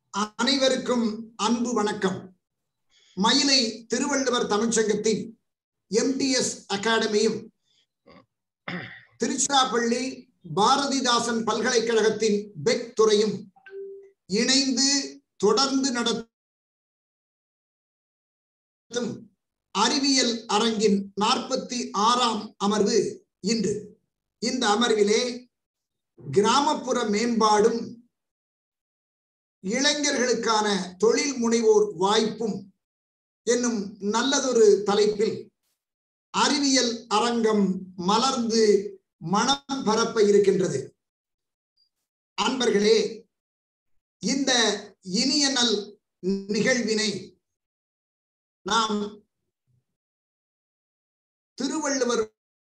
அனைவருக்கும் அன்பு வணக்கம் மயிலை திருவள்ளுவர் தமிழ்ச்சங்கத்தின் எம்டிஎஸ் அகாடமியும் திருச்சிராப்பள்ளி பாரதிதாசன் பல்கலைக்கழகத்தின் பெக் துறையும் இணைந்து தொடர்ந்து நடத்தும் அறிவியல் அரங்கின் நாற்பத்தி ஆறாம் அமர்வு இன்று இந்த அமர்விலே கிராமப்புற மேம்பாடும் இளைஞர்களுக்கான தொழில் முனைவோர் வாய்ப்பும் என்னும் நல்லதொரு தலைப்பில் அறிவியல் அரங்கம் மலர்ந்து மனம் பரப்ப இருக்கின்றது அன்பர்களே இந்த இனிய நல் நிகழ்வினை நாம் திருவள்ளுவர்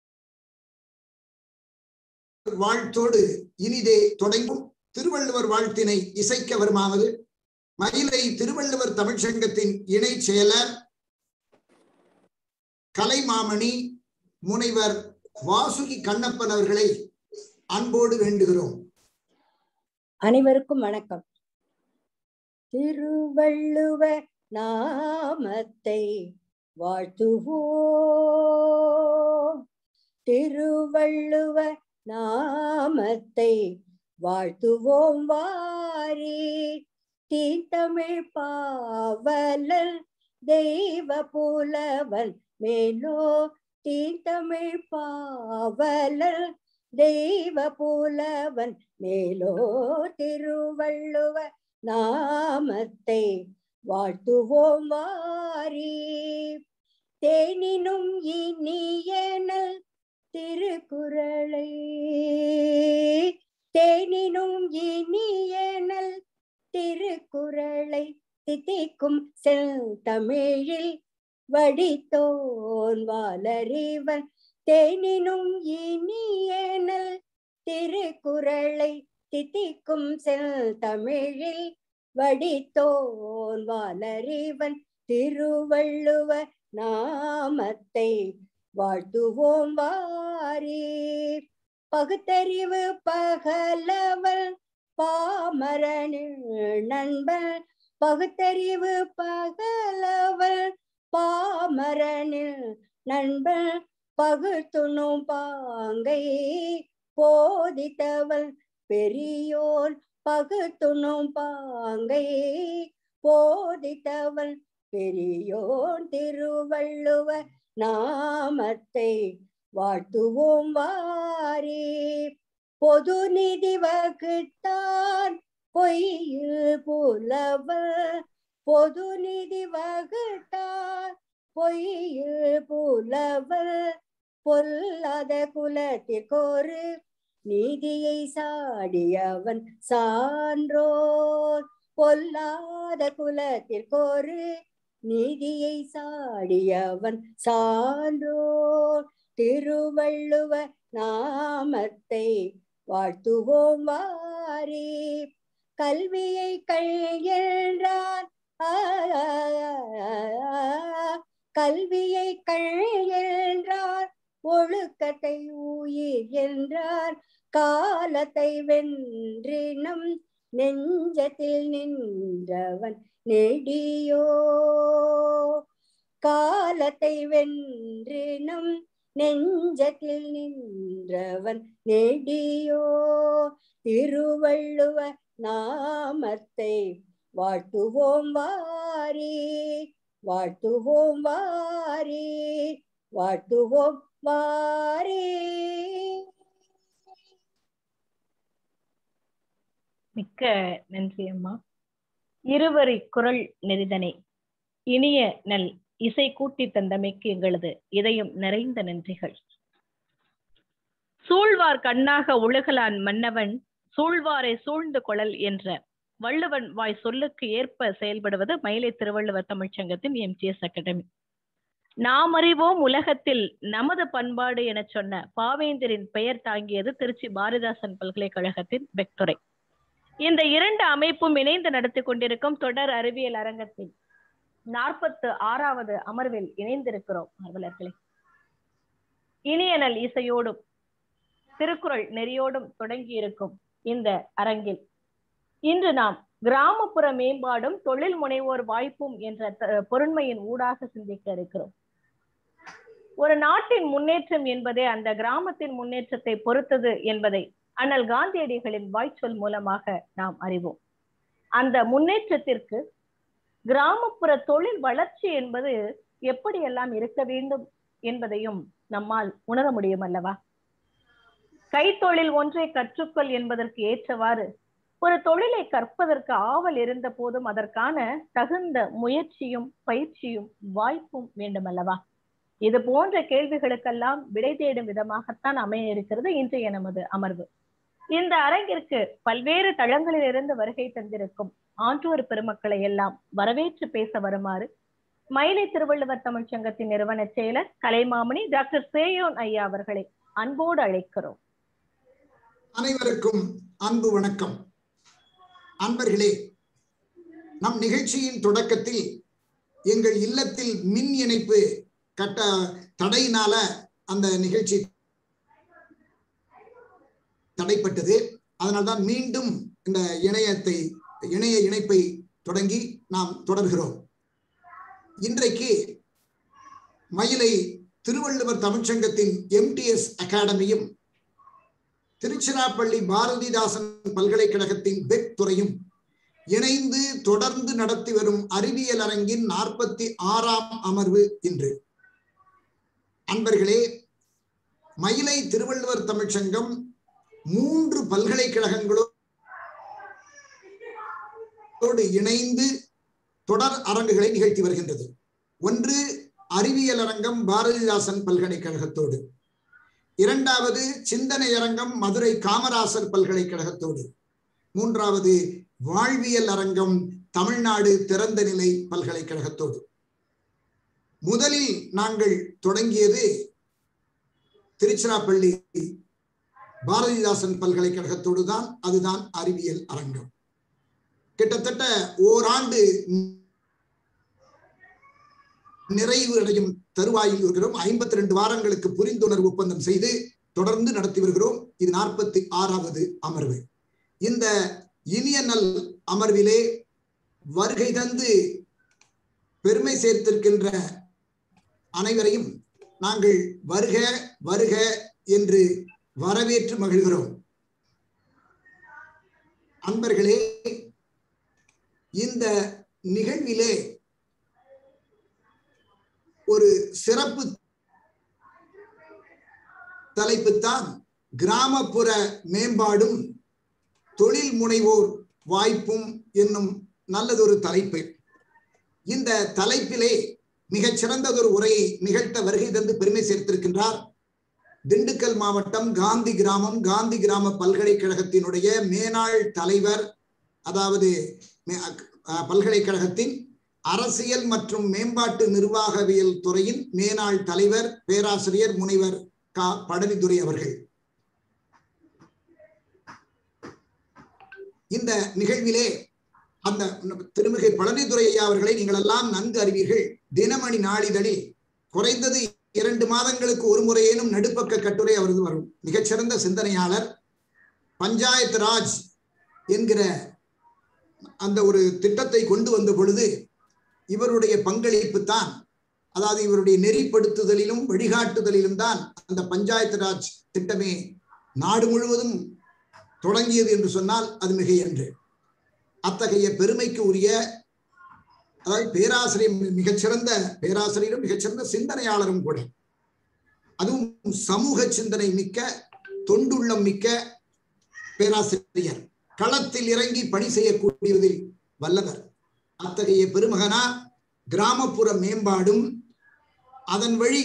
வாழ்த்தோடு இனிதே தொடங்கும் திருவள்ளுவர் வாழ்த்தினை இசைக்க வருமாவது மயிலை திருவள்ளுவர் தமிழ்ச்சங்கத்தின் இணை செயலர் கலைமாமணி முனைவர் வாசுகி கண்ணப்பன் அவர்களை அன்போடு வேண்டுகிறோம் அனைவருக்கும் வணக்கம் திருவள்ளுவ நாமத்தை வாழ்த்துவோம் திருவள்ளுவ நாமத்தை வாழ்த்துவோம் வாரி தீத்தமிழ் பாவலல் தெய்வ புலவன் மேலோ தீத்தமிழ் பாவலல் தெய்வ புலவன் மேலோ திருவள்ளுவ நாமத்தை வாழ்த்துவோம் வாரி தேனினும் இனியனல் திருக்குறளை தேனினும் இனியனல் திருக்குறளை தித்திக்கும் செல் தமிழில் வடித்தோன் வாலறிவன் தேனினும் இனியனல் திருக்குறளை தித்திக்கும் செல் தமிழில் வடித்தோன் வாலறிவன் திருவள்ளுவ நாமத்தை வாழ்த்துவோம் வாரி பகுத்தறிவு பகலவள் பாமரனில் நண்பன் பகுத்தறிவு பகலவள் பாமரனில் நண்பன் பகுத்துணும் பாங்கை போதித்தவள் பெரியோன் பகுத்துணும் பாங்கை போதித்தவள் பெரியோன் திருவள்ளுவ நாமத்தை வாழ்த்துவோம் வாரி பொது நிதி வகுத்தான் பொய்யில் புலவர் பொது நிதி வகுத்தான் பொய்யில் புலவர் பொல்லாத குலத்திற்கொரு நீதியை சாடியவன் சான்றோர் பொல்லாத குலத்திற்கொரு நீதியை சாடியவன் சான்றோர் திருவள்ளுவ நாமத்தை வாழ்த்துவோம் வாரி கல்வியை கழ்கின்றான் கல்வியை கழ்கின்றான் ஒழுக்கத்தை உயிர் என்றார் காலத்தை வென்றினம் நெஞ்சத்தில் நின்றவன் நெடியோ காலத்தை வென்றினும் நெஞ்சத்தில் நின்றவன் நெடியோ திருவள்ளுவ நாமத்தை வாழ்த்துவோம் வாரி வாழ்த்துவோம் வாரி வாழ்த்துவோம் வாரி மிக்க நன்றி அம்மா இருவரி குரல் நெறிதனை இனிய நல் இசை கூட்டி தந்தமைக்கு எங்களது இதயம் நிறைந்த நன்றிகள் சூழ்வார் கண்ணாக உலகலான் மன்னவன் சூழ்வாரை சூழ்ந்து கொழல் என்ற வள்ளுவன் வாய் சொல்லுக்கு ஏற்ப செயல்படுவது மயிலை திருவள்ளுவர் தமிழ்ச்சங்கத்தின் எம்ஜிஎஸ் அகாடமி நாம் அறிவோம் உலகத்தில் நமது பண்பாடு என சொன்ன பாவேந்தரின் பெயர் தாங்கியது திருச்சி பாரதிதாசன் பல்கலைக்கழகத்தின் பெக்துறை இந்த இரண்டு அமைப்பும் இணைந்து நடத்தி கொண்டிருக்கும் தொடர் அறிவியல் அரங்கத்தின் நாற்பத்து ஆறாவது அமர்வில் இணைந்திருக்கிறோம் அலுவலர்களே இனியனல் இசையோடும் திருக்குறள் நெறியோடும் தொடங்கி இருக்கும் இந்த அரங்கில் இன்று நாம் கிராமப்புற மேம்பாடும் தொழில் முனைவோர் வாய்ப்பும் என்ற த- பொருண்மையின் ஊடாக சிந்திக்க இருக்கிறோம் ஒரு நாட்டின் முன்னேற்றம் என்பதே அந்த கிராமத்தின் முன்னேற்றத்தை பொறுத்தது என்பதை அண்ணல் காந்தியடிகளின் வாய்ச்சொல் மூலமாக நாம் அறிவோம் அந்த முன்னேற்றத்திற்கு கிராமப்புற தொழில் வளர்ச்சி என்பது எப்படியெல்லாம் இருக்க வேண்டும் என்பதையும் நம்மால் உணர முடியும் அல்லவா கைத்தொழில் ஒன்றை கற்றுக்கொள் என்பதற்கு ஏற்றவாறு ஒரு தொழிலை கற்பதற்கு ஆவல் இருந்த போதும் அதற்கான தகுந்த முயற்சியும் பயிற்சியும் வாய்ப்பும் வேண்டும் அல்லவா இது போன்ற கேள்விகளுக்கெல்லாம் விடை தேடும் விதமாகத்தான் அமைய இருக்கிறது இன்றைய நமது அமர்வு இந்த அரங்கிற்கு பல்வேறு தளங்களிலிருந்து வருகை தந்திருக்கும் ஆன்றோர் பெருமக்களை எல்லாம் வரவேற்று பேச வருமாறு மயிலை திருவள்ளுவர் தமிழ்ச்சங்கத்தின் நிறுவன செயலர் கலைமாமணி டாக்டர் சேயோன் ஐயா அவர்களை அன்போடு அழைக்கிறோம் அனைவருக்கும் அன்பு வணக்கம் அன்பர்களே நம் நிகழ்ச்சியின் தொடக்கத்தில் எங்கள் இல்லத்தில் மின் இணைப்பு கட்ட தடையினால அந்த நிகழ்ச்சி தடைப்பட்டது அதனால்தான் மீண்டும் இந்த இணையத்தை இணைய இணைப்பை தொடங்கி நாம் தொடர்கிறோம் இன்றைக்கு மயிலை திருவள்ளுவர் தமிழ்ச்சங்கத்தின் எம்டிஎஸ் அகாடமியும் திருச்சிராப்பள்ளி பாரதிதாசன் பல்கலைக்கழகத்தின் பெக் துறையும் இணைந்து தொடர்ந்து நடத்தி வரும் அறிவியல் அரங்கின் நாற்பத்தி ஆறாம் அமர்வு இன்று அன்பர்களே மயிலை திருவள்ளுவர் தமிழ்ச்சங்கம் மூன்று பல்கலைக்கழகங்களோடு இணைந்து தொடர் அரங்குகளை நிகழ்த்தி வருகின்றது ஒன்று அறிவியல் அரங்கம் பாரதிதாசன் பல்கலைக்கழகத்தோடு இரண்டாவது சிந்தனை அரங்கம் மதுரை காமராசர் பல்கலைக்கழகத்தோடு மூன்றாவது வாழ்வியல் அரங்கம் தமிழ்நாடு திறந்த நிலை பல்கலைக்கழகத்தோடு முதலில் நாங்கள் தொடங்கியது திருச்சிராப்பள்ளி பாரதிதாசன் பல்கலைக்கழகத்தோடு தான் அதுதான் அறிவியல் அரங்கம் கிட்டத்தட்ட ஓராண்டு நிறைவு அடையும் தருவாயில் இருக்கிறோம் ஐம்பத்தி ரெண்டு வாரங்களுக்கு புரிந்துணர்வு ஒப்பந்தம் செய்து தொடர்ந்து நடத்தி வருகிறோம் இது நாற்பத்தி ஆறாவது அமர்வு இந்த இனிய நல் அமர்விலே வருகை தந்து பெருமை சேர்த்திருக்கின்ற அனைவரையும் நாங்கள் வருக வருக என்று வரவேற்று மகிழ்கிறோம் அன்பர்களே இந்த நிகழ்விலே ஒரு சிறப்பு தலைப்பு தான் கிராமப்புற மேம்பாடும் தொழில் முனைவோர் வாய்ப்பும் என்னும் நல்லதொரு தலைப்பு இந்த தலைப்பிலே மிகச் சிறந்ததொரு உரையை நிகழ்த்த வருகை தந்து பெருமை சேர்த்திருக்கின்றார் திண்டுக்கல் மாவட்டம் காந்தி கிராமம் காந்தி கிராம பல்கலைக்கழகத்தினுடைய மேனாள் தலைவர் அதாவது பல்கலைக்கழகத்தின் அரசியல் மற்றும் மேம்பாட்டு நிர்வாகவியல் துறையின் மேனாள் தலைவர் பேராசிரியர் முனைவர் க பழனிதுரை அவர்கள் இந்த நிகழ்விலே அந்த திருமிகை பழனிதுரை ஐயா அவர்களை நீங்கள் எல்லாம் நன்கு அறிவீர்கள் தினமணி நாளிதழில் குறைந்தது இரண்டு மாதங்களுக்கு ஒரு முறையேனும் நடுப்பக்க கட்டுரை அவரது வரும் மிகச்சிறந்த சிந்தனையாளர் பஞ்சாயத்து ராஜ் என்கிற அந்த ஒரு திட்டத்தை கொண்டு வந்த பொழுது இவருடைய பங்களிப்பு தான் அதாவது இவருடைய நெறிப்படுத்துதலிலும் வழிகாட்டுதலிலும் தான் அந்த பஞ்சாயத்து ராஜ் திட்டமே நாடு முழுவதும் தொடங்கியது என்று சொன்னால் அது மிக என்று அத்தகைய பெருமைக்கு உரிய அதாவது பேராசிரியர் மிகச்சிறந்த பேராசிரியரும் மிகச்சிறந்த சிந்தனையாளரும் கூட அதுவும் சமூக சிந்தனை மிக்க தொண்டுள்ளம் மிக்க பேராசிரியர் களத்தில் இறங்கி பணி செய்யக்கூடியதில் வல்லவர் அத்தகைய பெருமகனா கிராமப்புற மேம்பாடும் அதன் வழி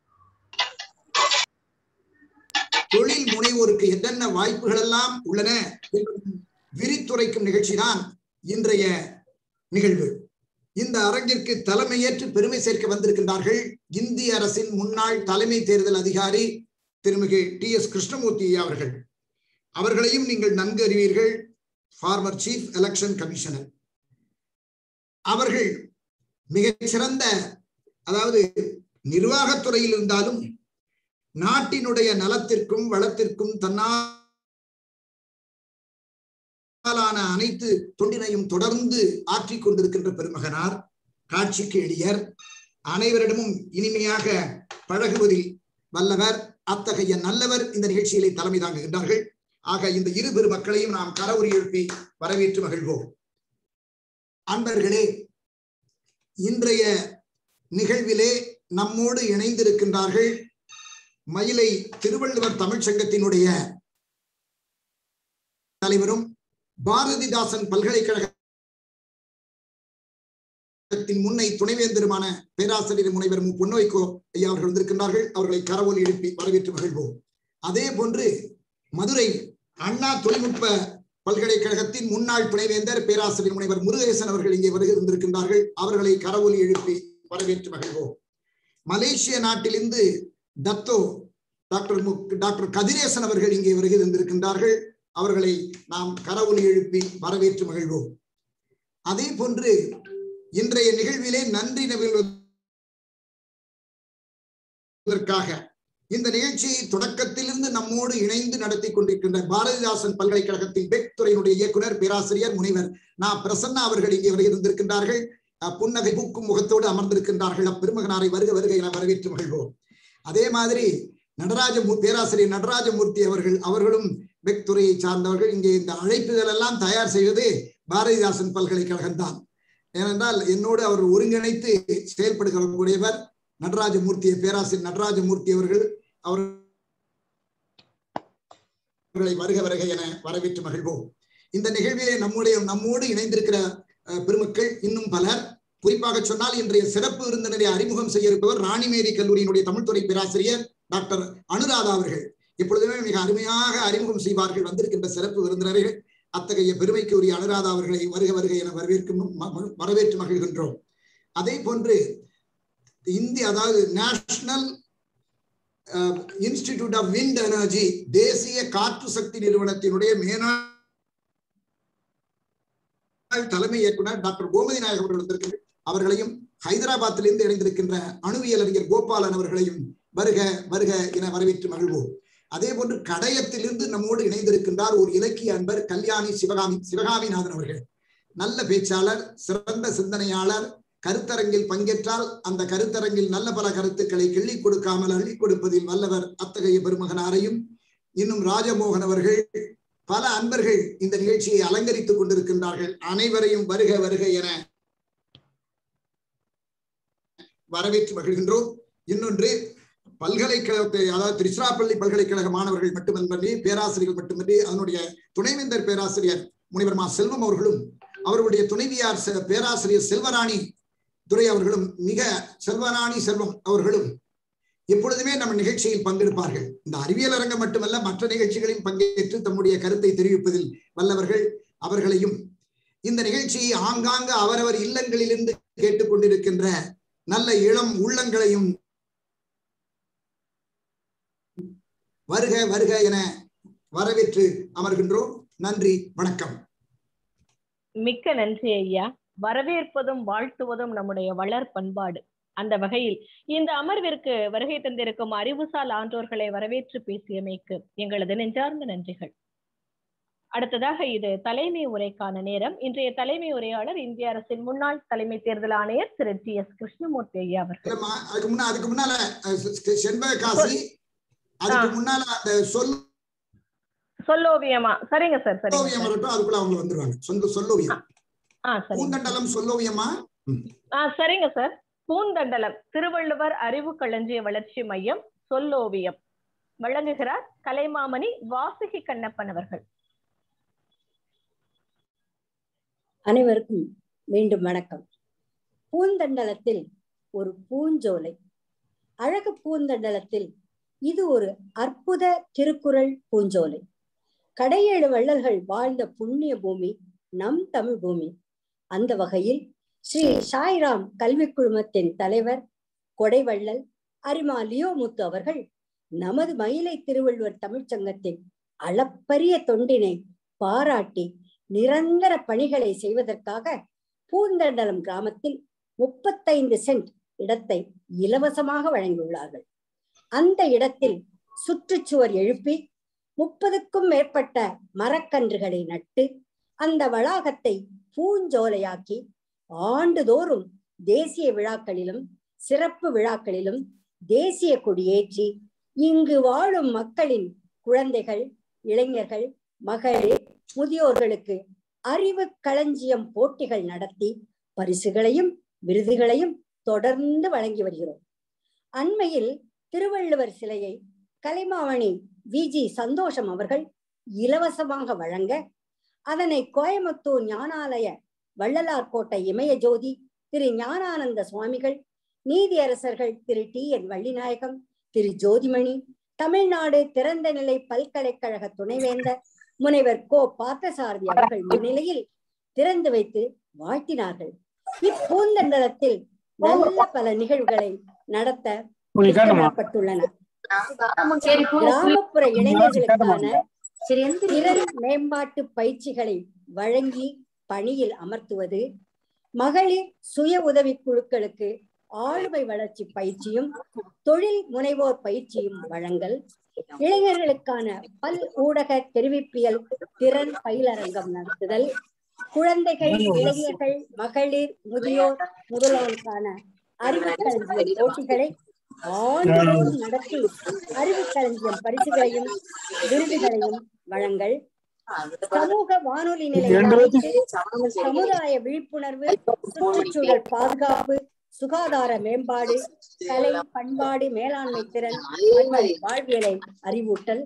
தொழில் முனைவோருக்கு என்னென்ன வாய்ப்புகள் எல்லாம் உள்ளன விரித்துரைக்கும் நிகழ்ச்சி தான் இன்றைய நிகழ்வு இந்த அரங்கிற்கு தலைமையேற்று பெருமை சேர்க்க வந்திருக்கின்றார்கள் இந்திய அரசின் முன்னாள் தலைமை தேர்தல் அதிகாரி திருமிகு டி எஸ் கிருஷ்ணமூர்த்தி அவர்கள் அவர்களையும் நீங்கள் நன்கு அறிவீர்கள் ஃபார்மர் சீஃப் எலெக்ஷன் கமிஷனர் அவர்கள் மிகச்சிறந்த அதாவது நிர்வாகத்துறையில் இருந்தாலும் நாட்டினுடைய நலத்திற்கும் வளத்திற்கும் தன்னால் தன்னாலான அனைத்து தொண்டினையும் தொடர்ந்து ஆற்றிக் கொண்டிருக்கின்ற பெருமகனார் காட்சிக்கு எளியர் அனைவரிடமும் இனிமையாக பழகுவதில் வல்லவர் அத்தகைய நல்லவர் இந்த நிகழ்ச்சியிலே தலைமை தாங்குகின்றார்கள் ஆக இந்த இரு பெருமக்களையும் நாம் கரவுரி எழுப்பி வரவேற்று மகிழ்வோம் அன்பர்களே இன்றைய நிகழ்விலே நம்மோடு இணைந்திருக்கின்றார்கள் மயிலை திருவள்ளுவர் தமிழ்ச் சங்கத்தினுடைய தலைவரும் பாரதிதாசன் பல்கலைக்கழகத்தின் முன்னை துணைவேந்தருமான பேராசிரியர் முனைவர் மு பொன்வைகோ ஐயா அவர்கள் வந்திருக்கின்றார்கள் அவர்களை கரவொலி எழுப்பி வரவேற்று மகிழ்வோம் அதே போன்று மதுரை அண்ணா தொழில்நுட்ப பல்கலைக்கழகத்தின் முன்னாள் துணைவேந்தர் பேராசிரியர் முனைவர் முருகேசன் அவர்கள் இங்கே வருகை இருந்திருக்கின்றார்கள் அவர்களை கரவொலி எழுப்பி வரவேற்று மகிழ்வோம் மலேசிய நாட்டிலிருந்து தத்தோ டாக்டர் மு டாக்டர் கதிரேசன் அவர்கள் இங்கே வருகை தந்திருக்கின்றார்கள் அவர்களை நாம் கரவொலி எழுப்பி வரவேற்று மகிழ்வோம் அதே போன்று இன்றைய நிகழ்விலே நன்றி நவிழ்வதற்காக இந்த நிகழ்ச்சியை தொடக்கத்திலிருந்து நம்மோடு இணைந்து நடத்தி கொண்டிருக்கின்ற பாரதிதாசன் பல்கலைக்கழகத்தின் பெக் துறையினுடைய இயக்குனர் பேராசிரியர் முனைவர் நா பிரசன்னா அவர்கள் இங்கே வருகை இருந்திருக்கின்றார்கள் புன்னகை பூக்கும் முகத்தோடு அமர்ந்திருக்கின்றார்கள் அப்பெருமகனாரை வருக வருக என வரவேற்று மகிழ்வோம் அதே மாதிரி நடராஜ பேராசிரியர் நடராஜமூர்த்தி அவர்கள் அவர்களும் பெக் துறையை சார்ந்தவர்கள் இங்கே இந்த அழைப்புகள் எல்லாம் தயார் செய்வது பாரதிதாசன் பல்கலைக்கழகம் தான் ஏனென்றால் என்னோடு அவர் ஒருங்கிணைத்து செயல்படுகிறக்கூடியவர் நடராஜமூர்த்தி பேராசிரியர் நடராஜமூர்த்தி அவர்கள் அவர்களை வருக வருக என வரவேற்று மகிழ்வோம் இந்த நிகழ்விலே நம்முடைய நம்மோடு இணைந்திருக்கிற பெருமக்கள் இன்னும் பலர் குறிப்பாக சொன்னால் இன்றைய சிறப்பு விருந்தினரை அறிமுகம் செய்ய இருப்பவர் ராணிமேரி கல்லூரியினுடைய தமிழ்துறை பேராசிரியர் டாக்டர் அனுராதா அவர்கள் எப்பொழுதுமே மிக அருமையாக அறிமுகம் செய்வார்கள் வந்திருக்கின்ற சிறப்பு விருந்தினர்கள் அத்தகைய பெருமைக்கு உரிய அனுராதா அவர்களை வருக வருக என வரவேற்கும் வரவேற்று மகிழ்கின்றோம் அதே போன்று இந்திய அதாவது national institute of wind energy தேசிய காற்று சக்தி நிறுவனத்தினுடைய மேனாள் தலைமை இயக்குனர் டாக்டர் கோமதி நாயக் அவர்கள் வந்திருக்கிறார் அவர்களையும் ஹைதராபாத்திலிருந்து இணைந்திருக்கின்ற அணுவியல் அறிஞர் கோபாலன் அவர்களையும் வருக வருக என வரவேற்று மகிழ்வோம் அதே போன்று கடையத்திலிருந்து நம்மோடு இணைந்திருக்கின்றார் ஒரு இலக்கிய அன்பர் கல்யாணி சிவகாமி சிவகாமிநாதன் அவர்கள் நல்ல பேச்சாளர் சிறந்த சிந்தனையாளர் கருத்தரங்கில் பங்கேற்றால் அந்த கருத்தரங்கில் நல்ல பல கருத்துக்களை கிள்ளி கொடுக்காமல் அள்ளி கொடுப்பதில் வல்லவர் அத்தகைய பெருமகனாரையும் இன்னும் ராஜமோகன் அவர்கள் பல அன்பர்கள் இந்த நிகழ்ச்சியை அலங்கரித்துக் கொண்டிருக்கின்றார்கள் அனைவரையும் வருக வருக என வரவேற்று மகிழ்கின்றோம் இன்னொன்று பல்கலைக்கழகத்தை அதாவது திருச்சிராப்பள்ளி பல்கலைக்கழக மாணவர்கள் மட்டுமன்றி பேராசிரியர்கள் மட்டுமின்றி அதனுடைய துணைவேந்தர் பேராசிரியர் முனைவர் மா செல்வம் அவர்களும் அவர்களுடைய துணைவியார் பேராசிரியர் செல்வராணி துரை அவர்களும் மிக செல்வராணி செல்வம் அவர்களும் எப்பொழுதுமே நம்ம நிகழ்ச்சியில் பங்கெடுப்பார்கள் இந்த அறிவியல் அரங்கம் மட்டுமல்ல மற்ற நிகழ்ச்சிகளில் பங்கேற்று தம்முடைய கருத்தை தெரிவிப்பதில் வல்லவர்கள் அவர்களையும் இந்த நிகழ்ச்சியை ஆங்காங்க அவரவர் இல்லங்களிலிருந்து கேட்டுக்கொண்டிருக்கின்ற நல்ல இளம் உள்ளங்களையும் வருக வருக என வரவேற்று அமர்கின்றோம் நன்றி வணக்கம் மிக்க நன்றி ஐயா வரவேற்பதும் வாழ்த்துவதும் நம்முடைய வளர் பண்பாடு அந்த வகையில் இந்த அமர்விற்கு வருகை தந்திருக்கும் அறிவுசால் ஆன்றோர்களை வரவேற்று பேசியமைக்கு எங்களது நெஞ்சார்ந்த நன்றிகள் அடுத்ததாக இது தலைமை உரைக்கான நேரம் இன்றைய தலைமை உரையாளர் இந்திய அரசின் முன்னாள் தலைமை தேர்தல் ஆணையர் திரு டி எஸ் கிருஷ்ணமூர்த்தி ஐயா அவர்கள் அதுக்கு முன்னா அதுக்கு முன்னால செண்பக காசி அதுக்கு முன்னால அந்த சொல் சொல்லோவியமா சரிங்க சார் சரிங்க சொல்லோவியம் வரட்டும் அதுக்குள்ள அவங்க வந்துருவாங்க சொந்த சொல்லோவியம் ஆ சரி பூந்தண்டலம் சொல்லோவியமா ஆ சரிங்க சார் பூந்தண்டலம் திருவள்ளுவர் அறிவு களஞ்சிய வளர்ச்சி மையம் சொல்லோவியம் வழங்குகிறார் கலைமாமணி வாசுகி கண்ணப்பன் அவர்கள் அனைவருக்கும் மீண்டும் வணக்கம் பூந்தண்டலத்தில் ஒரு பூஞ்சோலை அழகு பூந்தண்டலத்தில் இது ஒரு அற்புத திருக்குறள் பூஞ்சோலை கடையேழு வள்ளல்கள் வாழ்ந்த புண்ணிய பூமி நம் தமிழ் பூமி அந்த வகையில் ஸ்ரீ சாய்ராம் கல்வி குழுமத்தின் தலைவர் கொடைவள்ளல் அரிமா லியோமுத்து அவர்கள் நமது மயிலை திருவள்ளுவர் தமிழ்ச்சங்கத்தின் அளப்பரிய தொண்டினை பாராட்டி நிரந்தர பணிகளை செய்வதற்காக பூந்தண்டலம் கிராமத்தில் முப்பத்தைந்து சென்ட் இடத்தை இலவசமாக வழங்கியுள்ளார்கள் அந்த இடத்தில் சுற்றுச்சுவர் எழுப்பி முப்பதுக்கும் மேற்பட்ட மரக்கன்றுகளை நட்டு அந்த வளாகத்தை பூஞ்சோலையாக்கி ஆண்டுதோறும் தேசிய விழாக்களிலும் சிறப்பு விழாக்களிலும் தேசிய கொடியேற்றி இங்கு வாழும் மக்களின் குழந்தைகள் இளைஞர்கள் மகளிர் முதியோர்களுக்கு அறிவு களஞ்சியம் போட்டிகள் நடத்தி பரிசுகளையும் விருதுகளையும் தொடர்ந்து வழங்கி வருகிறோம் அண்மையில் திருவள்ளுவர் சிலையை கலைமாமணி வி ஜி சந்தோஷம் அவர்கள் இலவசமாக வழங்க அதனை கோயமுத்தூர் ஞானாலய வள்ளலார் கோட்டை இமய ஜோதி திரு ஞானானந்த சுவாமிகள் நீதியரசர்கள் திரு டி என் வள்ளிநாயகம் திரு ஜோதிமணி தமிழ்நாடு திறந்த நிலை பல்கலைக்கழக துணைவேந்தர் முனைவர் கோ பார்த்தசாரதி அவர்கள் முன்னிலையில் திறந்து வைத்து வாழ்த்தினார்கள் இப்பூந்தண்டலத்தில் நல்ல பல நிகழ்வுகளை நடத்த திட்டமிடப்பட்டுள்ளன கிராமப்புற இளைஞர்களுக்கான திறன் மேம்பாட்டு பயிற்சிகளை வழங்கி பணியில் அமர்த்துவது மகளிர் சுய உதவி குழுக்களுக்கு ஆளுமை வளர்ச்சி பயிற்சியும் தொழில் முனைவோர் பயிற்சியும் வழங்கல் இளைஞர்களுக்கான பல் ஊடக தெரிவிப்பியல் திறன் பயிலரங்கம் நடத்துதல் குழந்தைகள் இளைஞர்கள் மகளிர் முதியோர் முதல்வர்களுக்கான அறிவுக்களஞ்சிய போட்டிகளை ஆண்டுதோறும் நடத்தி அறிவுக்களஞ்சியம் பரிசுகளையும் விருதுகளையும் வழங்கல் சமூக வானொலி நிலையம் அமைத்து சமுதாய விழிப்புணர்வு சுற்றுச்சூழல் பாதுகாப்பு சுகாதார மேம்பாடு கலை பண்பாடு மேலாண்மை திறன் மற்றும் வாழ்வியலை அறிவூட்டல்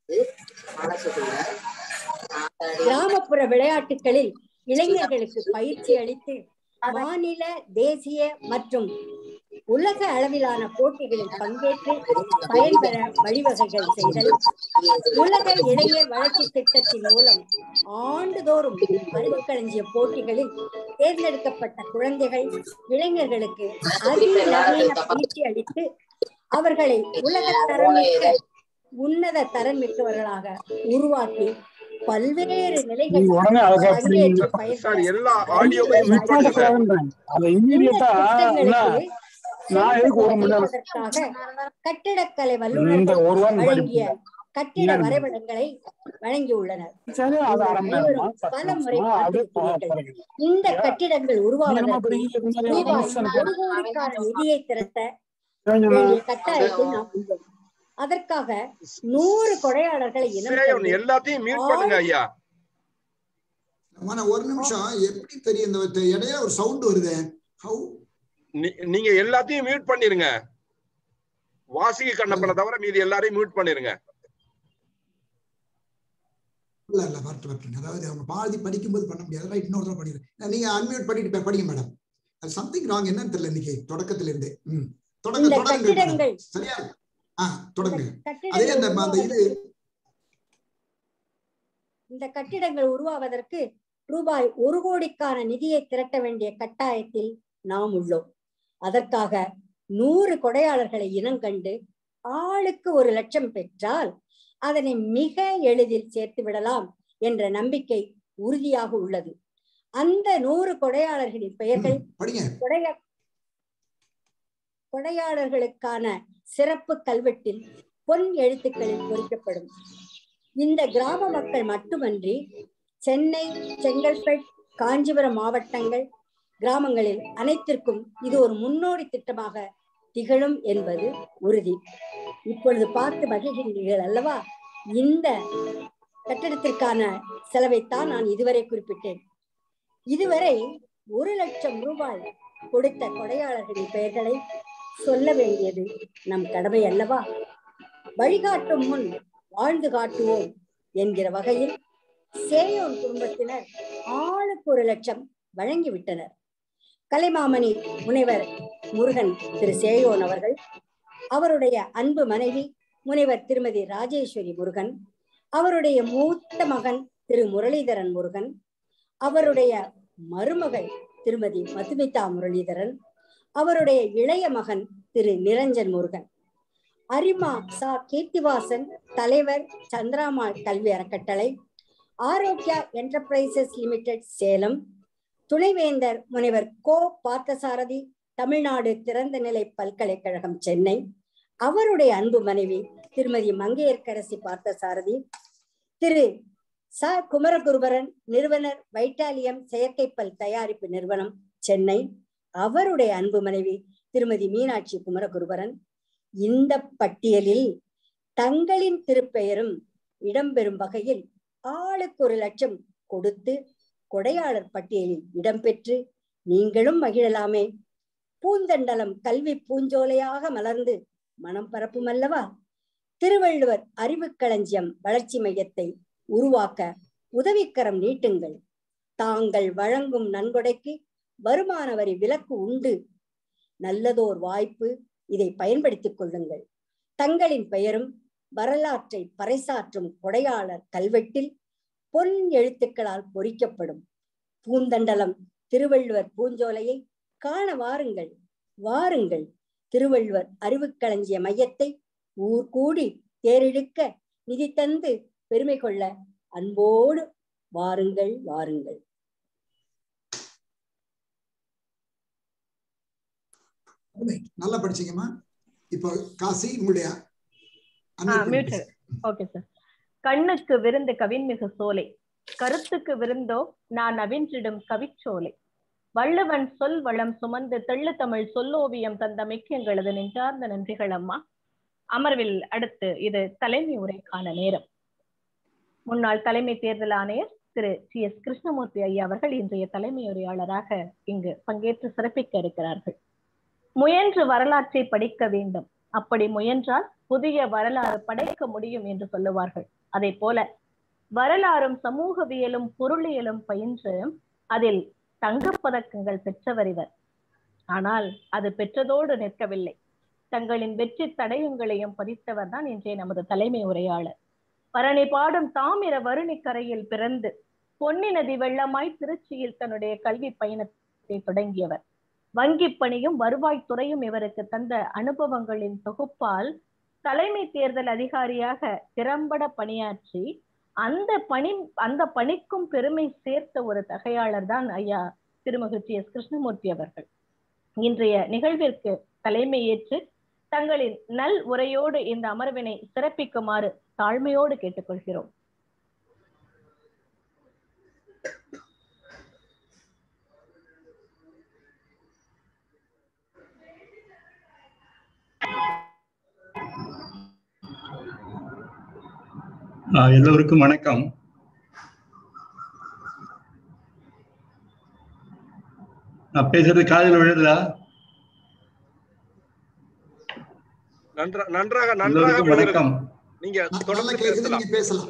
கிராமப்புற விளையாட்டுகளில் இளைஞர்களுக்கு பயிற்சி அளித்து மாநில தேசிய மற்றும் உலக அளவிலான போட்டிகளில் பங்கேற்று பயன்பெற வழிவகைகள் செய்தல் உலக இளைஞர் வளர்ச்சி திட்டத்தின் மூலம் ஆண்டுதோறும் அறிவுக்களஞ்சிய போட்டிகளில் தேர்ந்தெடுக்கப்பட்ட குழந்தைகள் இளைஞர்களுக்கு அதிநவீன பயிற்சி அளித்து அவர்களை உலக தரமிக்க உன்னத தரம் மிக்கவர்களாக உருவாக்கி பல்வேறு நிலைகளில் உடனே அதை பங்கேற்று பண்ணி பயன்பெற சார் எல்லா ஆடியோவையும் மியூட் பண்ணுங்க சார் அதை இந்த இமீடியட்டா திட்டங்களுக்கு நான் எதுக்கு ஒரு மணி நேரம் செலுத்துவதற்காக கட்டிடக்கலை இந்த வல்லுநர்கள் ஒரு வாரம் வழங்கிய கட்டிட ஏன்? வரைபடங்களை வழங்கியுள்ளனர் படிச்சாலே அது அரை மணி நேரமா பத்து பல முறை நிமிஷமா அது பார்த்திருக்கிறீர்கள். பழகுது. இந்த கட்டிடங்கள் நம்ம உருவாவதற்கு படிக்கல இருந்தாலே ஒரு ரூபாய் நிமிஷம் ஒரு கோடிக்கான நிதியை திரட்ட கொஞ்சம் வேண்டிய கட்டாயத்தில் நாம் உள்ளோம் அதற்காக நூறு கொடையாளர்களை இனம் சேவன் கண்டு எல்லாத்தையும் மியூட் பண்ணுங்க ஐயா ஆனா ஒரு நிமிஷம் எப்படி தெரியும் இந்த இந்த இடையில ஒரு சவுண்ட் வருது ஹவு நீ- நீங்க எல்லாத்தையும் மியூட் பண்ணிருங்க வாசிக கண்ணப்பனை தவிர மீதி எல்லாரையும் மியூட் பண்ணிருங்க இல்ல இல்ல வரட்டு வரட்டுங்க அதாவது அவங்க பாதி படிக்கும்போது பண்ண முடியாது ரைட் இன்னொரு தடவை பண்ணிடுறேன் நீங்க அன்மியூட் பண்ணிட்டு ப- படிங்க மேடம் அது சம்திங் ராங் என்னன்னு தெரியல இன்னைக்கு தொடக்கத்துல இருந்தே ம் தொடங்க இந்த தொடங்க மேடம் கட்டிடங்கள் சரியா ஆ தொடங்க அதே கட்டிடங்கள் அந்த அந்த இது உருவாவதற்கு- இந்த கட்டிடங்கள் உருவாவதற்கு ரூபாய் ஒரு கோடிக்கான நிதியை திரட்ட வேண்டிய கட்டாயத்தில் நாம் உள்ளோம் அதற்காக நூறு கொடையாளர்களை இனங்கண்டு ஆளுக்கு ஒரு லட்சம் பெற்றால் அதனை மிக எளிதில் சேர்த்து விடலாம் என்ற நம்பிக்கை உறுதியாக உள்ளது அந்த நூறு கொடையாளர்களின் பெயர்கள் ம், படிங்க கொடைய கொடையாளர்களுக்கான சிறப்பு கல்வெட்டில் பொன் எழுத்துக்களில் பொறிக்கப்படும் இந்த கிராம மக்கள் மட்டுமன்றி சென்னை செங்கல்பட்டு காஞ்சிபுரம் மாவட்டங்கள் கிராமங்களில் அனைத்திற்கும் இது ஒரு முன்னோடி திட்டமாக திகழும் என்பது உறுதி இப்பொழுது பார்த்து மகிழ்கின்றீர்கள் அல்லவா இந்த கட்டிடத்திற்கான செலவைத்தான் நான் இதுவரை குறிப்பிட்டேன் இதுவரை ஒரு லட்சம் ரூபாய் கொடுத்த கொடையாளர்களின் பெயர்களை சொல்ல வேண்டியது நம் கடமை அல்லவா வழிகாட்டும் முன் வாழ்ந்து காட்டுவோம் என்கிற வகையில் சேயோன் குடும்பத்தினர் ஆளுக்கு ஒரு லட்சம் வழங்கிவிட்டனர் கலைமாமணி முனைவர் முருகன் திரு சேயோன் அவர்கள் அவருடைய அன்பு மனைவி முனைவர் திருமதி ராஜேஸ்வரி முருகன் அவருடைய மூத்த மகன் திரு முரளிதரன் முருகன் அவருடைய மருமகள் திருமதி மதுமிதா முரளிதரன் அவருடைய இளைய மகன் திரு நிரஞ்சன் முருகன் அரிமா சா கீர்த்திவாசன் தலைவர் சந்திராமாள் கல்வி அறக்கட்டளை ஆரோக்கியா என்டர்பிரைசஸ் லிமிடெட் சேலம் துணைவேந்தர் முனைவர் கோ பார்த்தசாரதி தமிழ்நாடு திறந்த நிலை பல்கலைக்கழகம் சென்னை அவருடைய அன்பு மனைவி திருமதி மங்கையர்க்கரசி பார்த்தசாரதி திரு ச குமரகுருபரன் நிறுவனர் வைட்டாலியம் செயற்கைப்பல் தயாரிப்பு நிறுவனம் சென்னை அவருடைய அன்பு மனைவி திருமதி மீனாட்சி குமரகுருபரன் இந்த பட்டியலில் தங்களின் திருப்பெயரும் இடம்பெறும் வகையில் ஆளுக்கு ஒரு லட்சம் கொடுத்து கொடையாளர் பட்டியலில் இடம்பெற்று நீங்களும் மகிழலாமே பூந்தண்டலம் கல்வி பூஞ்சோலையாக மலர்ந்து மனம் பரப்பும் அல்லவா திருவள்ளுவர் அறிவுக் களஞ்சியம் வளர்ச்சி மையத்தை உருவாக்க உதவிக்கரம் நீட்டுங்கள் தாங்கள் வழங்கும் நன்கொடைக்கு வருமான வரி விலக்கு உண்டு நல்லதோர் வாய்ப்பு இதை பயன்படுத்திக் கொள்ளுங்கள் தங்களின் பெயரும் வரலாற்றை பறைசாற்றும் கொடையாளர் கல்வெட்டில் பொன் எழுத்துக்களால் பொறிக்கப்படும் பூந்தண்டலம் திருவள்ளுவர் பூஞ்சோலையை காண வாருங்கள் வாருங்கள் திருவள்ளுவர் அறிவுக்களஞ்சிய மையத்தை ஊர் கூடி தேரிழுக்க நிதி தந்து பெருமை கொள்ள அன்போடு வாருங்கள் வாருங்கள் அருமை. நல்லா படிச்சீங்கம்மா இப்போ காசி உங்களுடைய unmute பண்ணி mute. பேசுங்க. ஓகே சார் கண்ணுக்கு விருந்து கவின்மிகு சோலை கருத்துக்கு விருந்தோ நான் அவின்றிடும் கவிச்சோலை வள்ளுவன் சொல் வளம் சுமந்து தெள்ளு தமிழ் சொல்லோவியம் தந்தமைக்கு எங்களது நெஞ்சார்ந்த நன்றிகள் அம்மா அமர்வில் அடுத்து இது தலைமை உரைக்கான நேரம் முன்னாள் தலைமை தேர்தல் ஆணையர் திரு சி எஸ் கிருஷ்ணமூர்த்தி ஐயா அவர்கள் இன்றைய தலைமை உரையாளராக இங்கு பங்கேற்று சிறப்பிக்க இருக்கிறார்கள் முயன்று வரலாற்றை படிக்க வேண்டும் அப்படி முயன்றால் புதிய வரலாறு படைக்க முடியும் என்று சொல்லுவார்கள் அதே போல வரலாறும் சமூகவியலும் பொருளியலும் பயின்று அதில் தங்கப்பதக்கங்கள் பெற்றவர் இவர் ஆனால் அது பெற்றதோடு நிற்கவில்லை தங்களின் வெற்றி தடயங்களையும் பதித்தவர் தான் இன்றைய நமது தலைமை உரையாளர் பரணி பாடும் தாமிர வருணி கரையில் பிறந்து பொன்னி நதி வெள்ளமாய் திருச்சியில் தன்னுடைய கல்வி பயணத்தை தொடங்கியவர் வங்கி பணியும் வருவாய்த்துறையும் இவருக்கு தந்த அனுபவங்களின் தொகுப்பால் தலைமை தேர்தல் அதிகாரியாக திறம்பட பணியாற்றி அந்த பணி அந்த பணிக்கும் பெருமை சேர்த்த ஒரு தகையாளர் தான் ஐயா திருமகு டி எஸ் கிருஷ்ணமூர்த்தி அவர்கள் இன்றைய நிகழ்விற்கு தலைமை ஏற்று தங்களின் நல் உரையோடு இந்த அமர்வினை சிறப்பிக்குமாறு தாழ்மையோடு கேட்டுக்கொள்கிறோம் ஆஹ் எல்லோருக்கும் வணக்கம் நான் பேசுறது காதில் விழுதா நன்றா நன்றாக நன்றாக எல்லோருக்கும் விளங்குகிறது. வணக்கம் நீங்க ந- நல்லா தொடர்ந்து கேக்குது பேசலாம் நீங்க பேசலாம்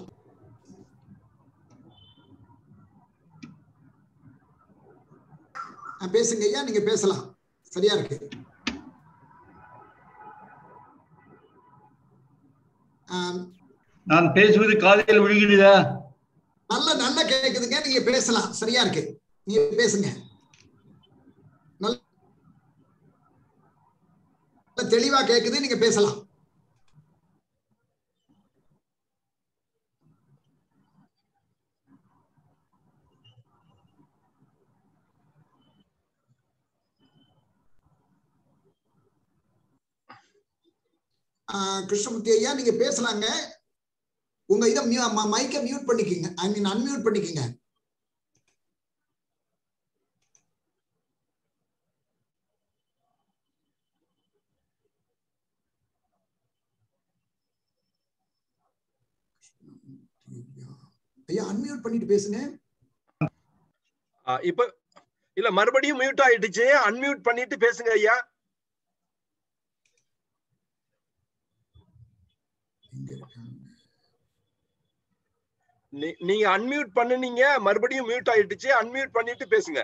ஆ, பேசுங்க ஐயா நீங்க பேசலாம் சரியா இருக்கு ஆம், நான் பேசுவது காதில் விழுகிறதா நல்ல நல்ல கேக்குதுங்க நீங்க பேசலாம் சரியா இருக்கு நீங்க பேசுங்க நல்ல நல்ல தெளிவா கேக்குது நீங்க பேசலாம் ஆ, கிருஷ்ணமூர்த்தி ஐயா நீங்க பேசலாங்க உங்க இதை மைக்க மியூட் பண்ணிக்கோங்க ஐ மீன் அன்மியூட் பண்ணிக்கோங்க ஐயா அன்மியூட் பண்ணிட்டு பேசுங்க ஆ, இப்ப இல்ல மறுபடியும் மியூட் ஆயிடுச்சு அன்மியூட் பண்ணிட்டு பேசுங்க ஐயா எங்க இருக்காங்க நீ- நீங்க அன்மியூட் பண்ணுனீங்க மறுபடியும் மியூட் ஆயிடுச்சு அன்மியூட் பண்ணிட்டு பேசுங்க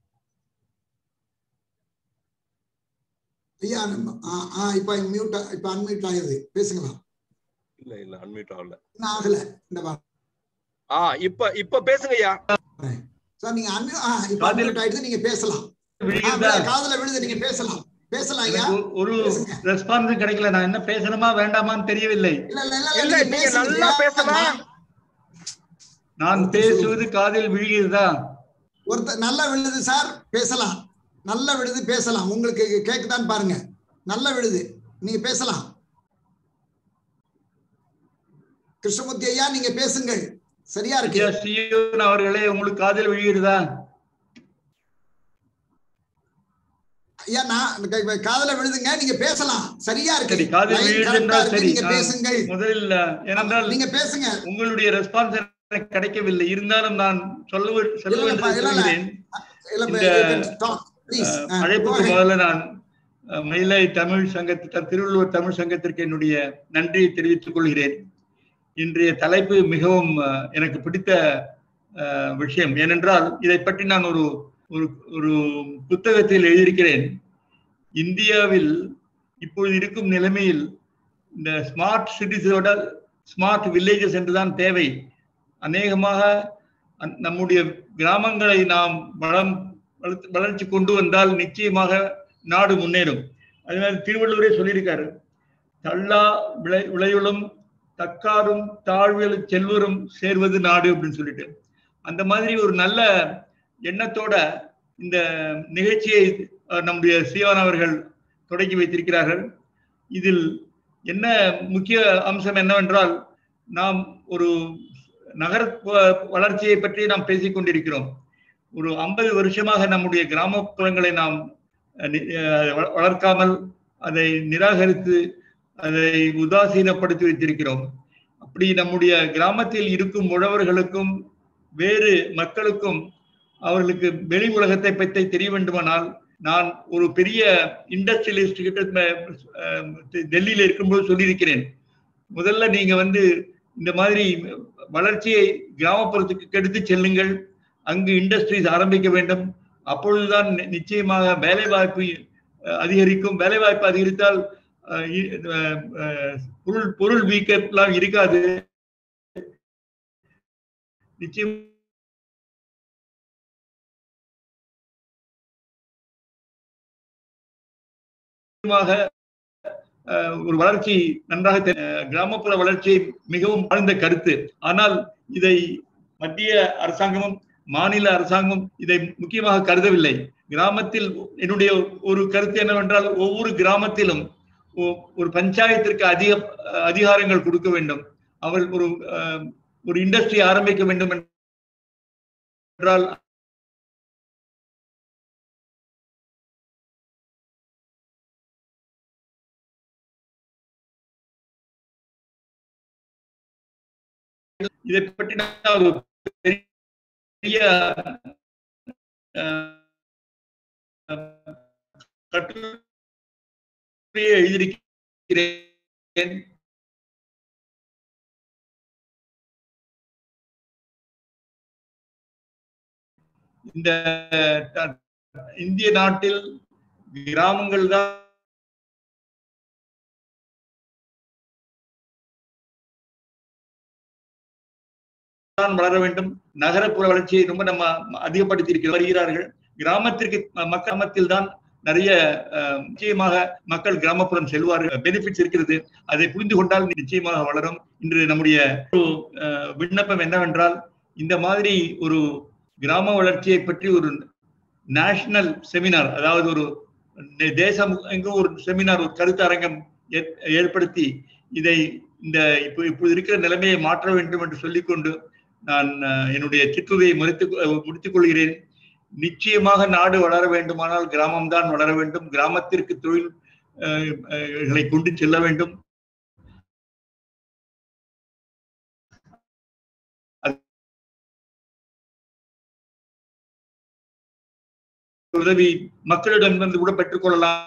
ஐயா நம்ம ஆ, ஆ, இப்ப மியூட் இப்ப அன்மியூட் ஆகுது பேசுங்களா இல்ல இல்ல அன்மியூட் ஆகல இன்னும் ஆகல இந்த வா ஆ இப்ப இப்ப பேசுங்க ஐயா சார் நீங்க அன்மியூ ஆ இப்ப காதில் அன்மியூட் ஆயிடுது நீங்க பேசலாம் ஆ, விழுகிறதா காதுல விழுது நீங்க பேசலாம் பேசலாம் ஐயா எனக்கு ஒரு பேசுங்க. ரெஸ்பான்ஸ் கிடைக்கல நான் என்ன பேசணுமா வேண்டாமான்னு தெரியவில்லை இல்ல இல்ல இல்ல இல்ல நீங்க நீங்க பேசுங்க நல்லா ஐயா. பேசலாம் நான் பேசுவது காதில் விழுகிறதா ஒருத்தர் நல்லா விழுது சார் பேசலாம் நல்லா விழுது பேசலாம் உங்களுக்கு கேக்குதான்னு பாருங்க நல்லா விழுது நீங்க பேசலாம் கிருஷ்ணமூர்த்தி ஐயா நீங்க பேசுங்கள் சரியா இருக்கு ஐயா சியோன் அவர்களே உங்களுக்கு காதில் விழுகிறதா ஐயா நான் க- க- காதுல விழுதுங்க நீங்க பேசலாம் சரியா இருக்கு சரி காதில் Line விழுகிறது correct ஆ என்றால் இருக்கு, சரி நீங்க நான் பேசுங்கள் முதலில் ஏனென்றால் நீங்க பேசுங்க உங்களுடைய ரெஸ்பான்ஸ் எனக்கு கிடைக்கவில்லை இருந்தாலும் நான் சொல்ல சொல்ல இல்ல, வேண்டும் இல்ல, இல்ல. சொல்கிறேன் இல்ல, இந்த, you can talk, please. Ah, ah, go அழைப்புக்கு ahead. முதல்ல நான் அஹ், மயிலை தமிழ் சங்கத்து திருவள்ளுவர் தமிழ் சங்கத்திற்கு என்னுடைய நன்றியை தெரிவித்துக் கொள்கிறேன் இன்றைய தலைப்பு மிகவும் அஹ், எனக்கு பிடித்த அஹ், விஷயம் ஏனென்றால் இதை பற்றி நான் ஒரு ஒரு ஒரு புத்தகத்தில் எழுதியிருக்கிறேன் இந்தியாவில் இப்பொழுது இருக்கும் நிலைமையில் இந்த ஸ்மார்ட் சிட்டிஸோட ஸ்மார்ட் வில்லேஜஸ் என்றுதான் தேவை அநேகமாக அந்- நம்முடைய கிராமங்களை நாம் வளம் வளர்த்து- வளர்ச்சி கொண்டு வந்தால் நிச்சயமாக நாடு முன்னேறும் அதனால திருவள்ளுவரே சொல்லியிருக்காரு தள்ளா விளை விளையுளும் தக்காரும் தாழ்வில் செல்வரும் சேர்வது நாடு அப்படின்னு சொல்லிட்டு அந்த மாதிரி ஒரு நல்ல எண்ணத்தோட இந்த நிகழ்ச்சியை அஹ், நம்முடைய சிவான் அவர்கள் தொடங்கி வைத்திருக்கிறார்கள் இதில் என்ன முக்கிய அம்சம் என்னவென்றால் நாம் ஒரு நகர வ- வளர்ச்சியை பற்றி நாம் பேசிக் கொண்டிருக்கிறோம் ஒரு ஐம்பது வருஷமாக நம்முடைய கிராமப்புறங்களை நாம் அஹ், நி- அஹ், வ- வளர்க்காமல் அதை நிராகரித்து அதை உதாசீனப்படுத்தி வைத்திருக்கிறோம் அப்படி நம்முடைய கிராமத்தில் இருக்கும் உழவர்களுக்கும் வேறு மக்களுக்கும் அவர்களுக்கு வெளி உலகத்தை பற்றி தெரிய வேண்டுமானால் நான் ஒரு பெரிய இண்டஸ்ட்ரியலிஸ்ட் கிட்ட ம- அஹ், டெல்லியில இருக்கும்போது சொல்லியிருக்கிறேன் முதல்ல நீங்க வந்து இந்த மாதிரி வளர்ச்சியை கிராமப்புறத்துக்கு கெடுத்து செல்லுங்கள் அங்கு இண்டஸ்ட்ரீஸ் ஆரம்பிக்க வேண்டும் அப்பொழுதுதான் நி- நிச்சயமாக வேலை வாய்ப்பு அஹ், அதிகரிக்கும் வேலை வாய்ப்பு அதிகரித்தால் அஹ், இ- அஹ், அஹ், பொருள் பொருள் வீக்கெல்லாம் இருக்காது நிச்சயம் நிச்சயமாக அஹ், ஒரு வளர்ச்சி நன்றாக தெ- அஹ், கிராமப்புற வளர்ச்சி மிகவும் ஆழ்ந்த கருத்து ஆனால் இதை மத்திய அரசாங்கமும் மாநில அரசாங்கமும் இதை முக்கியமாக கருதவில்லை கிராமத்தில் என்னுடைய ஒரு கருத்து என்னவென்றால் ஒவ்வொரு கிராமத்திலும் ஒ- ஒரு பஞ்சாயத்திற்கு அதிக அஹ், அதிகாரங்கள் கொடுக்க வேண்டும் அவர் ஒரு அஹ், ஒரு இண்டஸ்ட்ரி ஆரம்பிக்க வேண்டும் என்றால் இதை பற்றி நான் ஒரு பெரிய அஹ், கட்டுரையை எழுதியிருக்கிறேன் இந்த த- இந்திய நாட்டில் கிராமங்கள் தான் தான் வளர வேண்டும் நகரப்புற வளர்ச்சியை ரொம்ப நம்ம அதிகப்படுத்தி இருக்கிற வருகிறார்கள் கிராமத்திற்கு ம- கிராமத்தில் தான் நிறைய அஹ், நிச்சயமாக மக்கள் கிராமப்புறம் செல்வார்கள் பெனிஃபிட்ஸ் இருக்கிறது அதை புரிந்து கொண்டால் நிச்சயமாக வளரும் இன்று நம்முடைய ஒரு, அஹ், விண்ணப்பம் என்னவென்றால் இந்த மாதிரி ஒரு கிராம வளர்ச்சியை பற்றி ஒரு நேஷனல் செமினார் அதாவது ஒரு நே- தேசம் எங்கும் ஒரு செமினார் ஒரு கருத்தரங்கம் ஏற்- ஏற்படுத்தி இதை இந்த இப்போ இப்போது இருக்கிற நிலைமையை மாற்ற வேண்டும் என்று சொல்லிக்கொண்டு நான் அஹ், என்னுடைய சிற்றுரையை முடித்து முடித்துக் கொள்கிறேன் நிச்சயமாக நாடு வளர வேண்டுமானால் கிராமம்தான் வளர வேண்டும் கிராமத்திற்கு தொழில் அஹ், அஹ், களை கொண்டு செல்ல வேண்டும் உதவி மக்களிடம் வந்து கூட பெற்றுக்கொள்ளலாம்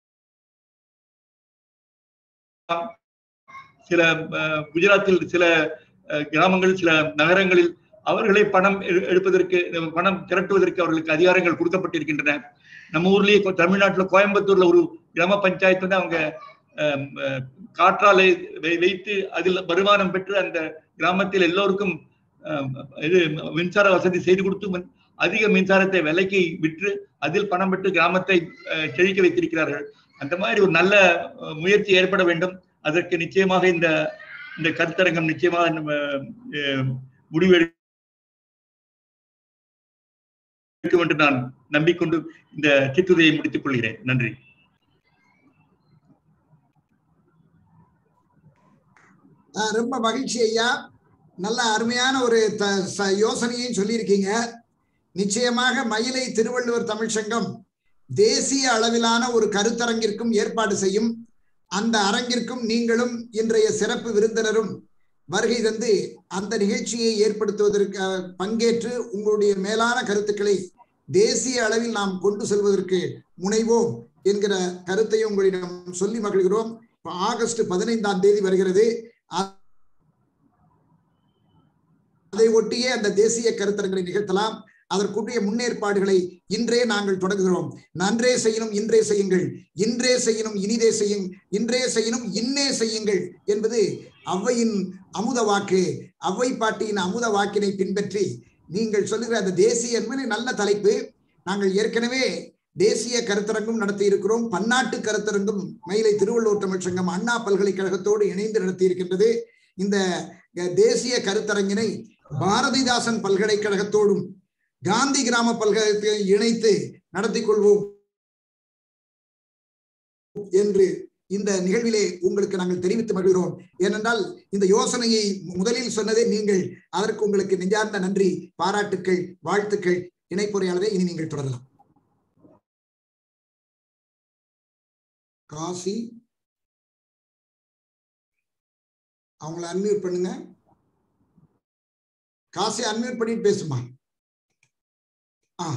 சில அஹ், குஜராத்தில் சில அஹ், கிராமங்கள் சில நகரங்களில் அவர்களே பணம் எடு- எடுப்பதற்கு அஹ், பணம் திரட்டுவதற்கு அவர்களுக்கு அதிகாரங்கள் கொடுக்கப்பட்டிருக்கின்றன நம்ம ஊர்லயே கொ- தமிழ்நாட்டுல கோயம்புத்தூர்ல ஒரு கிராம பஞ்சாயத்து வந்து அவங்க அஹ், அஹ், காற்றாலை வை- வைத்து அதில் வருமானம் பெற்று அந்த கிராமத்தில் எல்லோருக்கும் அஹ், இது மின்சார வசதி செய்து கொடுத்து மின்- அதிக மின்சாரத்தை விலைக்கு விற்று அதில் பணம் பெற்று கிராமத்தை அஹ், செழிக்க வைத்திருக்கிறார்கள் அந்த மாதிரி ஒரு நல்ல அஹ், முயற்சி ஏற்பட வேண்டும் அதற்கு நிச்சயமாக இந்த இந்த கருத்தரங்கம் நிச்சயமாக நம்ம அஹ், முடிவெடுக்கும் என்று நான் நம்பிக்கொண்டு இந்த சிற்றுரையை முடித்துக் கொள்கிறேன் நன்றி ஆஹ் ரொம்ப மகிழ்ச்சி ஐயா நல்ல அருமையான ஒரு த ச- யோசனையும் சொல்லியிருக்கீங்க நிச்சயமாக மயிலை திருவள்ளுவர் தமிழ் சங்கம் தேசிய அளவிலான ஒரு கருத்தரங்கிற்கும் ஏற்பாடு செய்யும் அந்த அரங்கிற்கும் நீங்களும் இன்றைய சிறப்பு விருந்தினரும் வருகை தந்து அந்த நிகழ்ச்சியை ஏற்படுத்துவதற்கு அஹ், பங்கேற்று உங்களுடைய மேலான கருத்துக்களை தேசிய அளவில் நாம் கொண்டு செல்வதற்கு முனைவோம் என்கிற கருத்தை உங்களிடம் சொல்லி மகிழ்கிறோம் இப்ப ஆகஸ்ட் பதினைந்தாம் தேதி வருகிறது அ- அதை ஒட்டியே அந்த தேசிய கருத்தரங்களை நிகழ்த்தலாம் அதற்குரிய முன்னேற்பாடுகளை இன்றே நாங்கள் தொடங்குகிறோம் நன்றே செய்யணும் இன்றே செய்யுங்கள் இன்றே செய்யணும் இனிதே செய்யும் இன்றே செய்யணும் இன்னே செய்யுங்கள் என்பது ஔவையின் அமுத வாக்கு ஔவை பாட்டியின் அமுத வாக்கினை பின்பற்றி நீங்கள் சொல்லுகிற அந்த தேசிய என்பது நல்ல தலைப்பு நாங்கள் ஏற்கனவே தேசிய கருத்தரங்கும் நடத்தி இருக்கிறோம் பன்னாட்டு கருத்தரங்கும் மயிலை திருவள்ளூர் தமிழ் சங்கம் அண்ணா பல்கலைக்கழகத்தோடு இணைந்து நடத்தி இருக்கின்றது இந்த அஹ், தேசிய கருத்தரங்கினை பாரதிதாசன் பல்கலைக்கழகத்தோடும் காந்தி கிராம பல்கலைக்கழகத்தை இணைத்து நடத்தி கொள்வோம் என்று இந்த நிகழ்விலே உங்களுக்கு நாங்கள் தெரிவித்து மகிழ்கிறோம் ஏனென்றால் இந்த யோசனையை முதலில் சொன்னதே நீங்கள் அதற்கு உங்களுக்கு நெஞ்சார்ந்த நன்றி பாராட்டுக்கள் வாழ்த்துக்கள் இணைப்புரையாளரை இனி நீங்கள் தொடரலாம் காசி அவங்கள அன்மியூட் பண்ணுங்க காசி அன்மியூட் பண்ணிட்டு பேசுமா ஆ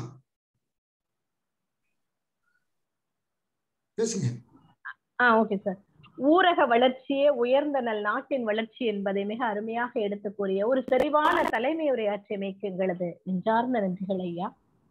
பேசுங்க ஆ ஓகே சார் ஊரக வளர்ச்சியே உயர்ந்த நல் நாட்டின் வளர்ச்சி என்பதை மிக அருமையாக எடுத்து கூறிய ஒரு செறிவான தலைமை உரையாற்றியமைக்கு எங்களது நெஞ்சார்ந்த நன்றிகள் ஐயா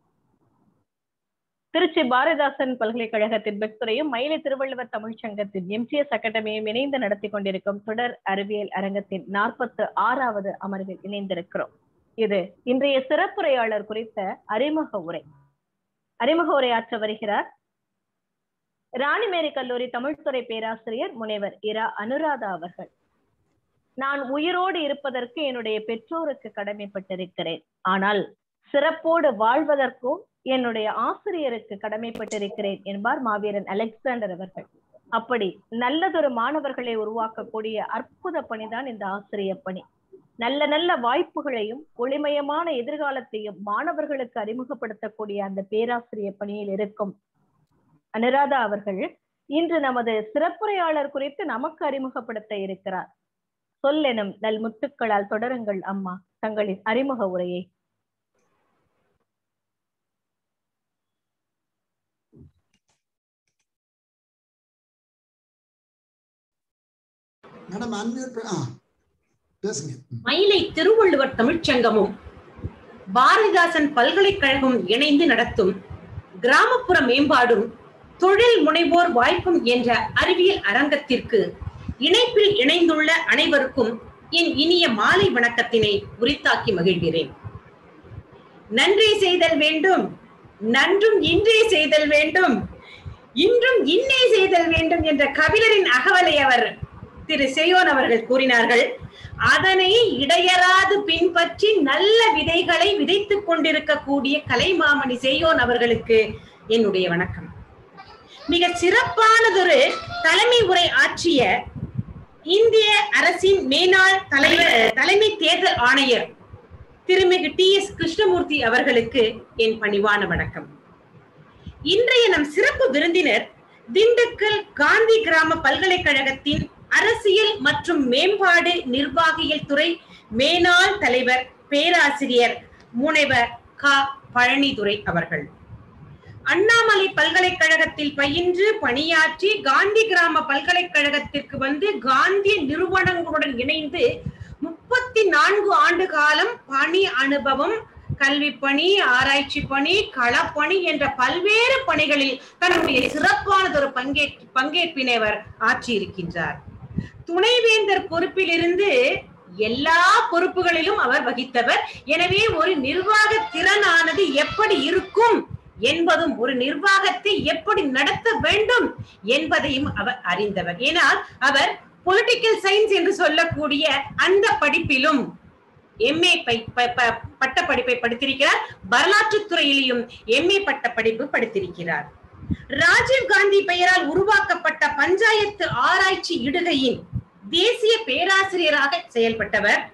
திருச்சி பாரதிதாசன் பல்கலைக்கழகத்தின் பெக்துறையும் மயிலை திருவள்ளுவர் தமிழ்ச் சங்கத்தின் எம்ஜிஎஸ் அகாடமியும் இணைந்து நடத்தி கொண்டிருக்கும் தொடர் அறிவியல் அரங்கத்தின் நாற்பத்து ஆறாவது அமர்வில் இணைந்திருக்கிறோம் இது இன்றைய சிறப்புரையாளர் குறித்த அறிமுக உரை அறிமுக உரையாற்ற வருகிறார் ராணிமேரி கல்லூரி தமிழ்துறை பேராசிரியர் முனைவர் இரா அனுராதா அவர்கள் நான் உயிரோடு இருப்பதற்கு என்னுடைய பெற்றோருக்கு கடமைப்பட்டிருக்கிறேன் ஆனால் சிறப்போடு வாழ்வதற்கும் என்னுடைய ஆசிரியருக்கு கடமைப்பட்டிருக்கிறேன் என்பார் மாவீரன் அலெக்சாண்டர் அவர்கள் அப்படி நல்லதொரு மாணவர்களை உருவாக்கக்கூடிய அற்புத பணிதான் இந்த ஆசிரியர் பணி நல்ல நல்ல வாய்ப்புகளையும் ஒளிமயமான எதிர்காலத்தையும் மாணவர்களுக்கு அறிமுகப்படுத்தக்கூடிய அந்த பேராசிரியர் பணியில் இருக்கும் அனுராதா அவர்கள் இன்று நமது சிறப்புரையாளர் குறித்து நமக்கு அறிமுகப்படுத்த இருக்கிறார் சொல்லெனும் நல் முத்துக்களால் தொடருங்கள் அம்மா தங்களின் அறிமுக உரையை மேடம் அன்மியூட் ஆ பேசுங்க மயிலை திருவள்ளுவர் தமிழ்ச்சங்கமும் பாரதிதாசன் பல்கலைக்கழகம் இணைந்து நடத்தும் கிராமப்புற மேம்பாடும் தொழில் முனைவோர் வாய்ப்பும் என்ற அறிவியல் அரங்கத்திற்கு இணைப்பில் இணைந்துள்ள அனைவருக்கும் என் இனிய மாலை வணக்கத்தினை உரித்தாக்கி மகிழ்கிறேன் நன்றி செய்தல் வேண்டும் நன்றும் இன்றே செய்தல் வேண்டும் இன்றும் இன்னே செய்தல் வேண்டும் என்ற கபிலரின் அகவலை அவர் திரு செய்யோன் அவர்கள் கூறினார்கள் அதனை இடையராது பின்பற்றி நல்ல விதைகளை விதைத்துக் கொண்டிருக்கக்கூடிய கலைமாமணி செய்யோன் அவர்களுக்கு என்னுடைய வணக்கம் மிக சிறப்பானதொரு தலைமை உரை ஆற்றிய இந்திய அரசின் மேனாள் தலைவர் தலைமை தேர்தல் ஆணையர் திருமிகு டி எஸ் கிருஷ்ணமூர்த்தி அவர்களுக்கு என் பணிவான வணக்கம் இன்றைய நம் சிறப்பு விருந்தினர் திண்டுக்கல் காந்தி கிராம பல்கலைக்கழகத்தின் அரசியல் மற்றும் மேம்பாடு நிர்வாகியல் துறை மேனாள் தலைவர் பேராசிரியர் முனைவர் க பழனிதுரை அவர்கள் அண்ணாமலை பல்கலைக்கழகத்தில் பயின்று பணியாற்றி காந்தி கிராம பல்கலைக்கழகத்திற்கு வந்து காந்திய நிறுவனங்களுடன் இணைந்து முப்பத்தி நான்கு ஆண்டு காலம் பணி அனுபவம் கல்வி பணி ஆராய்ச்சி பணி களப்பணி என்ற பல்வேறு பணிகளில் தன்னுடைய சிறப்பானதொரு பங்கே பங்கேற்பினை அவர் ஆற்றியிருக்கின்றார் துணைவேந்தர் பொறுப்பிலிருந்து எல்லா பொறுப்புகளிலும் அவர் வகித்தவர் எனவே ஒரு நிர்வாக திறனானது எப்படி இருக்கும் என்பதும் ஒரு நிர்வாகத்தை எப்படி நடத்த வேண்டும் என்பதையும் அவர் அறிந்தவர் ஏனால் அவர் பொலிட்டிக்கல் சயின்ஸ் என்று சொல்லக்கூடிய அந்த படிப்பிலும் எம்ஏ பட்ட படிப்பை படித்திருக்கிறார் வரலாற்று துறையிலையும் எம்ஏ பட்ட படிப்பு படித்திருக்கிறார் ராஜீவ் காந்தி பெயரால் உருவாக்கப்பட்ட பஞ்சாயத்து ஆராய்ச்சி இடுகையின் தேசிய பேராசிரியராக செயல்பட்டவர்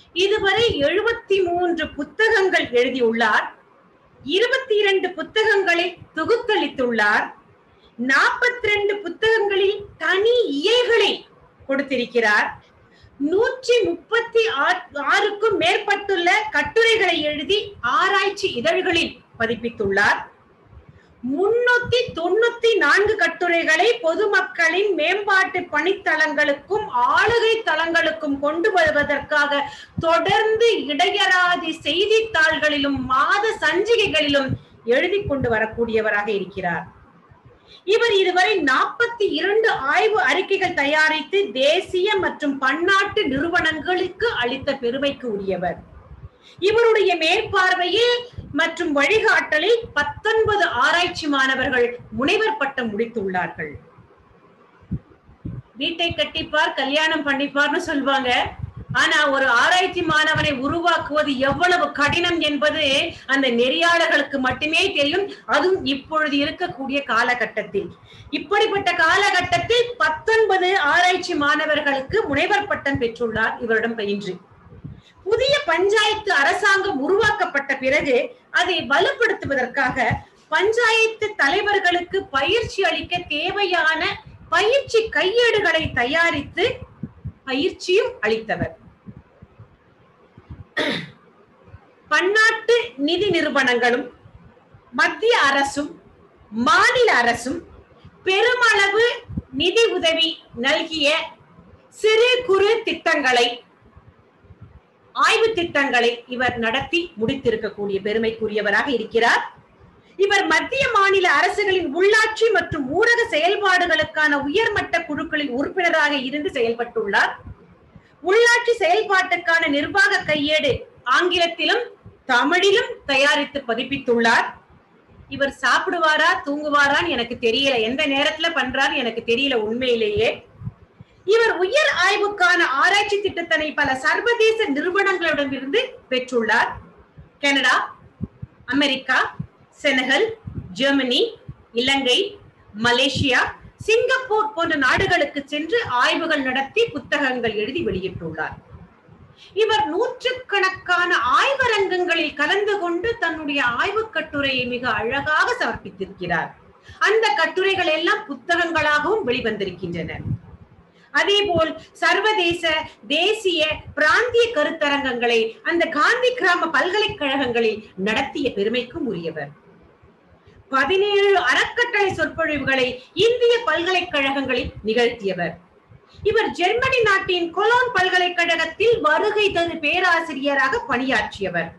இதுவரை எழுபத்தி மூன்று புத்தகங்கள் எழுதியுள்ளார் இருபத்தி இரண்டு புத்தகங்களை தொகுத்தளித்துள்ளார் நாற்பத்தி ரெண்டு புத்தகங்களில் தனி இயல்களை கொடுத்திருக்கிறார் நூற்றி முப்பத்தி ஆறுக்கும் மேற்பட்டுள்ள கட்டுரைகளை எழுதி ஆராய்ச்சி இதழ்களில் பதிப்பித்துள்ளார் முன்னூத்தி தொண்ணூத்தி நான்கு கட்டுரைகளை பொதுமக்களின் மேம்பாட்டு பணித்தளங்களுக்கும் ஆளுகை தளங்களுக்கும் கொண்டு வருவதற்காக தொடர்ந்து இடையராதி செய்தித்தாள்களிலும் மாத சஞ்சிகைகளிலும் எழுதி கொண்டு வரக்கூடியவராக இருக்கிறார் இவர் இதுவரை நாற்பத்தி இரண்டு ஆய்வு அறிக்கைகள் தயாரித்து தேசிய மற்றும் பன்னாட்டு நிறுவனங்களுக்கு அளித்த பெருமைக்கு உரியவர் இவருடைய மேற்பார்வையில் மற்றும் வழிகாட்டலில் பத்தொன்பது ஆராய்ச்சி மாணவர்கள் முனைவர் பட்டம் முடித்துள்ளார்கள் வீட்டை கட்டிப்பார் கல்யாணம் பண்ணிப்பார்னு சொல்லுவாங்க ஆனா ஒரு ஆராய்ச்சி மாணவனை உருவாக்குவது எவ்வளவு கடினம் என்பது அந்த நெறியாளர்களுக்கு மட்டுமே தெரியும் அதுவும் இப்பொழுது இருக்கக்கூடிய காலகட்டத்தில் இப்படிப்பட்ட காலகட்டத்தில் பத்தொன்பது ஆராய்ச்சி மாணவர்களுக்கு முனைவர் பட்டம் பெற்றுள்ளார் இவரிடம் பயின்று புதிய பஞ்சாயத்து அரசாங்கம் உருவாக்கப்பட்ட பிறகு அதை வலுப்படுத்துவதற்காக பஞ்சாயத்து தலைவர்களுக்கு பயிற்சி அளிக்க தேவையான பயிற்சி கையேடுகளை தயாரித்து பயிற்சியும் அளித்தவர் பன்னாட்டு நிதி நிறுவனங்களும் மத்திய அரசும் மாநில அரசும் பெருமளவு நிதி உதவி நல்கிய சிறு குறு திட்டங்களை ஆய்வு திட்டங்களை இவர் நடத்தி முடித்திருக்கக்கூடிய பெருமைக்குரியவராக இருக்கிறார் இவர் மத்திய மாநில அரசுகளின் உள்ளாட்சி மற்றும் ஊரக செயல்பாடுகளுக்கான உயர்மட்ட குழுக்களில் உறுப்பினராக இருந்து செயல்பட்டுள்ளார் உள்ளாட்சி செயல்பாட்டுக்கான நிர்வாக கையேடு ஆங்கிலத்திலும் தமிழிலும் தயாரித்து பதிப்பித்துள்ளார் இவர் சாப்பிடுவாரா தூங்குவாரான்னு எனக்கு தெரியல எந்த நேரத்துல பண்றாரு எனக்கு தெரியல உண்மையிலேயே இவர் உயர் ஆய்வுக்கான ஆராய்ச்சி திட்டத்தினை பல சர்வதேச நிறுவனங்களிடமிருந்து பெற்றுள்ளார் Canada America Senegal Germany Ilangai Malaysia Singapore போன்ற நாடுகளுக்கு சென்று ஆய்வுகள் நடத்தி புத்தகங்கள் எழுதி வெளியிட்டுள்ளார் இவர் நூற்றுக்கணக்கான ஆய்வரங்கங்களில் கலந்து கொண்டு தன்னுடைய ஆய்வு கட்டுரையை மிக அழகாக சமர்ப்பித்திருக்கிறார் அந்த கட்டுரைகள் எல்லாம் புத்தகங்களாகவும் வெளிவந்திருக்கின்றன அதேபோல் சர்வதேச தேசிய பிராந்திய கருத்தரங்கங்களை அந்த காந்தி கிராம பல்கலைக்கழகங்களில் நடத்திய பெருமைக்கும் உரியவர் பதினேழு அறக்கட்டளை சொற்பொழிவுகளை இந்திய பல்கலைக்கழகங்களில் நிகழ்த்தியவர் இவர் ஜெர்மனி நாட்டின் கொலோன் பல்கலைக்கழகத்தில் வருகை தரு பேராசிரியராக பணியாற்றியவர்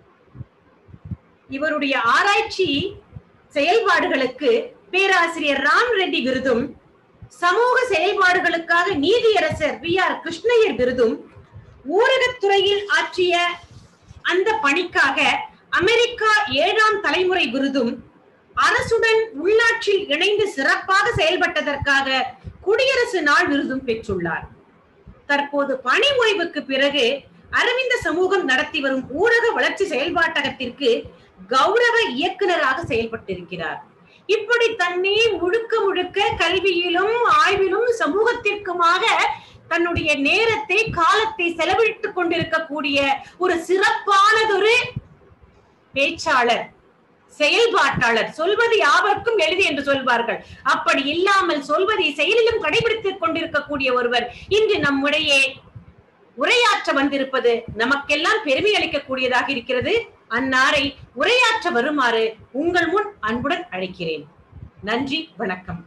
இவருடைய ஆராய்ச்சி செயல்பாடுகளுக்கு பேராசிரியர் ராம் ரெட்டி விருதும் சமூக செயல்பாடுகளுக்காக நீதியரசர் வி ஆர் கிருஷ்ணய்யர் விருதும் ஊரகத்துறையில் ஆற்றிய அந்த பணிக்காக அமெரிக்கா ஏழாம் தலைமுறை விருதும் அரசுடன் உள்ளாட்சியில் இணைந்து சிறப்பாக செயல்பட்டதற்காக குடியரசு நாள் விருதும் பெற்றுள்ளார் தற்போது பணி ஓய்வுக்கு பிறகு அரவிந்த சமூகம் நடத்தி வரும் ஊரக வளர்ச்சி செயல்பாட்டகத்திற்கு கௌரவ இயக்குநராக செயல்பட்டிருக்கிறார் இப்படி தன்னை முழுக்க முழுக்க கல்வியிலும் ஆய்விலும் சமூகத்திற்குமாக தன்னுடைய நேரத்தை காலத்தை செலவிட்டுக் கொண்டிருக்கக்கூடிய ஒரு சிறப்பானதொரு பேச்சாளர் செயல்பாட்டாளர் சொல்வது யாவருக்கும் எளிது என்று சொல்வார்கள் அப்படி இல்லாமல் சொல்வதை செயலிலும் கடைபிடித்துக் கொண்டிருக்கக்கூடிய ஒருவர் இன்று நம்முடைய உரையாற்ற வந்திருப்பது நமக்கெல்லாம் பெருமை அளிக்கக்கூடியதாக இருக்கிறது அந்நாரை உரையாற்ற வருமாறு உங்கள் முன் அன்புடன் அழைக்கிறேன் நன்றி வணக்கம்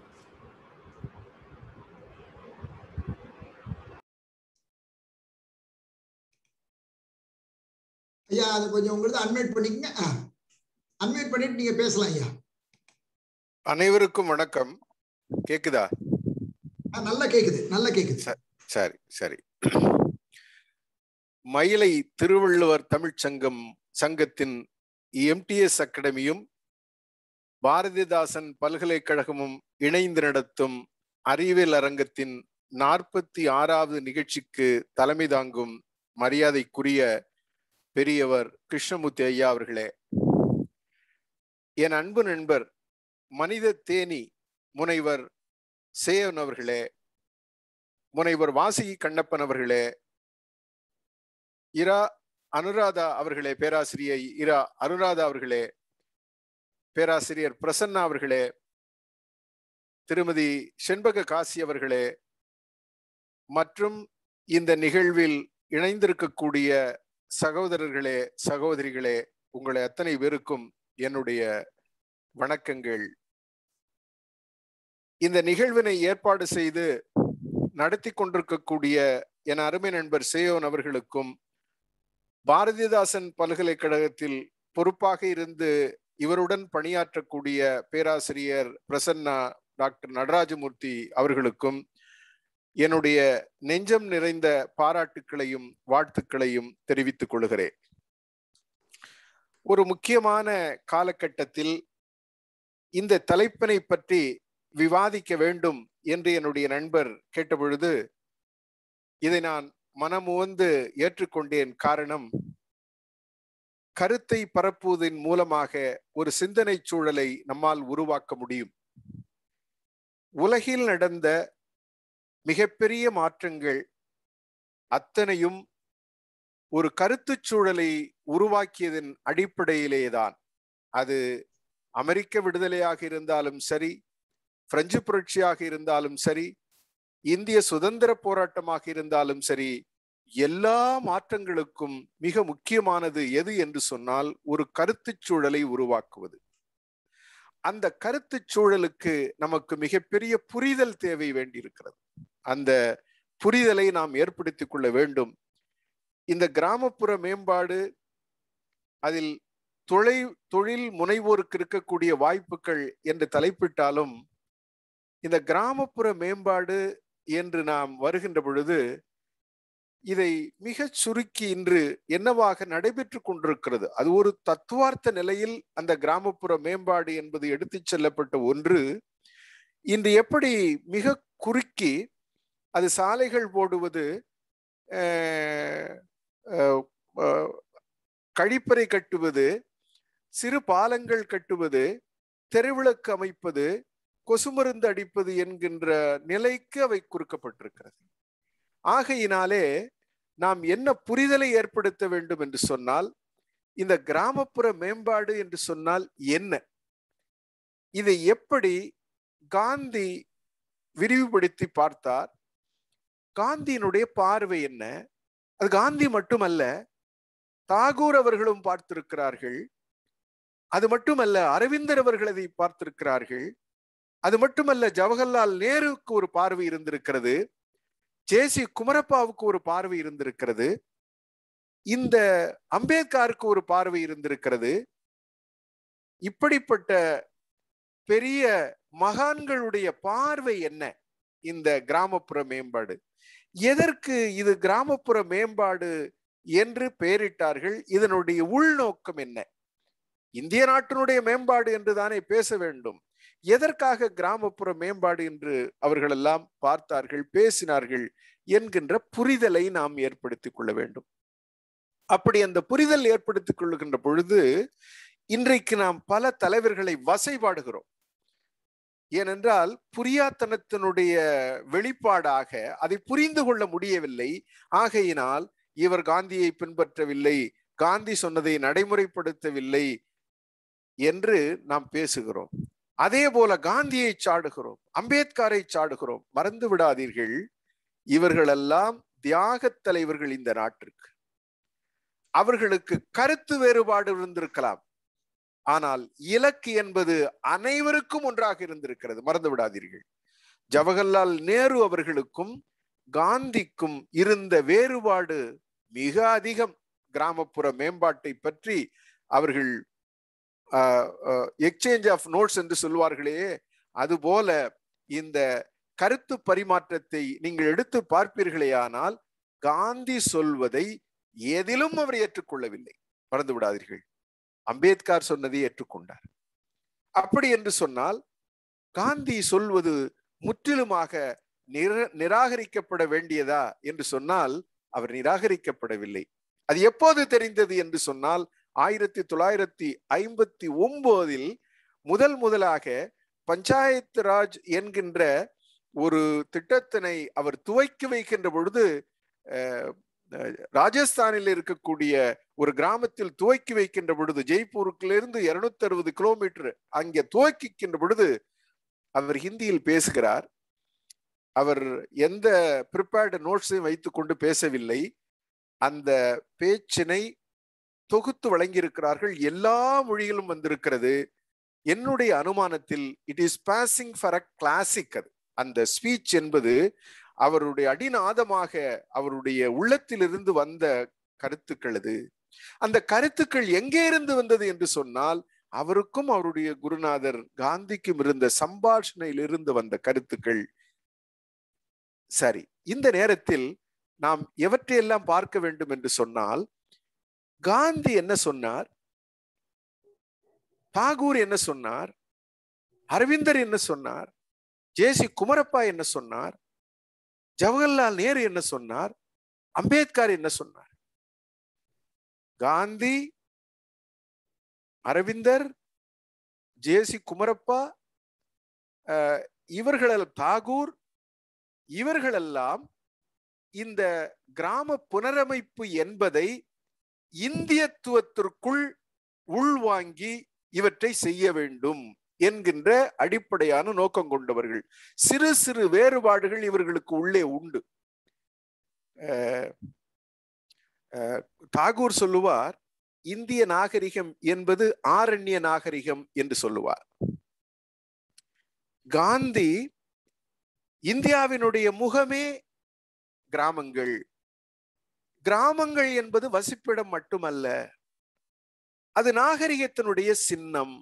ஐயா அது கொஞ்சம் உங்களுக்கு அன்மியூட் பண்ணிக்கங்க அன்மியூட் பண்ணிட்டு நீங்க பேசலாம் ஐயா அனைவருக்கும் வணக்கம் கேக்குதா ஆ, நல்லா கேக்குது நல்லா கேக்குது சரி சரி மயிலை திருவள்ளுவர் தமிழ்ச் சங்கம் சங்கத்தின் எம்டிஎஸ் அகாடமியும் பாரதிதாசன் பல்கலைக்கழகமும் இணைந்து நடத்தும் அறிவியல் அரங்கத்தின் நாற்பத்தி ஆறாவது நிகழ்ச்சிக்கு தலைமை தாங்கும் மரியாதைக்குரிய பெரியவர் கிருஷ்ணமூர்த்தி ஐயா அவர்களே என் அன்பு நண்பர் மனித தேனி முனைவர் சேவன் அவர்களே முனைவர் வாசுகி கண்ணப்பன் அவர்களே இரா அனுராதா அவர்களே பேராசிரியை இரா அனுராதா அவர்களே பேராசிரியர் பிரசன்னா அவர்களே திருமதி செண்பக காசி அவர்களே மற்றும் இந்த நிகழ்வில் இணைந்திருக்கக்கூடிய சகோதரர்களே சகோதரிகளே உங்களை அத்தனை பேருக்கும் என்னுடைய வணக்கங்கள் இந்த நிகழ்வினை ஏற்பாடு செய்து நடத்தி கொண்டிருக்கக்கூடிய என் அருமை நண்பர் சேயோன் அவர்களுக்கும் பாரதிதாசன் பல்கலைக்கழகத்தில் பொறுப்பாக இருந்து இவருடன் பணியாற்றக்கூடிய பேராசிரியர் பிரசன்னா டாக்டர் நடராஜமூர்த்தி அவர்களுக்கும் என்னுடைய நெஞ்சம் நிறைந்த பாராட்டுக்களையும் வாழ்த்துக்களையும் தெரிவித்துக் கொள்கிறேன் ஒரு முக்கியமான காலகட்டத்தில் இந்த தலைப்பினை பற்றி விவாதிக்க வேண்டும் என்று என்னுடைய நண்பர் கேட்டபொழுது இதை நான் மனமுவந்து ஏற்றுக்கொண்டேன் காரணம் கருத்தை பரப்புவதன் மூலமாக ஒரு சிந்தனை சூழலை நம்மால் உருவாக்க முடியும் உலகில் நடந்த மிகப்பெரிய மாற்றங்கள் அத்தனையும் ஒரு கருத்து சூழலை உருவாக்கியதன் அடிப்படையிலேதான் அது அமெரிக்க விடுதலையாக இருந்தாலும் சரி பிரெஞ்சு புரட்சியாக இருந்தாலும் சரி இந்திய சுதந்திர போராட்டமாக இருந்தாலும் சரி எல்லா மாற்றங்களுக்கும் மிக முக்கியமானது எது என்று சொன்னால் ஒரு கருத்து சூழலை உருவாக்குவது அந்த கருத்து சூழலுக்கு நமக்கு மிகப்பெரிய புரிதல் தேவை வேண்டியிருக்கிறது அந்த புரிதலை நாம் ஏற்படுத்திக் கொள்ள வேண்டும் இந்த கிராமப்புற மேம்பாடு அதில் தொலை தொழில் முனைவோருக்கு இருக்கக்கூடிய வாய்ப்புகள் என்று தலைப்பிட்டாலும் இந்த கிராமப்புற மேம்பாடு என்று நாம் வருகின்ற பொழுது இதை மிக சுருக்கி இன்று என்னவாக நடைபெற்று கொண்டிருக்கிறது அது ஒரு தத்துவார்த்த நிலையில் அந்த கிராமப்புற மேம்பாடு என்பது எடுத்துச் செல்லப்பட்ட ஒன்று இன்று எப்படி மிக குறுக்கி அது சாலைகள் போடுவது கழிப்பறை கட்டுவது சிறு பாலங்கள் கட்டுவது தெருவிளக்கு அமைப்பது கொசுமருந்து அடிப்பது என்கின்ற நிலைக்கு அவை குறுக்கப்பட்டிருக்கிறது ஆகையினாலே நாம் என்ன புரிதலை ஏற்படுத்த வேண்டும் என்று சொன்னால் இந்த கிராமப்புற மேம்பாடு என்று சொன்னால் என்ன இதை எப்படி காந்தி விரிவுபடுத்தி பார்த்தார் காந்தியினுடைய பார்வை என்ன அது காந்தி மட்டுமல்ல தாகூர் அவர்களும் பார்த்திருக்கிறார்கள் அது மட்டுமல்ல அரவிந்தர் அவர்கள் அதை பார்த்திருக்கிறார்கள் அது மட்டுமல்ல ஜவஹர்லால் நேருவுக்கு ஒரு பார்வை இருந்திருக்கிறது ஜே சி குமரப்பாவுக்கு ஒரு பார்வை இருந்திருக்கிறது இந்த அம்பேத்கருக்கு ஒரு பார்வை இருந்திருக்கிறது இப்படிப்பட்ட பெரிய மகான்களுடைய பார்வை என்ன இந்த கிராமப்புற மேம்பாடு எதற்கு இது கிராமப்புற மேம்பாடு என்று பெயரிட்டார்கள் இதனுடைய உள்நோக்கம் என்ன இந்திய நாட்டினுடைய மேம்பாடு என்று தானே பேச வேண்டும் எதற்காக கிராமப்புற மேம்பாடு என்று அவர்கள் எல்லாம் பார்த்தார்கள் பேசினார்கள் என்கின்ற புரிதலை நாம் ஏற்படுத்திக் கொள்ள வேண்டும் அப்படி அந்த புரிதல் ஏற்படுத்திக் கொள்ளுகின்ற பொழுது இன்றைக்கு நாம் பல தலைவர்களை வசைபாடுகிறோம் ஏனென்றால் புரியாத்தனத்தினுடைய வெளிப்பாடாக அதை புரிந்து கொள்ள முடியவில்லை ஆகையினால் இவர் காந்தியை பின்பற்றவில்லை காந்தி சொன்னதை நடைமுறைப்படுத்தவில்லை என்று நாம் பேசுகிறோம் அதே போல காந்தியை சாடுகிறோம் அம்பேத்கரை சாடுகிறோம் மறந்து விடாதீர்கள் இவர்களெல்லாம் தியாக தலைவர்கள் இந்த நாட்டிற்கு அவர்களுக்கு கருத்து வேறுபாடு இருந்திருக்கலாம் ஆனால் இலக்கு என்பது அனைவருக்கும் ஒன்றாக இருந்திருக்கிறது மறந்து விடாதீர்கள் ஜவஹர்லால் நேரு அவர்களுக்கும் காந்திக்கும் இருந்த வேறுபாடு மிக அதிகம் கிராமப்புற மேம்பாட்டை பற்றி அவர்கள் எக்ஸ்சேஞ்ச் ஆஃப் நோட்ஸ் என்று சொல்வார்களே அதுபோல இந்த கருத்து பரிமாற்றத்தை நீங்கள் எடுத்து பார்ப்பீர்களேயானால் காந்தி சொல்வதை எதிலும் அவர் ஏற்றுக்கொள்ளவில்லை மறந்து விடாதீர்கள் அம்பேத்கர் சொன்னதை ஏற்றுக்கொண்டார் அப்படி என்று சொன்னால் காந்தி சொல்வது முற்றிலுமாக நிர நிராகரிக்கப்பட வேண்டியதா என்று சொன்னால் அவர் நிராகரிக்கப்படவில்லை அது எப்போது தெரிந்தது என்று சொன்னால் ஆயிரத்தி தொள்ளாயிரத்தி ஐம்பத்தி ஒன்பதில் முதல் முதலாக பஞ்சாயத்து ராஜ் என்கின்ற ஒரு திட்டத்தினை அவர் துவக்கி வைக்கின்ற பொழுது அஹ், ராஜஸ்தானில் இருக்கக்கூடிய ஒரு கிராமத்தில் துவக்கி வைக்கின்ற பொழுது ஜெய்ப்பூருக்கிலிருந்து இருநூத்தி அறுபது கிலோமீட்டர் அங்கே துவக்கிக்கின்ற பொழுது அவர் ஹிந்தியில் பேசுகிறார் அவர் எந்த ப்ரிப்பேர்டு நோட்ஸையும் வைத்துக்கொண்டு பேசவில்லை அந்த பேச்சினை தொகுத்து வழங்கியிருக்கிறார்கள் எல்லா மொழிகளும் வந்திருக்கிறது என்னுடைய அனுமானத்தில் it is passing for a classic அது அந்த ஸ்பீச் என்பது அவருடைய அடிநாதமாக அவருடைய உள்ளத்திலிருந்து வந்த கருத்துக்கள் அது அந்த கருத்துக்கள் எங்கே இருந்து வந்தது என்று சொன்னால் அவருக்கும் அவருடைய குருநாதர் காந்திக்கும் இருந்த சம்பாஷணையிலிருந்து வந்த கருத்துக்கள் சரி இந்த நேரத்தில் நாம் எவற்றையெல்லாம் பார்க்க வேண்டும் என்று சொன்னால் காந்தி என்ன சொன்னார் தாகூர் என்ன சொன்னார் அரவிந்தர் என்ன சொன்னார் ஜேசி குமரப்பா என்ன சொன்னார் ஜவஹர்லால் நேரு என்ன சொன்னார் அம்பேத்கர் என்ன சொன்னார் காந்தி அரவிந்தர் ஜேசி குமரப்பா அஹ், இவர்களெல் தாகூர் இவர்களெல்லாம் இந்த கிராம புனரமைப்பு என்பதை இந்தியத்துவத்திற்குள் உள்வாங்கி இவற்றை செய்ய வேண்டும் என்கின்ற அடிப்படையான நோக்கம் கொண்டவர்கள் சிறு சிறு வேறுபாடுகள் இவர்களுக்கு உள்ளே உண்டு அஹ், அஹ், தாகூர் சொல்லுவார் இந்திய நாகரிகம் என்பது ஆரண்ய நாகரிகம் என்று சொல்லுவார் காந்தி இந்தியாவினுடைய முகமே கிராமங்கள் கிராமங்கள் என்பது வசிப்பிடம் மட்டுமல்ல அது நாகரிகத்தினுடைய சின்னம்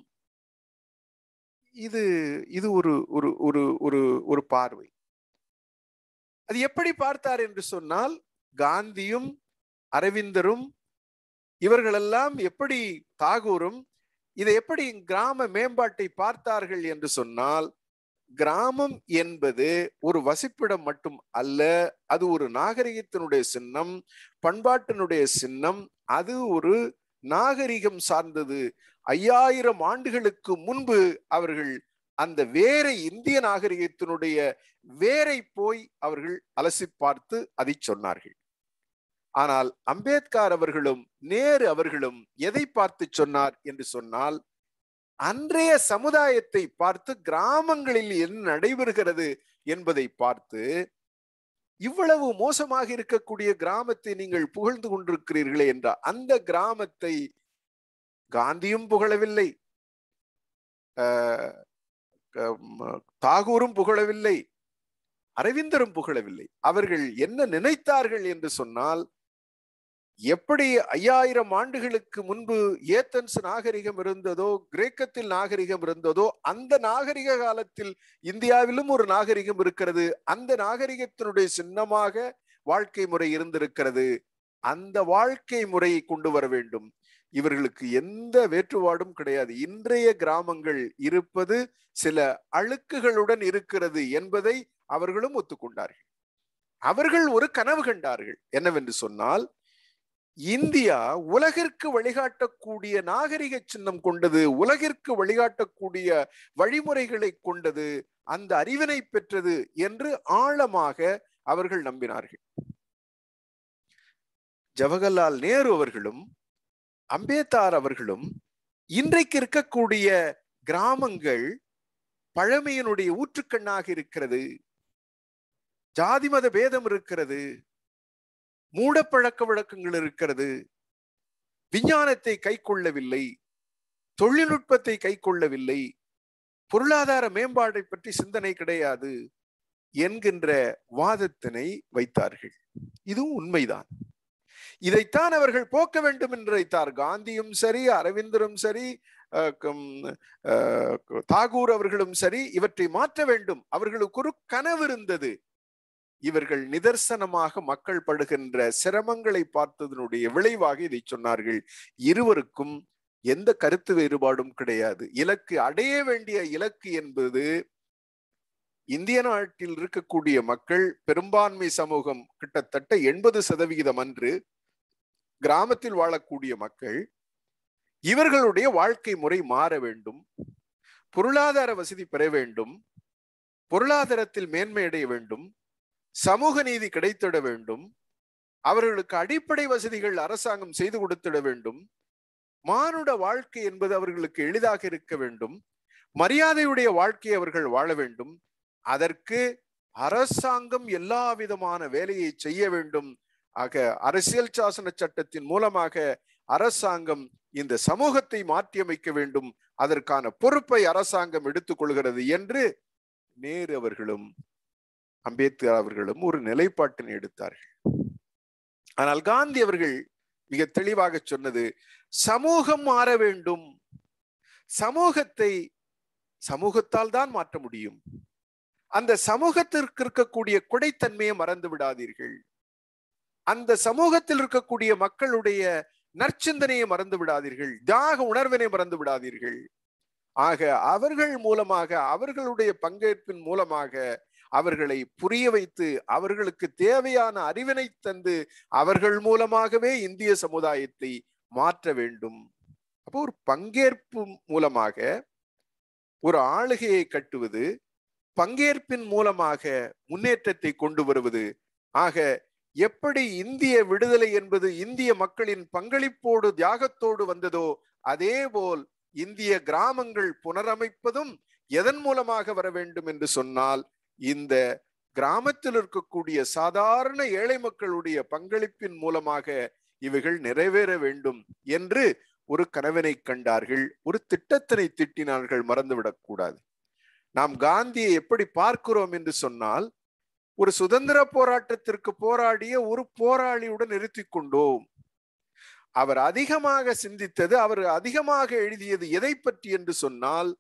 இது இது ஒரு ஒரு ஒரு ஒரு ஒரு பார்வை அது எப்படி பார்த்தார் என்று சொன்னால் காந்தியும் அரவிந்தரும் இவர்களெல்லாம் எப்படி தாகூரும் இதை எப்படி கிராம மேம்பாட்டை பார்த்தார்கள் என்று சொன்னால் கிராமம் என்பது ஒரு வசிப்பிடம் மட்டும் அல்ல அது ஒரு நாகரிகத்தினுடைய சின்னம் பண்பாட்டினுடைய சின்னம் அது ஒரு நாகரிகம் சார்ந்தது ஐயாயிரம் ஆண்டுகளுக்கு முன்பு அவர்கள் அந்த வேரை இந்திய நாகரிகத்தினுடைய வேரை போய் அவர்கள் அலசி பார்த்து அதை சொன்னார்கள் ஆனால் அம்பேத்கர் அவர்களும் நேரு அவர்களும் எதை பார்த்து சொன்னார் என்று சொன்னால் அன்றைய சமுதாயத்தை பார்த்து கிராமங்களில் என்ன நடைபெறுகிறது என்பதை பார்த்து இவ்வளவு மோசமாக இருக்கக்கூடிய கிராமத்தை நீங்கள் புகழ்ந்து கொண்டிருக்கிறீர்களே என்ற அந்த கிராமத்தை காந்தியும் புகழவில்லை ஆஹ் க- தாகூரும் புகழவில்லை அரவிந்தரும் புகழவில்லை அவர்கள் என்ன நினைத்தார்கள் என்று சொன்னால் எப்படி ஐயாயிரம் ஆண்டுகளுக்கு முன்பு ஏத்தன்ஸ் நாகரிகம் இருந்ததோ கிரேக்கத்தில் நாகரிகம் இருந்ததோ அந்த நாகரிக காலத்தில் இந்தியாவிலும் ஒரு நாகரிகம் இருக்கிறது அந்த நாகரிகத்தினுடைய சின்னமாக வாழ்க்கை முறை இருந்திருக்கிறது அந்த வாழ்க்கை முறையை கொண்டு வர வேண்டும் இவர்களுக்கு எந்த வேற்றுபாடும் கிடையாது இன்றைய கிராமங்கள் இருப்பது சில அழுக்குகளுடன் இருக்கிறது என்பதை அவர்களும் ஒத்துக்கொண்டார்கள் அவர்கள் ஒரு கனவு கண்டார்கள் என்னவென்று சொன்னால் இந்தியா உலகிற்கு வழிகாட்டக்கூடிய நாகரிக சின்னம் கொண்டது உலகிற்கு வழிகாட்டக்கூடிய வழிமுறைகளை கொண்டது அந்த அறிவினை பெற்றது என்று ஆழமாக அவர்கள் நம்பினார்கள் ஜவஹர்லால் நேரு அவர்களும் அம்பேத்கர் அவர்களும் இன்றைக்கு இருக்கக்கூடிய கிராமங்கள் பழமையினுடைய ஊற்றுக்கண்ணாக இருக்கிறது ஜாதி மத பேதம் இருக்கிறது மூடப்பழக்க வழக்கங்கள் இருக்கிறது விஞ்ஞானத்தை கை கொள்ளவில்லை தொழில்நுட்பத்தை கை கொள்ளவில்லை பொருளாதார மேம்பாட்டை பற்றி சிந்தனை கிடையாது என்கின்ற வாதத்தினை வைத்தார்கள் இதுவும் உண்மைதான் இதைத்தான் அவர்கள் போக்க வேண்டும் என்று வைத்தார் காந்தியும் சரி அரவிந்தரும் சரி அஹ், கம்- அஹ், தாகூர் அவர்களும் சரி இவற்றை மாற்ற வேண்டும் அவர்களுக்கு ஒரு கனவு இருந்தது இவர்கள் நிதர்சனமாக மக்கள் படுகின்ற சிரமங்களை பார்த்ததனுடைய விளைவாக இதை சொன்னார்கள் இருவருக்கும் எந்த கருத்து வேறுபாடும் கிடையாது இலக்கு அடைய வேண்டிய இலக்கு என்பது இந்திய நாட்டில் இருக்கக்கூடிய மக்கள் பெரும்பான்மை சமூகம் கிட்டத்தட்ட எண்பது சதவிகிதம் அன்று கிராமத்தில் வாழக்கூடிய மக்கள் இவர்களுடைய வாழ்க்கை முறை மாற வேண்டும் பொருளாதார வசதி பெற வேண்டும் பொருளாதாரத்தில் மேன்மை அடைய வேண்டும் சமூக நீதி கிடைத்திட வேண்டும் அவர்களுக்கு அடிப்படை வசதிகள் அரசாங்கம் செய்து கொடுத்திட வேண்டும் மானுட வாழ்க்கை என்பது அவர்களுக்கு எளிதாக இருக்க வேண்டும் மரியாதையுடைய வாழ்க்கையை அவர்கள் வாழ வேண்டும் அதற்கு அரசாங்கம் எல்லா விதமான வேலையை செய்ய வேண்டும் ஆக அரசியல் சாசன சட்டத்தின் மூலமாக அரசாங்கம் இந்த சமூகத்தை மாற்றியமைக்க வேண்டும் அதற்கான பொறுப்பை அரசாங்கம் எடுத்துக்கொள்கிறது என்று நேரு அவர்களும் அம்பேத்கர் அவர்களும் ஒரு நிலைப்பாட்டினை எடுத்தார்கள் ஆனால் காந்தி அவர்கள் மிக தெளிவாக சொன்னது சமூகம் மாற வேண்டும் சமூகத்தை சமூகத்தால் தான் மாற்ற முடியும் அந்த சமூகத்திற்கு இருக்கக்கூடிய கொடைத்தன்மையை மறந்து விடாதீர்கள் அந்த சமூகத்தில் இருக்கக்கூடிய மக்களுடைய நற்சிந்தனையை மறந்து விடாதீர்கள் தியாக உணர்வினை மறந்து விடாதீர்கள் ஆக அவர்கள் மூலமாக அவர்களுடைய பங்கேற்பின் மூலமாக அவர்களை புரிய வைத்து அவர்களுக்கு தேவையான அறிவினை தந்து அவர்கள் மூலமாகவே இந்திய சமுதாயத்தை மாற்ற வேண்டும் அப்போ ஒரு பங்கேற்பு மூலமாக ஒரு ஆளுகையை கட்டுவது பங்கேற்பின் மூலமாக முன்னேற்றத்தை கொண்டு வருவது ஆக எப்படி இந்திய விடுதலை என்பது இந்திய மக்களின் பங்களிப்போடு தியாகத்தோடு வந்ததோ அதே போல் இந்திய கிராமங்கள் புனரமைப்பதும் எதன் மூலமாக வர வேண்டும் என்று சொன்னால் இந்த கிராமத்தில் இருக்கக்கூடிய சாதாரண ஏழை மக்களுடைய பங்களிப்பின் மூலமாக இவைகள் நிறைவேற வேண்டும் என்று ஒரு கனவினை கண்டார்கள் ஒரு திட்டத்தினை திட்டினார்கள் மறந்துவிடக் கூடாது நாம் காந்தியை எப்படி பார்க்கிறோம் என்று சொன்னால் ஒரு சுதந்திர போராட்டத்திற்கு போராடிய ஒரு போராளியுடன் நிறுத்தி கொண்டோம் அவர் அதிகமாக சிந்தித்தது அவர் அதிகமாக எழுதியது எதை பற்றி என்று சொன்னால்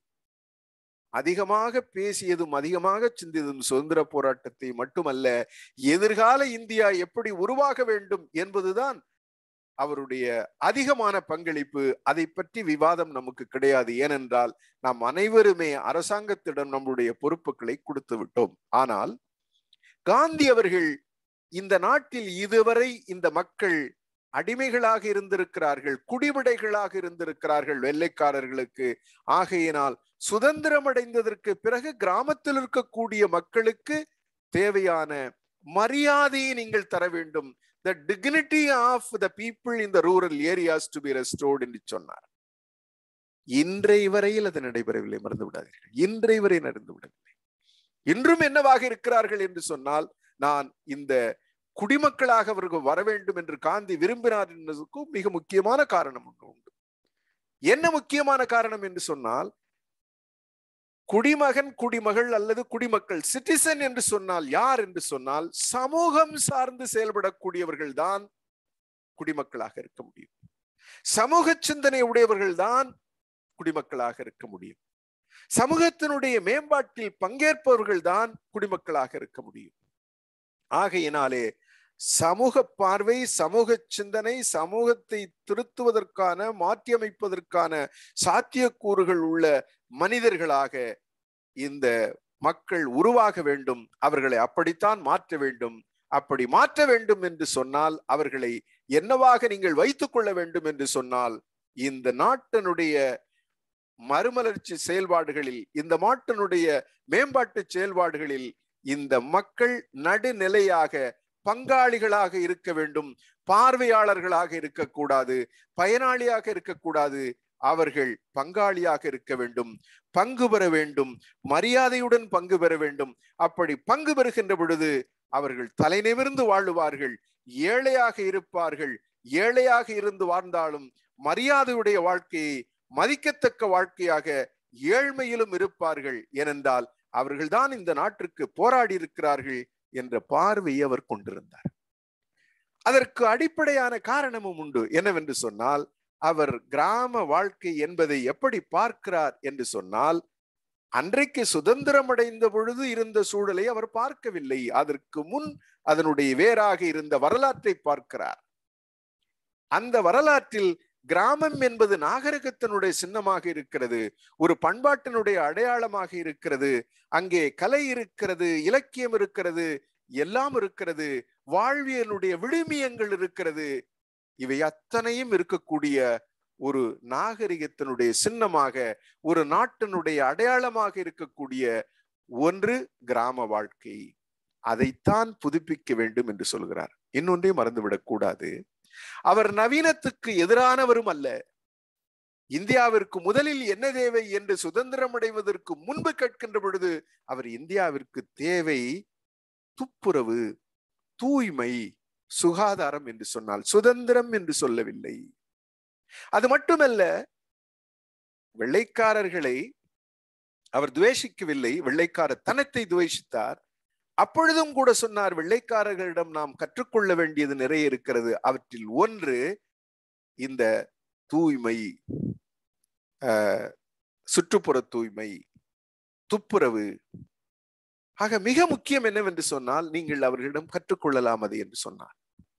அதிகமாக பேசியதும் அதிகமாக சிந்தியதும் சுதந்திர போராட்டத்தை மட்டுமல்ல எதிர்கால இந்தியா எப்படி உருவாக வேண்டும் என்பதுதான் அவருடைய அதிகமான பங்களிப்பு அதை பற்றி விவாதம் நமக்கு கிடையாது ஏனென்றால் நாம் அனைவருமே அரசாங்கத்திடம் நம்முடைய பொறுப்புகளை கொடுத்து விட்டோம் ஆனால் காந்தி அவர்கள் இந்த நாட்டில் இதுவரை இந்த மக்கள் அடிமைகளாக இருந்திருக்கிறார்கள் குடிவிடைகளாக இருந்திருக்கிறார்கள் வெள்ளைக்காரர்களுக்கு ஆகையினால் சுதந்திரம் அடைந்ததற்கு பிறகு கிராமத்தில் இருக்கக்கூடிய மக்களுக்கு தேவையான மரியாதையை நீங்கள் தர வேண்டும் the dignity of the people in the rural areas to be restored என்று சொன்னார் இன்றைய வரையில் அது நடைபெறவில்லை மறந்து விடாதீர்கள் இன்றைய வரை நடந்து விடவில்லை இன்றும் என்னவாக இருக்கிறார்கள் என்று சொன்னால் நான் இந்த குடிமக்களாக அவர்கள் வர வேண்டும் என்று காந்தி விரும்பினார் என்பதற்கும் மிக முக்கியமான காரணம் ஒன்று உண்டு என்ன முக்கியமான காரணம் என்று சொன்னால் குடிமகன் குடிமகள் அல்லது குடிமக்கள் சிட்டிசன் என்று சொன்னால் யார் என்று சொன்னால் சமூகம் சார்ந்து செயல்படக்கூடியவர்கள் தான் குடிமக்களாக இருக்க முடியும் சமூக சிந்தனை உடையவர்கள் தான் குடிமக்களாக இருக்க முடியும் சமூகத்தினுடைய மேம்பாட்டில் பங்கேற்பவர்கள் தான் குடிமக்களாக இருக்க முடியும் ஆகையினாலே சமூக பார்வை சமூக சிந்தனை சமூகத்தை திருத்துவதற்கான மாற்றியமைப்பதற்கான சாத்தியக்கூறுகள் உள்ள மனிதர்களாக இந்த மக்கள் உருவாக வேண்டும் அவர்களை அப்படித்தான் மாற்ற வேண்டும் அப்படி மாற்ற வேண்டும் என்று சொன்னால் அவர்களை என்னவாக நீங்கள் வைத்துக் கொள்ள வேண்டும் என்று சொன்னால் இந்த நாட்டினுடைய மறுமலர்ச்சி செயல்பாடுகளில் இந்த நாட்டினுடைய மேம்பாட்டு செயல்பாடுகளில் இந்த மக்கள் நடுநிலையாக பங்காளிகளாக இருக்க வேண்டும் பார்வையாளர்களாக இருக்கக்கூடாது பயனாளியாக இருக்கக்கூடாது அவர்கள் பங்காளியாக இருக்க வேண்டும் பங்கு பெற வேண்டும் மரியாதையுடன் பங்கு பெற வேண்டும் அப்படி பங்கு பெறுகின்ற பொழுது அவர்கள் தலை நிமிர்ந்து வாழுவார்கள் ஏழையாக இருப்பார்கள் ஏழையாக இருந்து வாழ்ந்தாலும் மரியாதையுடைய வாழ்க்கையை மதிக்கத்தக்க வாழ்க்கையாக ஏழ்மையிலும் இருப்பார்கள் ஏனென்றால் அவர்கள்தான் இந்த நாட்டிற்கு போராடி இருக்கிறார்கள் என்ற பார்வையை அவர் கொண்டிருந்தார் அதற்கு அடிப்படையான காரணமும் உண்டு என்னவென்று சொன்னால் அவர் கிராம வாழ்க்கை என்பதை எப்படி பார்க்கிறார் என்று சொன்னால் அன்றைக்கு சுதந்திரம் அடைந்த பொழுது இருந்த சூழலை அவர் பார்க்கவில்லை அதற்கு முன் அதனுடைய வேறாக இருந்த வரலாற்றை பார்க்கிறார் அந்த வரலாற்றில் கிராமம் என்பது நாகரிகத்தினுடைய சின்னமாக இருக்கிறது ஒரு பண்பாட்டினுடைய அடையாளமாக இருக்கிறது அங்கே கலை இருக்கிறது இலக்கியம் இருக்கிறது எல்லாம் இருக்கிறது வாழ்வியலுடைய விழுமியங்கள் இருக்கிறது இவை அத்தனையும் இருக்கக்கூடிய ஒரு நாகரிகத்தினுடைய சின்னமாக ஒரு நாட்டினுடைய அடையாளமாக இருக்கக்கூடிய ஒன்று கிராம வாழ்க்கை அதைத்தான் புதுப்பிக்க வேண்டும் என்று சொல்கிறார் இன்னொன்றையும் மறந்துவிடக் கூடாது அவர் நவீனத்துக்கு எதிரானவரும் அல்ல இந்தியாவிற்கு முதலில் என்ன தேவை என்று சுதந்திரம் அடைவதற்கு முன்பு கேட்கின்ற பொழுது அவர் இந்தியாவிற்கு தேவை துப்புரவு தூய்மை சுகாதாரம் என்று சொன்னால் சுதந்திரம் என்று சொல்லவில்லை அது மட்டுமல்ல வெள்ளைக்காரர்களை அவர் துவேஷிக்கவில்லை வெள்ளைக்கார தனத்தை துவேஷித்தார் அப்பொழுதும் கூட சொன்னார் வெள்ளைக்காரர்களிடம் நாம் கற்றுக்கொள்ள வேண்டியது நிறைய இருக்கிறது அவற்றில் ஒன்று இந்த தூய்மை சுற்றுப்புற தூய்மை துப்புரவு ஆக மிக முக்கியம் என்னவென்று சொன்னால் நீங்கள் அவர்களிடம் கற்றுக்கொள்ளலாம் அது என்று சொன்னார்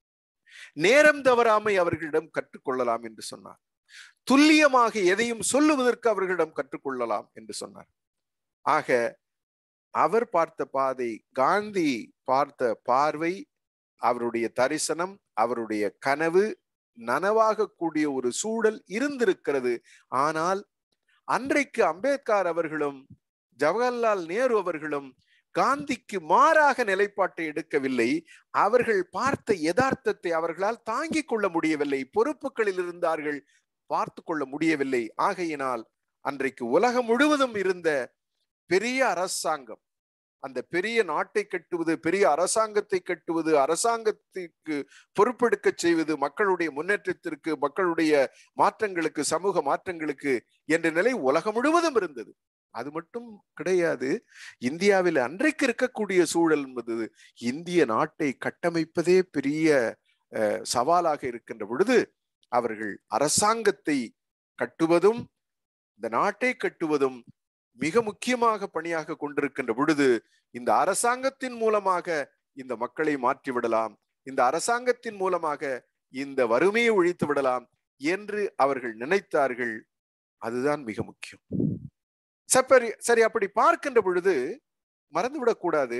நேரம் தவறாமை அவர்களிடம் கற்றுக்கொள்ளலாம் என்று சொன்னார் துல்லியமாக எதையும் சொல்லுவதற்கு அவர்களிடம் கற்றுக்கொள்ளலாம் என்று சொன்னார் ஆக அவர் பார்த்த பாதை காந்தி பார்த்த பார்வை அவருடைய தரிசனம் அவருடைய கனவு நனவாக கூடிய ஒரு சூழல் இருந்திருக்கிறது ஆனால் அன்றைக்கு அம்பேத்கர் அவர்களும் ஜவஹர்லால் நேரு அவர்களும் காந்திக்கு மாறாக நிலைப்பாட்டை எடுக்கவில்லை அவர்கள் பார்த்த யதார்த்தத்தை அவர்களால் தாங்கிக் கொள்ள முடியவில்லை பொறுப்புகளில் இருந்தார்கள் பார்த்து கொள்ள முடியவில்லை ஆகையினால் அன்றைக்கு உலகம் முழுவதும் இருந்த பெரிய அரசாங்கம் அந்த பெரிய நாட்டை கட்டுவது பெரிய அரசாங்கத்தை கட்டுவது அரசாங்கத்திற்கு பொறுப்பெடுக்க செய்வது மக்களுடைய முன்னேற்றத்திற்கு மக்களுடைய மாற்றங்களுக்கு சமூக மாற்றங்களுக்கு என்ற நிலை உலகம் முழுவதும் இருந்தது அது மட்டும் கிடையாது இந்தியாவில் அன்றைக்கு இருக்கக்கூடிய சூழல் என்பது இந்திய நாட்டை கட்டமைப்பதே பெரிய சவாலாக இருக்கின்ற பொழுது அவர்கள் அரசாங்கத்தை கட்டுவதும் இந்த நாட்டை கட்டுவதும் மிக முக்கியமாக பணியாக கொண்டிருக்கின்ற பொழுது இந்த அரசாங்கத்தின் மூலமாக இந்த மக்களை மாற்றி விடலாம் இந்த அரசாங்கத்தின் மூலமாக இந்த வறுமையை ஒழித்து விடலாம் என்று அவர்கள் நினைத்தார்கள் அதுதான் மிக முக்கியம் சரி சரி அப்படி பார்க்கின்ற பொழுது மறந்துவிடக் கூடாது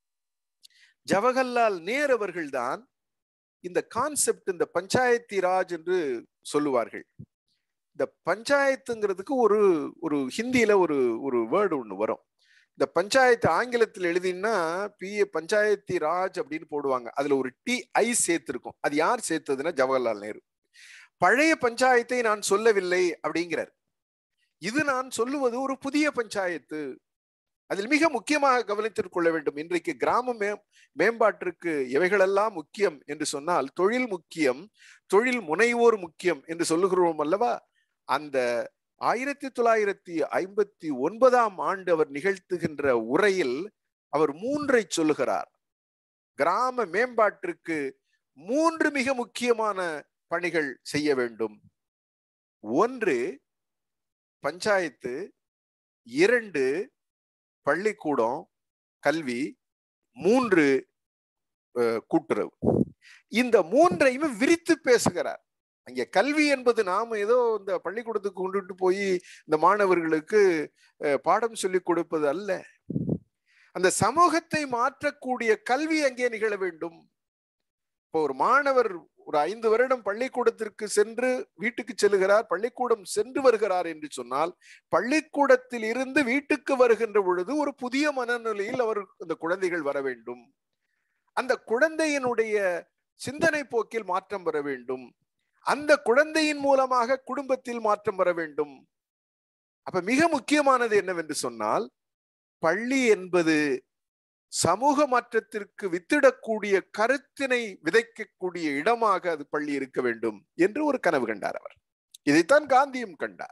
ஜவஹர்லால் நேரு அவர்கள்தான் இந்த கான்செப்ட் இந்த பஞ்சாயத்தி ராஜ் என்று சொல்லுவார்கள் இந்த பஞ்சாயத்துங்கிறதுக்கு ஒரு ஒரு ஹிந்தியில ஒரு ஒரு வேர்டு ஒண்ணு வரும் இந்த பஞ்சாயத்து ஆங்கிலத்தில் எழுதினா பிஏ பஞ்சாயத்தி ராஜ் அப்படின்னு போடுவாங்க அதுல ஒரு டி ஐ சேர்த்திருக்கும் அது யார் சேர்த்ததுன்னா ஜவஹர்லால் நேரு பழைய பஞ்சாயத்தை நான் சொல்லவில்லை அப்படிங்கிறார் இது நான் சொல்லுவது ஒரு புதிய பஞ்சாயத்து அதில் மிக முக்கியமாக கவனித்துக் கொள்ள வேண்டும் இன்றைக்கு கிராம மே மேம்பாட்டிற்கு எவைகளெல்லாம் முக்கியம் என்று சொன்னால் தொழில் முக்கியம் தொழில் முனைவோர் முக்கியம் என்று சொல்லுகிறோம் அல்லவா அந்த ஆயிரத்தி தொள்ளாயிரத்தி ஐம்பத்தி ஒன்பதாம் ஆண்டு அவர் நிகழ்த்துகின்ற உரையில் அவர் மூன்றை சொல்லுகிறார் கிராம மேம்பாட்டிற்கு மூன்று மிக முக்கியமான பணிகள் செய்ய வேண்டும் ஒன்று பஞ்சாயத்து இரண்டு பள்ளிக்கூடம் கல்வி மூன்று கூட்டுறவு இந்த மூன்றையும் விரித்து பேசுகிறார் அங்க கல்வி என்பது நாம ஏதோ இந்த பள்ளிக்கூடத்துக்கு கொண்டுட்டு போய் இந்த மாணவர்களுக்கு பாடம் சொல்லி கொடுப்பது அல்ல அந்த சமூகத்தை மாற்றக்கூடிய கல்வி அங்கே நிகழ வேண்டும் இப்போ ஒரு மாணவர் ஒரு ஐந்து வருடம் பள்ளிக்கூடத்திற்கு சென்று வீட்டுக்கு செல்கிறார் பள்ளிக்கூடம் சென்று வருகிறார் என்று சொன்னால் பள்ளிக்கூடத்தில் இருந்து வீட்டுக்கு வருகின்ற பொழுது ஒரு புதிய மனநிலையில் அவர் அந்த குழந்தைகள் வர வேண்டும் அந்த குழந்தையினுடைய சிந்தனை போக்கில் மாற்றம் வர வேண்டும் அந்த குழந்தையின் மூலமாக குடும்பத்தில் மாற்றம் வர வேண்டும் அப்ப மிக முக்கியமானது என்னவென்று சொன்னால் பள்ளி என்பது சமூக மாற்றத்திற்கு வித்திடக்கூடிய கருத்தினை விதைக்கக்கூடிய இடமாக அது பள்ளி இருக்க வேண்டும் என்று ஒரு கனவு கண்டார் அவர் இதைத்தான் காந்தியும் கண்டார்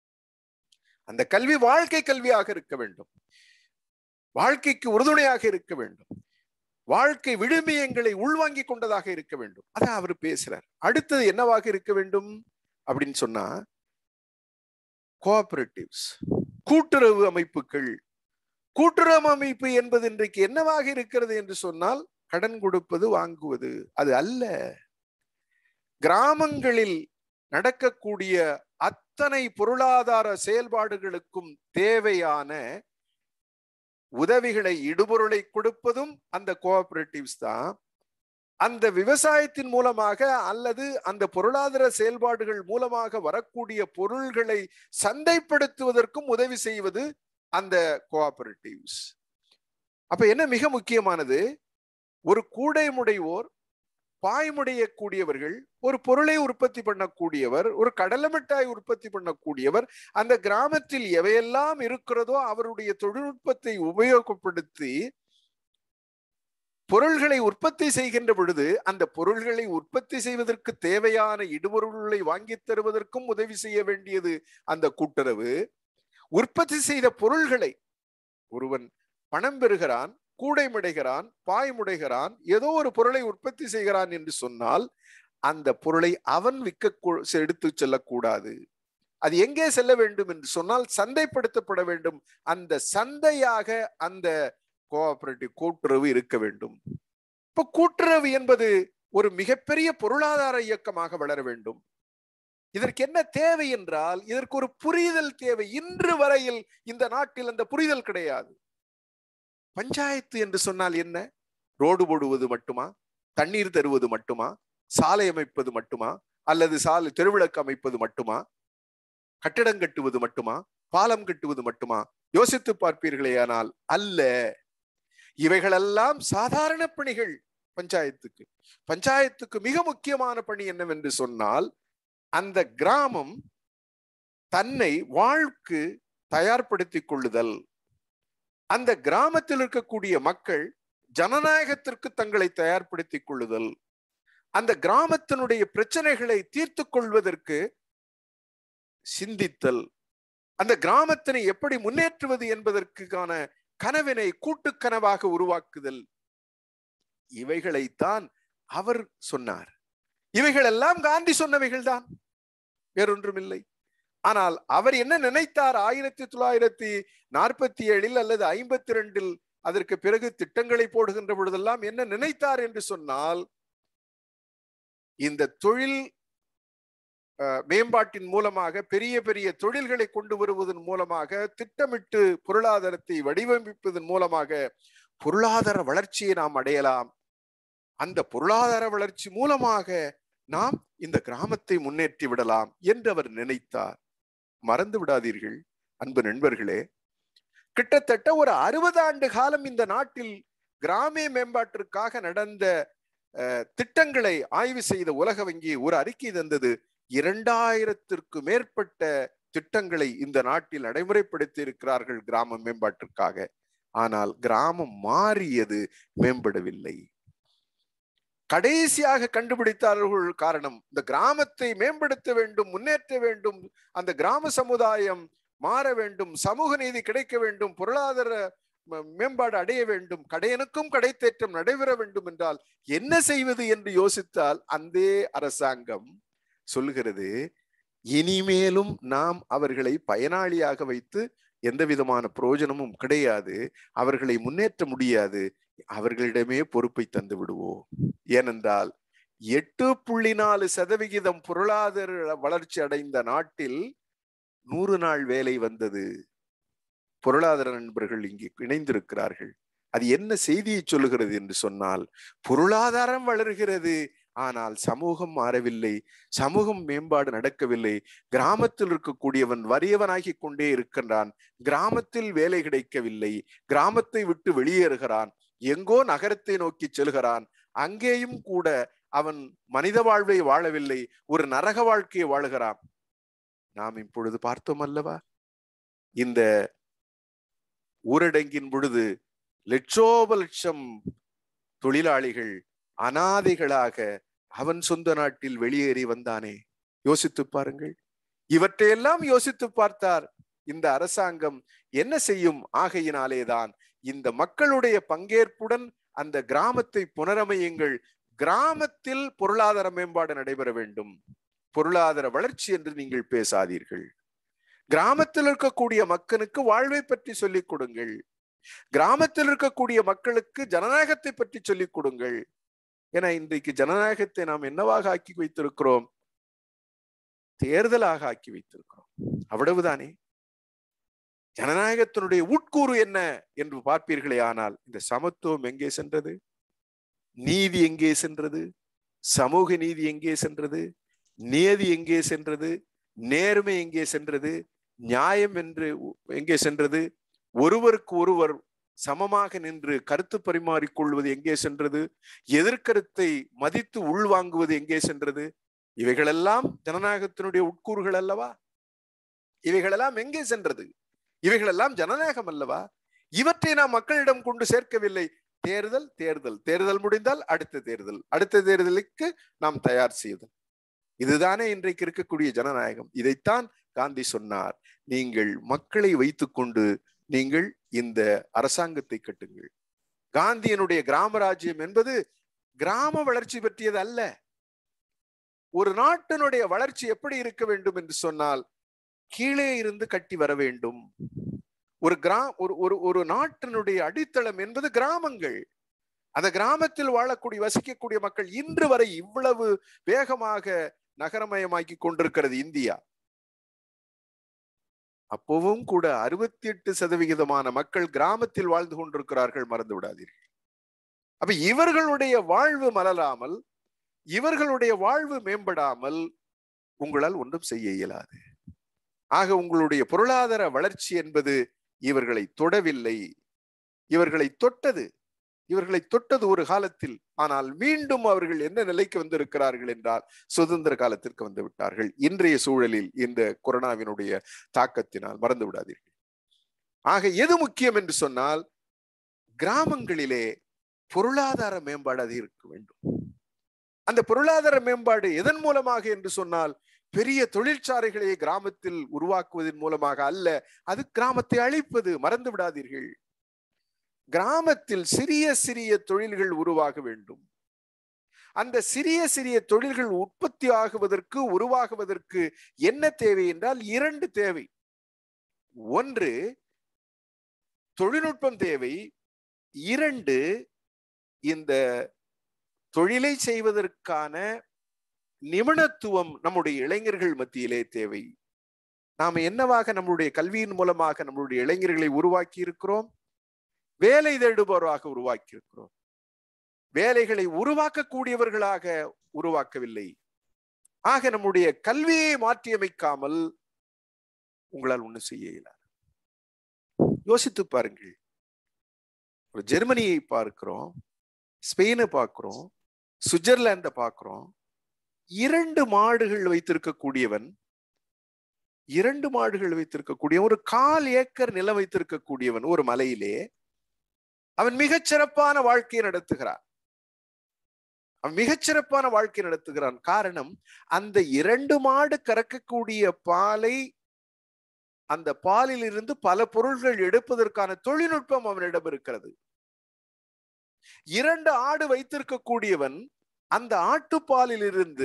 அந்த கல்வி வாழ்க்கை கல்வியாக இருக்க வேண்டும் வாழ்க்கைக்கு உறுதுணையாக இருக்க வேண்டும் வாழ்க்கை விழுமியங்களை உள்வாங்கி கொண்டதாக இருக்க வேண்டும் அதான் அவர் பேசுறார் அடுத்தது என்னவாக இருக்க வேண்டும் அப்படின்னு சொன்னா கோஆபரேட்டிவ்ஸ் கூட்டுறவு அமைப்புகள் கூட்டுறவு அமைப்பு என்பது இன்றைக்கு என்னவாக இருக்கிறது என்று சொன்னால் கடன் கொடுப்பது வாங்குவது அது அல்ல கிராமங்களில் நடக்கக்கூடிய அத்தனை பொருளாதார செயல்பாடுகளுக்கும் தேவையான உதவிகளை இடுபொருளை கொடுப்பதும் அந்த கோஆபரேட்டிவ்ஸ் தான் அந்த விவசாயத்தின் மூலமாக அல்லது அந்த பொருளாதார செயல்பாடுகள் மூலமாக வரக்கூடிய பொருள்களை சந்தைப்படுத்துவதற்கும் உதவி செய்வது அந்த கோஆபரேட்டிவ்ஸ் அப்ப என்ன மிக முக்கியமானது ஒரு கூடைமுடைவோர் பாய்முடைய கூடியவர்கள் ஒரு பொருளை உற்பத்தி பண்ணக்கூடியவர் ஒரு கடலை மிட்டாய் உற்பத்தி பண்ணக்கூடியவர் அந்த கிராமத்தில் எவையெல்லாம் இருக்கிறதோ அவருடைய தொழில்நுட்பத்தை உபயோகப்படுத்தி பொருள்களை உற்பத்தி செய்கின்ற பொழுது அந்த பொருள்களை உற்பத்தி செய்வதற்கு தேவையான இடுபொருள்களை வாங்கித் தருவதற்கும் உதவி செய்ய வேண்டியது அந்த கூட்டுறவு உற்பத்தி செய்த பொருள்களை ஒருவன் பணம் பெறுகிறான் கூடை முடைகிறான் பாய் முடைகிறான் ஏதோ ஒரு பொருளை உற்பத்தி செய்கிறான் என்று சொன்னால் அந்த பொருளை அவன் விற்க எடுத்து செல்லக்கூடாது அது எங்கே செல்ல வேண்டும் என்று சொன்னால் சந்தைப்படுத்தப்பட வேண்டும் அந்த சந்தையாக அந்த கோஆபரேட்டிவ் கூட்டுறவு இருக்க வேண்டும் இப்ப கூட்டுறவு என்பது ஒரு மிகப்பெரிய பொருளாதார இயக்கமாக வளர வேண்டும் இதற்கு என்ன தேவை என்றால் இதற்கு ஒரு புரிதல் தேவை இன்று வரையில் இந்த நாட்டில் அந்த புரிதல் கிடையாது பஞ்சாயத்து என்று சொன்னால் என்ன ரோடு போடுவது மட்டுமா தண்ணீர் தருவது மட்டுமா சாலை அமைப்பது மட்டுமா அல்லது சாலை தெருவிளக்கு அமைப்பது மட்டுமா கட்டிடம் கட்டுவது மட்டுமா பாலம் கட்டுவது மட்டுமா யோசித்து பார்ப்பீர்களே ஆனால் அல்ல இவைகளெல்லாம் சாதாரண பணிகள் பஞ்சாயத்துக்கு பஞ்சாயத்துக்கு மிக முக்கியமான பணி என்னவென்று சொன்னால் அந்த கிராமம் தன்னை வாழ்க்கு தயார்படுத்திக் கொள்ளுதல் அந்த கிராமத்தில் இருக்கக்கூடிய மக்கள் ஜனநாயகத்திற்கு தங்களை தயார்படுத்திக் கொள்ளுதல் அந்த கிராமத்தினுடைய பிரச்சனைகளை தீர்த்து கொள்வதற்கு சிந்தித்தல் அந்த கிராமத்தினை எப்படி முன்னேற்றுவது என்பதற்கான கனவினை கூட்டு கனவாக உருவாக்குதல் இவைகளைத்தான் அவர் சொன்னார் இவைகள் எல்லாம் காந்தி சொன்னவைகள் தான் வேறொன்றுமில்லை ஆனால் அவர் என்ன நினைத்தார் ஆயிரத்தி தொள்ளாயிரத்தி நாற்பத்தி ஏழில் அல்லது ஐம்பத்தி ரெண்டில் அதற்கு பிறகு திட்டங்களை போடுகின்ற பொழுதெல்லாம் என்ன நினைத்தார் என்று சொன்னால் இந்த தொழில் மேம்பாட்டின் மூலமாக பெரிய பெரிய தொழில்களை கொண்டு வருவதன் மூலமாக திட்டமிட்டு பொருளாதாரத்தை வடிவமைப்பதன் மூலமாக பொருளாதார வளர்ச்சியை நாம் அடையலாம் அந்த பொருளாதார வளர்ச்சி மூலமாக நாம் இந்த கிராமத்தை முன்னேற்றி விடலாம் என்று அவர் நினைத்தார் மறந்து விடாதீர்கள் அன்பு நண்பர்களே கிட்டத்தட்ட ஒரு அறுபது ஆண்டு காலம் இந்த நாட்டில் கிராமிய மேம்பாட்டிற்காக நடந்த திட்டங்களை ஆய்வு செய்த உலக வங்கி ஒரு அறிக்கை தந்தது இரண்டாயிரத்திற்கு மேற்பட்ட திட்டங்களை இந்த நாட்டில் நடைமுறைப்படுத்தி இருக்கிறார்கள் கிராம மேம்பாட்டிற்காக ஆனால் கிராமம் மாறியது மேம்படவில்லை கடைசியாக கண்டுபிடித்தார்கள் காரணம் இந்த கிராமத்தை மேம்படுத்த வேண்டும் முன்னேற்ற வேண்டும் அந்த கிராம சமுதாயம் மாற வேண்டும் சமூக நீதி கிடைக்க வேண்டும் பொருளாதார மேம்பாடு அடைய வேண்டும் கடையனுக்கும் கடைத்தேற்றம் நடைபெற வேண்டும் என்றால் என்ன செய்வது என்று யோசித்தால் அந்த அரசாங்கம் சொல்லுகிறது இனிமேலும் நாம் அவர்களை பயனாளியாக வைத்து எந்த விதமான பிரயோஜனமும் கிடையாது அவர்களை முன்னேற்ற முடியாது அவர்களிடமே பொறுப்பை தந்து விடுவோம் ஏனென்றால் எட்டு புள்ளி நாலு சதவிகிதம் பொருளாதார வளர்ச்சி அடைந்த நாட்டில் நூறு நாள் வேலை வந்தது பொருளாதார நண்பர்கள் இங்கே இணைந்திருக்கிறார்கள் அது என்ன செய்தியை சொல்லுகிறது என்று சொன்னால் பொருளாதாரம் வளர்கிறது ஆனால் சமூகம் மாறவில்லை சமூகம் மேம்பாடு நடக்கவில்லை கிராமத்தில் இருக்கக்கூடியவன் வறியவனாகி கொண்டே இருக்கின்றான் கிராமத்தில் வேலை கிடைக்கவில்லை கிராமத்தை விட்டு வெளியேறுகிறான் எங்கோ நகரத்தை நோக்கி செல்கிறான் அங்கேயும் கூட அவன் மனித வாழ்வை வாழவில்லை ஒரு நரக வாழ்க்கையை வாழுகிறான் நாம் இப்பொழுது பார்த்தோம் அல்லவா இந்த ஊரடங்கின் பொழுது லட்சோப லட்சம் தொழிலாளிகள் அனாதைகளாக அவன் சொந்த நாட்டில் வெளியேறி வந்தானே யோசித்து பாருங்கள் இவற்றையெல்லாம் யோசித்து பார்த்தார் இந்த அரசாங்கம் என்ன செய்யும் ஆகையினாலேதான் இந்த மக்களுடைய பங்கேற்புடன் அந்த கிராமத்தை புனரமையுங்கள் கிராமத்தில் பொருளாதார மேம்பாடு நடைபெற வேண்டும் பொருளாதார வளர்ச்சி என்று நீங்கள் பேசாதீர்கள் கிராமத்தில் இருக்கக்கூடிய மக்களுக்கு வாழ்வை பற்றி சொல்லிக் கொடுங்கள் கிராமத்தில் இருக்கக்கூடிய மக்களுக்கு ஜனநாயகத்தை பற்றி சொல்லிக் கொடுங்கள் என இன்றைக்கு ஜனநாயகத்தை நாம் என்னவாக ஆக்கி வைத்திருக்கிறோம் தேர்தலாக ஆக்கி வைத்திருக்கிறோம் அவ்வளவுதானே ஜனநாயகத்தினுடைய உட்கூறு என்ன என்று பார்ப்பீர்களே ஆனால் இந்த சமத்துவம் எங்கே சென்றது நீதி எங்கே சென்றது சமூக நீதி எங்கே சென்றது நேதி எங்கே சென்றது நேர்மை எங்கே சென்றது நியாயம் என்று எங்கே சென்றது ஒருவருக்கு ஒருவர் சமமாக நின்று கருத்து பரிமாறிக்கொள்வது எங்கே சென்றது எதிர்கருத்தை மதித்து உள்வாங்குவது எங்கே சென்றது இவைகளெல்லாம் ஜனநாயகத்தினுடைய உட்கூறுகள் அல்லவா இவைகளெல்லாம் எங்கே சென்றது இவைகளெல்லாம் ஜனநாயகம் அல்லவா இவற்றை நாம் மக்களிடம் கொண்டு சேர்க்கவில்லை தேர்தல் தேர்தல் தேர்தல் முடிந்தால் அடுத்த தேர்தல் அடுத்த தேர்தலுக்கு நாம் தயார் செய்தல் இதுதானே இன்றைக்கு இருக்கக்கூடிய ஜனநாயகம் இதைத்தான் காந்தி சொன்னார் நீங்கள் மக்களை வைத்துக்கொண்டு நீங்கள் இந்த அரசாங்கத்தை கட்டுங்கள் காந்தியனுடைய கிராம ராஜ்யம் என்பது கிராம வளர்ச்சி பற்றியது அல்ல ஒரு நாட்டினுடைய வளர்ச்சி எப்படி இருக்க வேண்டும் என்று சொன்னால் கீழே இருந்து கட்டி வர வேண்டும் ஒரு கிரா ஒரு ஒரு ஒரு நாட்டினுடைய அடித்தளம் என்பது கிராமங்கள் அந்த கிராமத்தில் வாழக்கூடிய வசிக்கக்கூடிய மக்கள் இன்று வரை இவ்வளவு வேகமாக நகரமயமாக்கி கொண்டிருக்கிறது இந்தியா அப்போவும் கூட அறுபத்தி எட்டு சதவிகிதமான மக்கள் கிராமத்தில் வாழ்ந்து கொண்டிருக்கிறார்கள் மறந்து விடாதீர்கள் அப்ப இவர்களுடைய வாழ்வு மலராமல் இவர்களுடைய வாழ்வு மேம்படாமல் உங்களால் ஒன்றும் செய்ய இயலாது ஆக உங்களுடைய பொருளாதார வளர்ச்சி என்பது இவர்களை தொடவில்லை இவர்களை தொட்டது இவர்களை தொட்டது ஒரு காலத்தில் ஆனால் மீண்டும் அவர்கள் என்ன நிலைக்கு வந்திருக்கிறார்கள் என்றால் சுதந்திர காலத்திற்கு வந்து விட்டார்கள் இன்றைய சூழலில் இந்த கொரோனாவினுடைய தாக்கத்தினால் மறந்து விடாதீர்கள் ஆக எது முக்கியம் என்று சொன்னால் கிராமங்களிலே பொருளாதார மேம்பாடு அது இருக்க வேண்டும் அந்த பொருளாதார மேம்பாடு எதன் மூலமாக என்று சொன்னால் பெரிய தொழிற்சாலைகளை கிராமத்தில் உருவாக்குவதன் மூலமாக அல்ல அது கிராமத்தை அழிப்பது மறந்து விடாதீர்கள் கிராமத்தில் சிறிய சிறிய தொழில்கள் உருவாக வேண்டும் அந்த சிறிய சிறிய தொழில்கள் உற்பத்தி ஆகுவதற்கு உருவாகுவதற்கு என்ன தேவை என்றால் இரண்டு தேவை ஒன்று தொழில்நுட்பம் தேவை இரண்டு இந்த தொழிலை செய்வதற்கான நிபுணத்துவம் நம்முடைய இளைஞர்கள் மத்தியிலே தேவை நாம் என்னவாக நம்முடைய கல்வியின் மூலமாக நம்முடைய இளைஞர்களை உருவாக்கி இருக்கிறோம் வேலை தேடுபவராக உருவாக்கி இருக்கிறோம் வேலைகளை உருவாக்கக்கூடியவர்களாக உருவாக்கவில்லை ஆக நம்முடைய கல்வியை மாற்றியமைக்காமல் உங்களால் ஒண்ணு செய்ய இயலாது யோசித்து பாருங்கள் ஒரு ஜெர்மனியை பார்க்கிறோம் ஸ்பெயினை பார்க்கிறோம் சுவிட்சர்லாந்தை பார்க்கிறோம் இரண்டு மாடுகள் வைத்திருக்கக்கூடியவன் இரண்டு மாடுகள் வைத்திருக்கக்கூடிய ஒரு கால் ஏக்கர் நிலம் வைத்திருக்கக்கூடியவன் ஒரு மலையிலே அவன் மிகச்சிறப்பான வாழ்க்கையை நடத்துகிறான் அவன் மிகச்சிறப்பான வாழ்க்கை நடத்துகிறான் காரணம் அந்த இரண்டு மாடு கறக்கக்கூடிய பாலை அந்த பாலில் இருந்து பல பொருள்கள் எடுப்பதற்கான தொழில்நுட்பம் அவனிடம் இருக்கிறது இரண்டு ஆடு வைத்திருக்கக்கூடியவன் அந்த ஆட்டுப்பாலில் இருந்து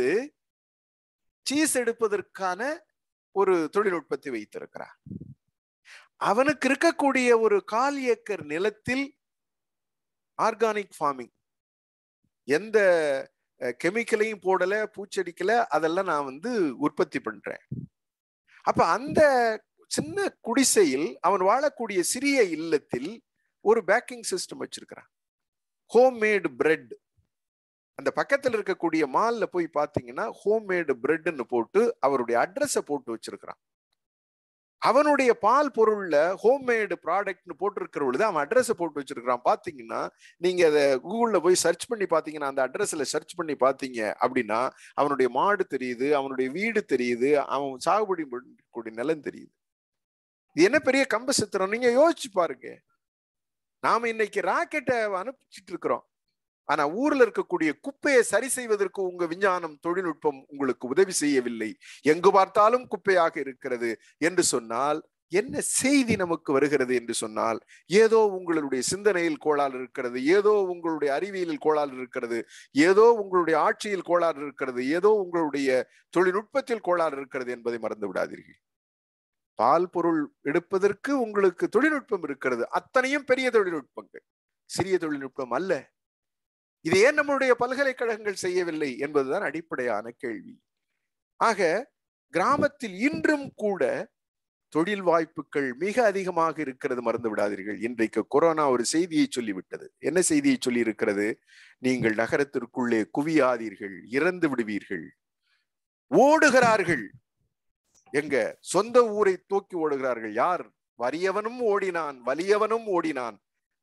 சீஸ் எடுப்பதற்கான ஒரு தொழில்நுட்பத்தை வைத்திருக்கிறான் அவனுக்கு இருக்கக்கூடிய ஒரு கால் ஏக்கர் நிலத்தில் ஆர்கானிக் ஃபார்மிங் எந்த கெமிக்கலையும் போடல பூச்செடிக்கல அதெல்லாம் நான் வந்து உற்பத்தி பண்றேன் அப்ப அந்த சின்ன குடிசையில் அவன் வாழக்கூடிய சிறிய இல்லத்தில் ஒரு பேக்கிங் சிஸ்டம் வச்சிருக்கிறான் ஹோம் மேடு பிரெட் அந்த பக்கத்துல இருக்கக்கூடிய மால்ல போய் பாத்தீங்கன்னா ஹோம் மேடு பிரெட்னு போட்டு அவருடைய அட்ரஸ போட்டு வச்சிருக்கிறான் அவனுடைய பால் பொருள்ல ஹோம்மேடு ப்ராடக்ட்னு போட்டிருக்கிற பொழுது அவன் அட்ரஸ் போட்டு வச்சிருக்கிறான் பாத்தீங்கன்னா நீங்க அதை கூகுள்ல போய் சர்ச் பண்ணி பாத்தீங்கன்னா அந்த அட்ரஸ்ல சர்ச் பண்ணி பாத்தீங்க அப்படின்னா அவனுடைய மாடு தெரியுது அவனுடைய வீடு தெரியுது அவன் சாகுபடி கூடிய நிலம் தெரியுது இது என்ன பெரிய கம்ப சித்திரம் நீங்க யோசிச்சு பாருங்க நாம இன்னைக்கு ராக்கெட்டை அனுப்பிச்சிட்டு இருக்கிறோம் ஆனா ஊர்ல இருக்கக்கூடிய குப்பையை சரி செய்வதற்கு உங்க விஞ்ஞானம் தொழில்நுட்பம் உங்களுக்கு உதவி செய்யவில்லை எங்கு பார்த்தாலும் குப்பையாக இருக்கிறது என்று சொன்னால் என்ன செய்தி நமக்கு வருகிறது என்று சொன்னால் ஏதோ உங்களுடைய சிந்தனையில் கோளாறு இருக்கிறது ஏதோ உங்களுடைய அறிவியலில் கோளாறு இருக்கிறது ஏதோ உங்களுடைய ஆட்சியில் கோளாறு இருக்கிறது ஏதோ உங்களுடைய தொழில்நுட்பத்தில் கோளாறு இருக்கிறது என்பதை மறந்து விடாதீர்கள் பால் பொருள் எடுப்பதற்கு உங்களுக்கு தொழில்நுட்பம் இருக்கிறது அத்தனையும் பெரிய தொழில்நுட்பங்கள் சிறிய தொழில்நுட்பம் அல்ல இது ஏன் நம்முடைய பல்கலைக்கழகங்கள் செய்யவில்லை என்பதுதான் அடிப்படையான கேள்வி ஆக கிராமத்தில் இன்றும் கூட தொழில் வாய்ப்புகள் மிக அதிகமாக இருக்கிறது மறந்து விடாதீர்கள் இன்றைக்கு கொரோனா ஒரு செய்தியை சொல்லிவிட்டது என்ன செய்தியை சொல்லி இருக்கிறது நீங்கள் நகரத்திற்குள்ளே குவியாதீர்கள் இறந்து விடுவீர்கள் ஓடுகிறார்கள் எங்க சொந்த ஊரை தூக்கி ஓடுகிறார்கள் யார் வறியவனும் ஓடினான் வலியவனும் ஓடினான்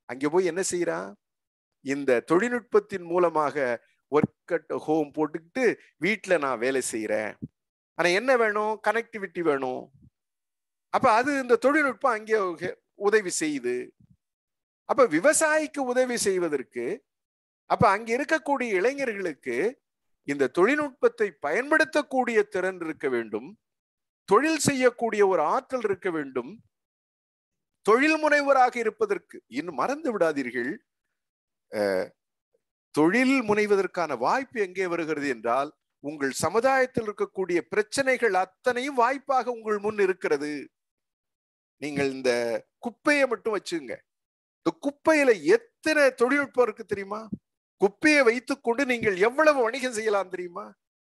அங்க போய் என்ன செய்யறான் இந்த தொழில்நுட்பத்தின் மூலமாக ஒர்க் அட் ஹோம் போட்டுக்கிட்டு வீட்டுல நான் வேலை செய்யறேன் ஆனா என்ன வேணும் கனெக்டிவிட்டி வேணும் அப்ப அது இந்த தொழில்நுட்பம் அங்கே ஹெ- உதவி செய்யுது அப்ப விவசாயிக்கு உதவி செய்வதற்கு அப்ப அங்க இருக்கக்கூடிய இளைஞர்களுக்கு இந்த தொழில்நுட்பத்தை பயன்படுத்தக்கூடிய திறன் இருக்க வேண்டும் தொழில் செய்யக்கூடிய ஒரு ஆற்றல் இருக்க வேண்டும் தொழில் முனைவராக இருப்பதற்கு இன்னும் மறந்து விடாதீர்கள் அஹ், தொழில் முனைவதற்கான வாய்ப்பு எங்கே வருகிறது என்றால் உங்கள் சமுதாயத்தில் இருக்கக்கூடிய பிரச்சனைகள் அத்தனையும் வாய்ப்பாக உங்கள் முன் இருக்கிறது நீங்கள் இந்த குப்பையை மட்டும் வச்சுங்க இந்த குப்பையில எத்தனை தொழில்நுட்பம் இருக்கு தெரியுமா குப்பையை வைத்துக்கொண்டு நீங்கள் எவ்வளவு வணிகம் செய்யலாம் தெரியுமா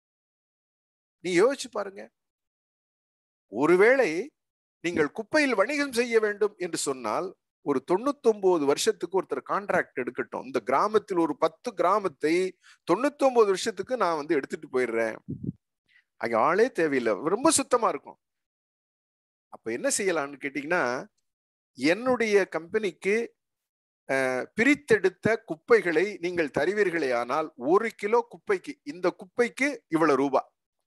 நீ யோசிச்சு பாருங்க ஒருவேளை நீங்கள் குப்பையில் வணிகம் செய்ய வேண்டும் என்று சொன்னால் ஒரு தொண்ணூத்தொன்பது வருஷத்துக்கு ஒருத்தர் கான்ட்ராக்ட் எடுக்கட்டும் இந்த கிராமத்தில் ஒரு பத்து கிராமத்தை தொண்ணூத்தொன்பது வருஷத்துக்கு நான் வந்து எடுத்துட்டு போயிடுறேன் அங்க ஆளே தேவையில்லை ரொம்ப சுத்தமா இருக்கும் அப்ப என்ன செய்யலாம்னு கேட்டீங்கன்னா என்னுடைய கம்பெனிக்கு அஹ், பிரித்தெடுத்த குப்பைகளை நீங்கள் தருவீர்களே ஆனால் ஒரு கிலோ குப்பைக்கு இந்த குப்பைக்கு இவ்வளவு ரூபா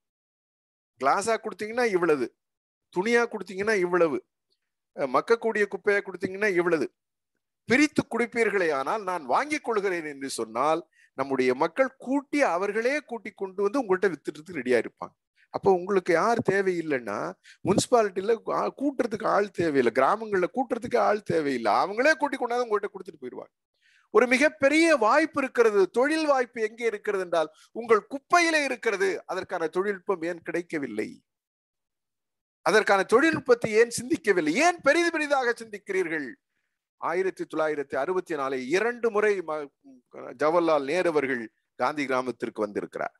கிளாஸா கொடுத்தீங்கன்னா இவ்வளவு துணியா கொடுத்தீங்கன்னா இவ்வளவு அஹ், மக்கக்கூடிய குப்பையா கொடுத்தீங்கன்னா இவ்வளவு பிரித்து குடிப்பீர்களே ஆனால் நான் வாங்கிக் கொள்கிறேன் என்று சொன்னால் நம்முடைய மக்கள் கூட்டி அவர்களே கூட்டி கொண்டு வந்து உங்கள்கிட்ட வித்துறதுக்கு ரெடியா இருப்பாங்க அப்போ உங்களுக்கு யார் தேவையில்லைன்னா முனிசிபாலிட்டியில ஆ- கூட்டுறதுக்கு ஆள் தேவையில்லை கிராமங்கள்ல கூட்டுறதுக்கு ஆள் தேவையில்லை அவங்களே கூட்டி கொண்டாந்து உங்கள்கிட்ட கொடுத்துட்டு போயிடுவாங்க ஒரு மிகப்பெரிய வாய்ப்பு இருக்கிறது தொழில் வாய்ப்பு எங்கே இருக்கிறது என்றால் உங்கள் குப்பையிலே இருக்கிறது அதற்கான தொழில்நுட்பம் ஏன் கிடைக்கவில்லை அதற்கான தொழில்நுட்பத்தை ஏன் சிந்திக்கவில்லை ஏன் பெரிது பெரிதாக சிந்திக்கிறீர்கள் ஆயிரத்தி தொள்ளாயிரத்தி அறுபத்தி நாலு இரண்டு முறை ம- ஜவஹர்லால் நேரு அவர்கள் காந்தி கிராமத்திற்கு வந்திருக்கிறார்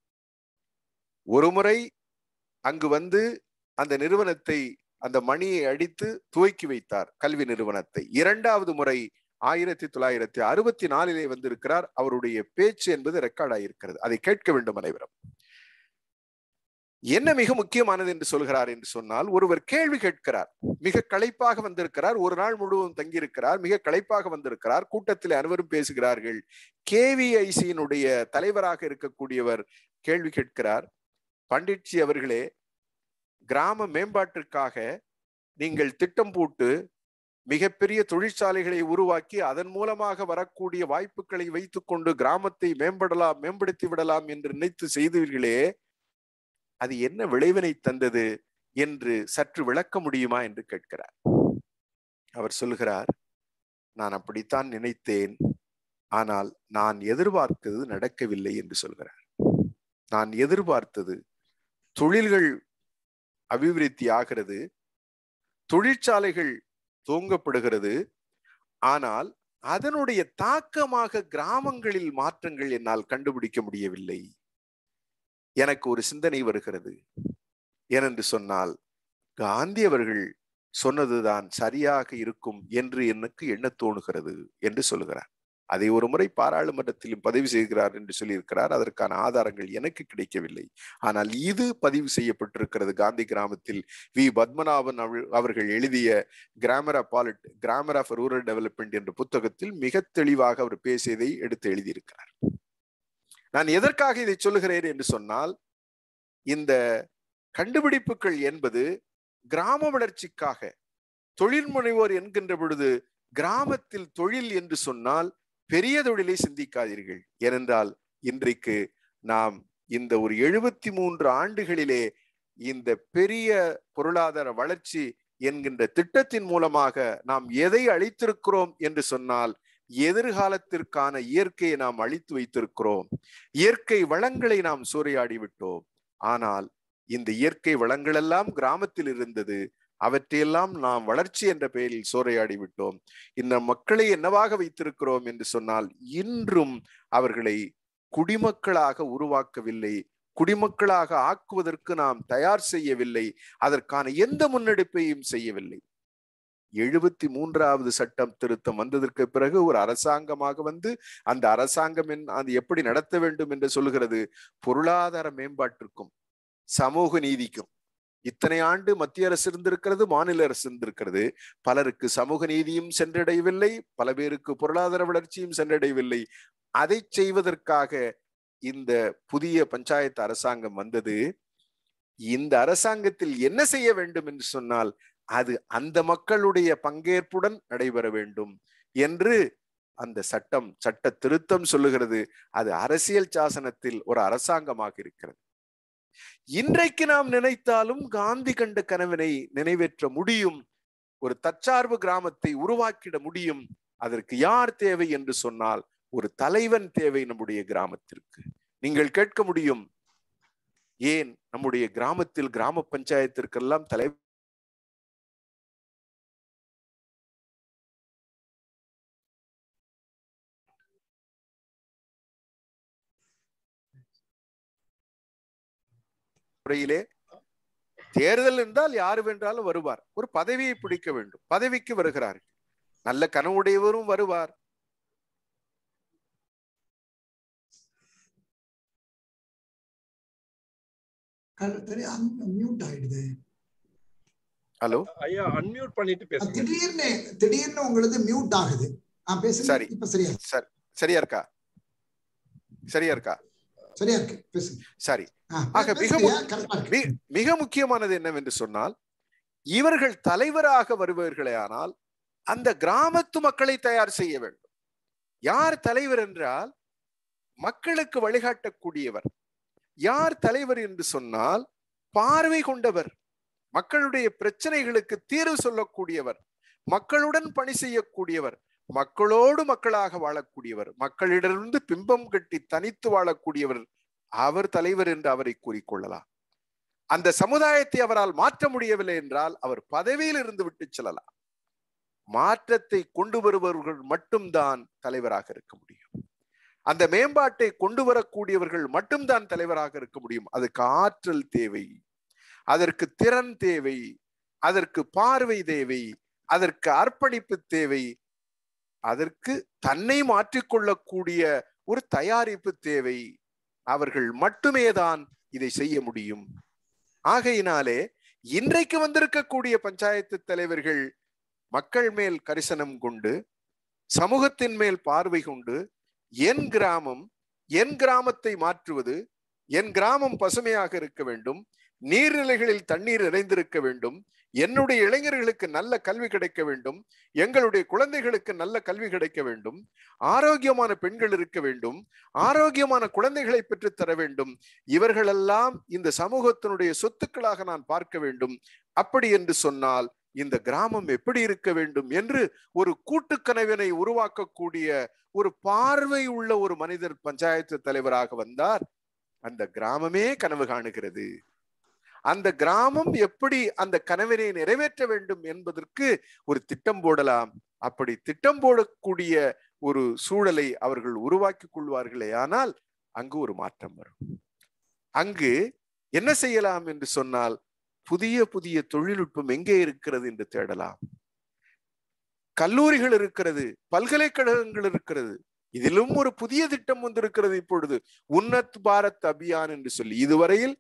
ஒரு முறை அங்கு வந்து அந்த நிறுவனத்தை அந்த மணியை அடித்து துவக்கி வைத்தார் கல்வி நிறுவனத்தை இரண்டாவது முறை ஆயிரத்தி தொள்ளாயிரத்தி அறுபத்தி நாலிலே வந்திருக்கிறார் அவருடைய பேச்சு என்பது ரெக்கார்ட் ஆகியிருக்கிறது அதை கேட்க வேண்டும் அனைவரும் என்ன மிக முக்கியமானது என்று சொல்கிறார் என்று சொன்னால் ஒருவர் கேள்வி கேட்கிறார் மிக களைப்பாக வந்திருக்கிறார் ஒரு நாள் முழுவதும் தங்கியிருக்கிறார் மிக களைப்பாக வந்திருக்கிறார் கூட்டத்தில் அனைவரும் பேசுகிறார்கள் கேவிஐசியினுடைய தலைவராக இருக்கக்கூடியவர் கேள்வி கேட்கிறார் பண்டிட்ஜி அவர்களே கிராம மேம்பாட்டிற்காக நீங்கள் திட்டம் போட்டு மிகப்பெரிய தொழிற்சாலைகளை உருவாக்கி அதன் மூலமாக வரக்கூடிய வாய்ப்புகளை வைத்துக்கொண்டு கிராமத்தை மேம்படலாம் மேம்படுத்தி விடலாம் என்று நினைத்து செய்தீர்களே அது என்ன விளைவினை தந்தது என்று சற்று விளக்க முடியுமா என்று கேட்கிறார் அவர் சொல்கிறார் நான் அப்படித்தான் நினைத்தேன் ஆனால் நான் எதிர்பார்த்தது நடக்கவில்லை என்று சொல்கிறார் நான் எதிர்பார்த்தது தொழில்கள் அபிவிருத்தி ஆகிறது தொழிற்சாலைகள் துவங்கப்படுகிறது ஆனால் அதனுடைய தாக்கமாக கிராமங்களில் மாற்றங்கள் என்னால் கண்டுபிடிக்க முடியவில்லை எனக்கு ஒரு சிந்தனை வருகிறது ஏனென்று சொன்னால் காந்தி அவர்கள் சொன்னதுதான் சரியாக இருக்கும் என்று எனக்கு எண்ண தோணுகிறது என்று சொல்லுகிறார் அதை ஒரு முறை பாராளுமன்றத்திலும் பதிவு செய்கிறார் என்று சொல்லியிருக்கிறார் அதற்கான ஆதாரங்கள் எனக்கு கிடைக்கவில்லை ஆனால் இது பதிவு செய்யப்பட்டிருக்கிறது காந்தி கிராமத்தில் வி பத்மநாபன் அவ- அவர்கள் எழுதிய கிராமர் ஆஃப் பாலிட் கிராமர் ஆஃப் ரூரல் டெவலப்மெண்ட் என்ற புத்தகத்தில் மிக தெளிவாக அவர் பேசியதை எடுத்து எழுதியிருக்கிறார் நான் எதற்காக இதை சொல்லுகிறேன் என்று சொன்னால் இந்த கண்டுபிடிப்புகள் என்பது கிராம வளர்ச்சிக்காக தொழில் முனைவோர் என்கின்ற பொழுது கிராமத்தில் தொழில் என்று சொன்னால் பெரிய தொழிலை சிந்திக்காதீர்கள் ஏனென்றால் இன்றைக்கு நாம் இந்த ஒரு எழுபத்தி மூன்று ஆண்டுகளிலே இந்த பெரிய பொருளாதார வளர்ச்சி என்கின்ற திட்டத்தின் மூலமாக நாம் எதை அளித்திருக்கிறோம் என்று சொன்னால் எதிர்காலத்திற்கான இயற்கையை நாம் அழித்து வைத்திருக்கிறோம் இயற்கை வளங்களை நாம் சூறையாடி விட்டோம் ஆனால் இந்த இயற்கை வளங்களெல்லாம் கிராமத்தில் இருந்தது அவற்றையெல்லாம் நாம் வளர்ச்சி என்ற பெயரில் சூறையாடி விட்டோம் இந்த மக்களை என்னவாக வைத்திருக்கிறோம் என்று சொன்னால் இன்றும் அவர்களை குடிமக்களாக உருவாக்கவில்லை குடிமக்களாக ஆக்குவதற்கு நாம் தயார் செய்யவில்லை அதற்கான எந்த முன்னெடுப்பையும் செய்யவில்லை எழுபத்தி மூன்றாவது சட்டம் திருத்தம் வந்ததற்கு பிறகு ஒரு அரசாங்கமாக வந்து அந்த அரசாங்கம் என்- அது எப்படி நடத்த வேண்டும் என்று சொல்கிறது பொருளாதார மேம்பாட்டிற்கும் சமூக நீதிக்கும் இத்தனை ஆண்டு மத்திய அரசு இருந்திருக்கிறது மாநில அரசு இருந்திருக்கிறது பலருக்கு சமூக நீதியும் சென்றடையவில்லை பல பேருக்கு பொருளாதார வளர்ச்சியும் சென்றடையவில்லை அதை செய்வதற்காக இந்த புதிய பஞ்சாயத்து அரசாங்கம் வந்தது இந்த அரசாங்கத்தில் என்ன செய்ய வேண்டும் என்று சொன்னால் அது அந்த மக்களுடைய பங்கேற்புடன் நடைபெற வேண்டும் என்று அந்த சட்டம் சட்ட திருத்தம் சொல்லுகிறது அது அரசியல் சாசனத்தில் ஒரு அரசாங்கமாக இருக்கிறது இன்றைக்கு நாம் நினைத்தாலும் காந்தி கண்ட கனவினை நிறைவேற்ற முடியும் ஒரு தற்சார்பு கிராமத்தை உருவாக்கிட முடியும் அதற்கு யார் தேவை என்று சொன்னால் ஒரு தலைவன் தேவை நம்முடைய கிராமத்திற்கு நீங்கள் கேட்க முடியும் ஏன் நம்முடைய கிராமத்தில் கிராம பஞ்சாயத்திற்கெல்லாம் தலை முறையிலே தேர்தல் என்றால் யாரு வென்றாலும் வருவார் ஒரு பதவியை பிடிக்க வேண்டும் பதவிக்கு வருகிறார்கள் நல்ல கனவுடையவரும் வருவார் மியூட் ஆயிடுது ஹலோ ஐயா அன்மியூட் பண்ணிட்டு பேசுங்க திடீர்னு திடீர்னு உங்களது மியூட் ஆகுது ஆ பேசுங்க சரி. இப்ப சரியா சரி சரியா இருக்கா சரியா இருக்கா சரியா இருக்கு பேசுங்க சரி ஆ, ஆக மிக பேசுங்கய்யா, correct ஆ இருக்கு. மி- மிக முக்கியமானது என்னவென்று சொன்னால் இவர்கள் தலைவராக வருபவர்களே ஆனால் அந்த கிராமத்து மக்களை தயார் செய்ய வேண்டும் யார் தலைவர் என்றால் மக்களுக்கு வழிகாட்டக்கூடியவர் யார் தலைவர் என்று சொன்னால் பார்வை கொண்டவர் மக்களுடைய பிரச்சனைகளுக்கு தீர்வு சொல்லக்கூடியவர் மக்களுடன் பணி செய்யக்கூடியவர் மக்களோடு மக்களாக வாழக்கூடியவர் மக்களிடமிருந்து பிம்பம் கட்டி தனித்து வாழக்கூடியவர் அவர் தலைவர் என்று அவரை கூறிக்கொள்ளலாம் அந்த சமுதாயத்தை அவரால் மாற்ற முடியவில்லை என்றால் அவர் பதவியில் இருந்து விட்டு செல்லலாம் மாற்றத்தை கொண்டு வருபவர்கள் மட்டும்தான் தலைவராக இருக்க முடியும் அந்த மேம்பாட்டை கொண்டு வரக்கூடியவர்கள் மட்டும்தான் தலைவராக இருக்க முடியும் அதுக்கு ஆற்றல் தேவை அதற்கு திறன் தேவை அதற்கு பார்வை தேவை அதற்கு அர்ப்பணிப்பு தேவை அதற்கு தன்னை மாற்றிக்கொள்ளக்கூடிய ஒரு தயாரிப்பு தேவை அவர்கள் மட்டுமே தான் இதை செய்ய முடியும் ஆகையினாலே இன்றைக்கு வந்திருக்கக்கூடிய பஞ்சாயத்து தலைவர்கள் மக்கள் மேல் கரிசனம் கொண்டு சமூகத்தின் மேல் பார்வை கொண்டு என் கிராமம் என் கிராமத்தை மாற்றுவது என் கிராமம் பசுமையாக இருக்க வேண்டும் நீர்நிலைகளில் தண்ணீர் நிறைந்திருக்க வேண்டும் என்னுடைய இளைஞர்களுக்கு நல்ல கல்வி கிடைக்க வேண்டும் எங்களுடைய குழந்தைகளுக்கு நல்ல கல்வி கிடைக்க வேண்டும் ஆரோக்கியமான பெண்கள் இருக்க வேண்டும் ஆரோக்கியமான குழந்தைகளை பெற்றுத் தர வேண்டும் இவர்களெல்லாம் இந்த சமூகத்தினுடைய சொத்துக்களாக நான் பார்க்க வேண்டும் அப்படி என்று சொன்னால் இந்த கிராமம் எப்படி இருக்க வேண்டும் என்று ஒரு கூட்டு கனவினை உருவாக்கக்கூடிய ஒரு பார்வை உள்ள ஒரு மனிதர் பஞ்சாயத்து தலைவராக வந்தார் அந்த கிராமமே கனவு காணுகிறது அந்த கிராமம் எப்படி அந்த கனவினை நிறைவேற்ற வேண்டும் என்பதற்கு ஒரு திட்டம் போடலாம் அப்படி திட்டம் போடக்கூடிய ஒரு சூழலை அவர்கள் உருவாக்கி கொள்வார்களே ஆனால் அங்கு ஒரு மாற்றம் வரும் அங்கு என்ன செய்யலாம் என்று சொன்னால் புதிய புதிய தொழில்நுட்பம் எங்கே இருக்கிறது என்று தேடலாம் கல்லூரிகள் இருக்கிறது பல்கலைக்கழகங்கள் இருக்கிறது இதிலும் ஒரு புதிய திட்டம் வந்திருக்கிறது இப்பொழுது உன்னத் பாரத் அபியான் என்று சொல்லி இதுவரையில்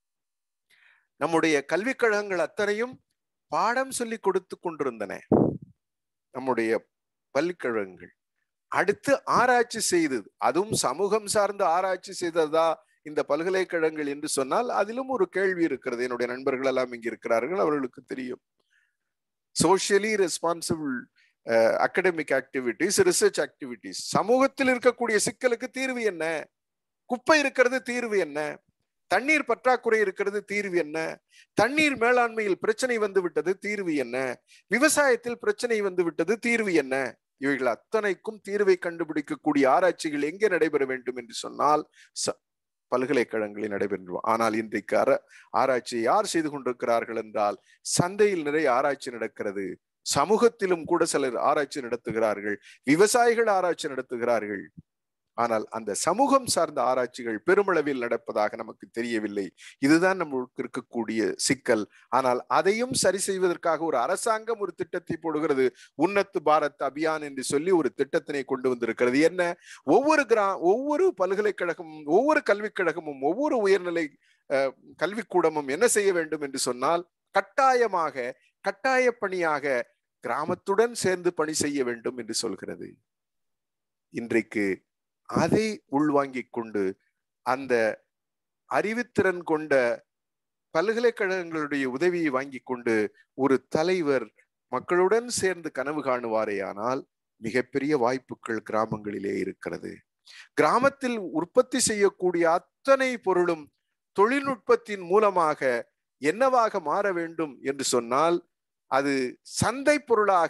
நம்முடைய கல்விக் கழகங்கள் அத்தனையும் பாடம் சொல்லி கொடுத்து கொண்டிருந்தன நம்முடைய பள்ளிக்கழகங்கள் அடுத்து ஆராய்ச்சி செய்தது அதுவும் சமூகம் சார்ந்த ஆராய்ச்சி செய்ததா இந்த பல்கலைக்கழகங்கள் என்று சொன்னால் அதிலும் ஒரு கேள்வி இருக்கிறது என்னுடைய நண்பர்கள் எல்லாம் இங்க இருக்கிறார்கள் அவர்களுக்கு தெரியும் socially responsible academic activities research activities சமூகத்தில் இருக்கக்கூடிய சிக்கலுக்கு தீர்வு என்ன குப்பை இருக்கிறது தீர்வு என்ன தண்ணீர் பற்றாக்குறை இருக்கிறது தீர்வு என்ன தண்ணீர் மேலாண்மையில் பிரச்சனை வந்து விட்டது தீர்வு என்ன விவசாயத்தில் பிரச்சனை வந்து விட்டது தீர்வு என்ன இவைகள் அத்தனைக்கும் தீர்வை கண்டுபிடிக்கக்கூடிய ஆராய்ச்சிகள் எங்கே நடைபெற வேண்டும் என்று சொன்னால் பல்கலைக்கழகங்களில் நடைபெறும் ஆனால் இன்றைக்கு அற ஆராய்ச்சி யார் செய்து கொண்டிருக்கிறார்கள் என்றால் சந்தையில் நிறைய ஆராய்ச்சி நடக்கிறது சமூகத்திலும் கூட சிலர் ஆராய்ச்சி நடத்துகிறார்கள் விவசாயிகள் ஆராய்ச்சி நடத்துகிறார்கள் ஆனால் அந்த சமூகம் சார்ந்த ஆராய்ச்சிகள் பெருமளவில் நடப்பதாக நமக்கு தெரியவில்லை இதுதான் நம்மளுக்கு இருக்கக்கூடிய சிக்கல் ஆனால் அதையும் சரி செய்வதற்காக ஒரு அரசாங்கம் ஒரு திட்டத்தை போடுகிறது உன்னத்து பாரத் அபியான் என்று சொல்லி ஒரு திட்டத்தினை கொண்டு வந்திருக்கிறது என்ன ஒவ்வொரு கிரா ஒவ்வொரு பல்கலைக்கழகமும் ஒவ்வொரு கல்விக் கழகமும் ஒவ்வொரு உயர்நிலை அஹ், கல்விக்கூடமும் என்ன செய்ய வேண்டும் என்று சொன்னால் கட்டாயமாக கட்டாய பணியாக கிராமத்துடன் சேர்ந்து பணி செய்ய வேண்டும் என்று சொல்கிறது இன்றைக்கு அதை உள்வாங்கிக் கொண்டு அந்த அறிவுத்திறன் கொண்ட பல்கலைக்கழகங்களுடைய உதவியை வாங்கிக் கொண்டு ஒரு தலைவர் மக்களுடன் சேர்ந்து கனவு காணுவாரேயானால் மிகப்பெரிய வாய்ப்புகள் கிராமங்களிலே இருக்கிறது கிராமத்தில் உற்பத்தி செய்யக்கூடிய அத்தனை பொருளும் தொழில்நுட்பத்தின் மூலமாக என்னவாக மாற வேண்டும் என்று சொன்னால் அது சந்தை பொருளாக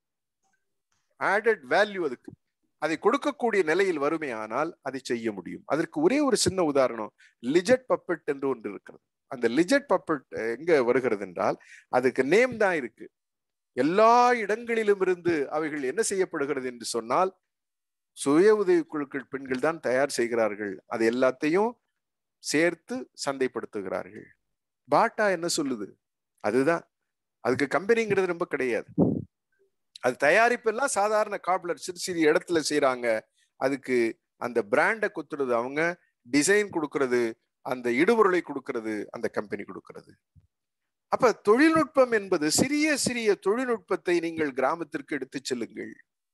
ஆடட் வேல்யூ அதுக்கு அதை கொடுக்கக்கூடிய நிலையில் வருமே ஆனால் அதை செய்ய முடியும் அதற்கு ஒரே ஒரு சின்ன உதாரணம் லிஜெட் பப்பெட் என்று ஒன்று இருக்கிறது அந்த லிஜெட் பப்பெட் எங்க வருகிறது என்றால் அதுக்கு நேம் தான் இருக்கு எல்லா இடங்களிலும் இருந்து அவைகள் என்ன செய்யப்படுகிறது என்று சொன்னால் சுய உதவி குழுக்கள் பெண்கள் தான் தயார் செய்கிறார்கள் அது எல்லாத்தையும் சேர்த்து சந்தைப்படுத்துகிறார்கள் பாட்டா என்ன சொல்லுது அதுதான் அதுக்கு கம்பெனிங்கிறது ரொம்ப கிடையாது அது தயாரிப்பெல்லாம் சாதாரண காப்லர் சிறு சிறு இடத்துல செய்யறாங்க அதுக்கு அந்த பிராண்டை குத்துறது அவங்க டிசைன் கொடுக்கறது அந்த இடுபொருளை கொடுக்கறது அந்த கம்பெனி கொடுக்கறது அப்ப தொழில்நுட்பம் என்பது சிறிய சிறிய தொழில்நுட்பத்தை நீங்கள் கிராமத்திற்கு எடுத்து செல்லுங்கள்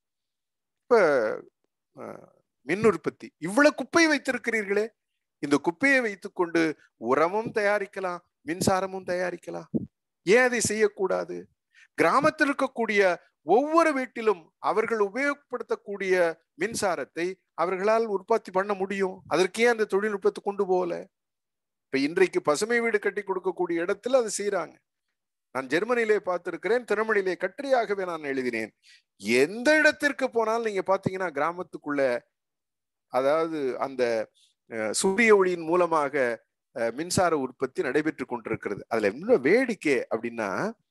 இப்ப அஹ், மின் உற்பத்தி இவ்வளவு குப்பை வைத்திருக்கிறீர்களே இந்த குப்பையை வைத்துக்கொண்டு உரமும் தயாரிக்கலாம் மின்சாரமும் தயாரிக்கலாம் ஏன் அதை செய்யக்கூடாது கிராமத்தில் இருக்கக்கூடிய ஒவ்வொரு வீட்டிலும் அவர்கள் உபயோகப்படுத்தக்கூடிய மின்சாரத்தை அவர்களால் உற்பத்தி பண்ண முடியும் அதற்கு ஏன் அந்த தொழில்நுட்பத்தை கொண்டு போகல இப்ப இன்றைக்கு பசுமை வீடு கட்டி கொடுக்கக்கூடிய இடத்துல அதை செய்யறாங்க நான் ஜெர்மனியிலே பார்த்திருக்கிறேன் திருமணிலே கட்டுரையாகவே நான் எழுதினேன் எந்த இடத்திற்கு போனாலும் நீங்க பாத்தீங்கன்னா கிராமத்துக்குள்ள அதாவது அந்த அஹ், சூரிய ஒளியின் மூலமாக அஹ், மின்சார உற்பத்தி நடைபெற்று கொண்டிருக்கிறது அதுல இன்னும் வேடிக்கை அப்படின்னா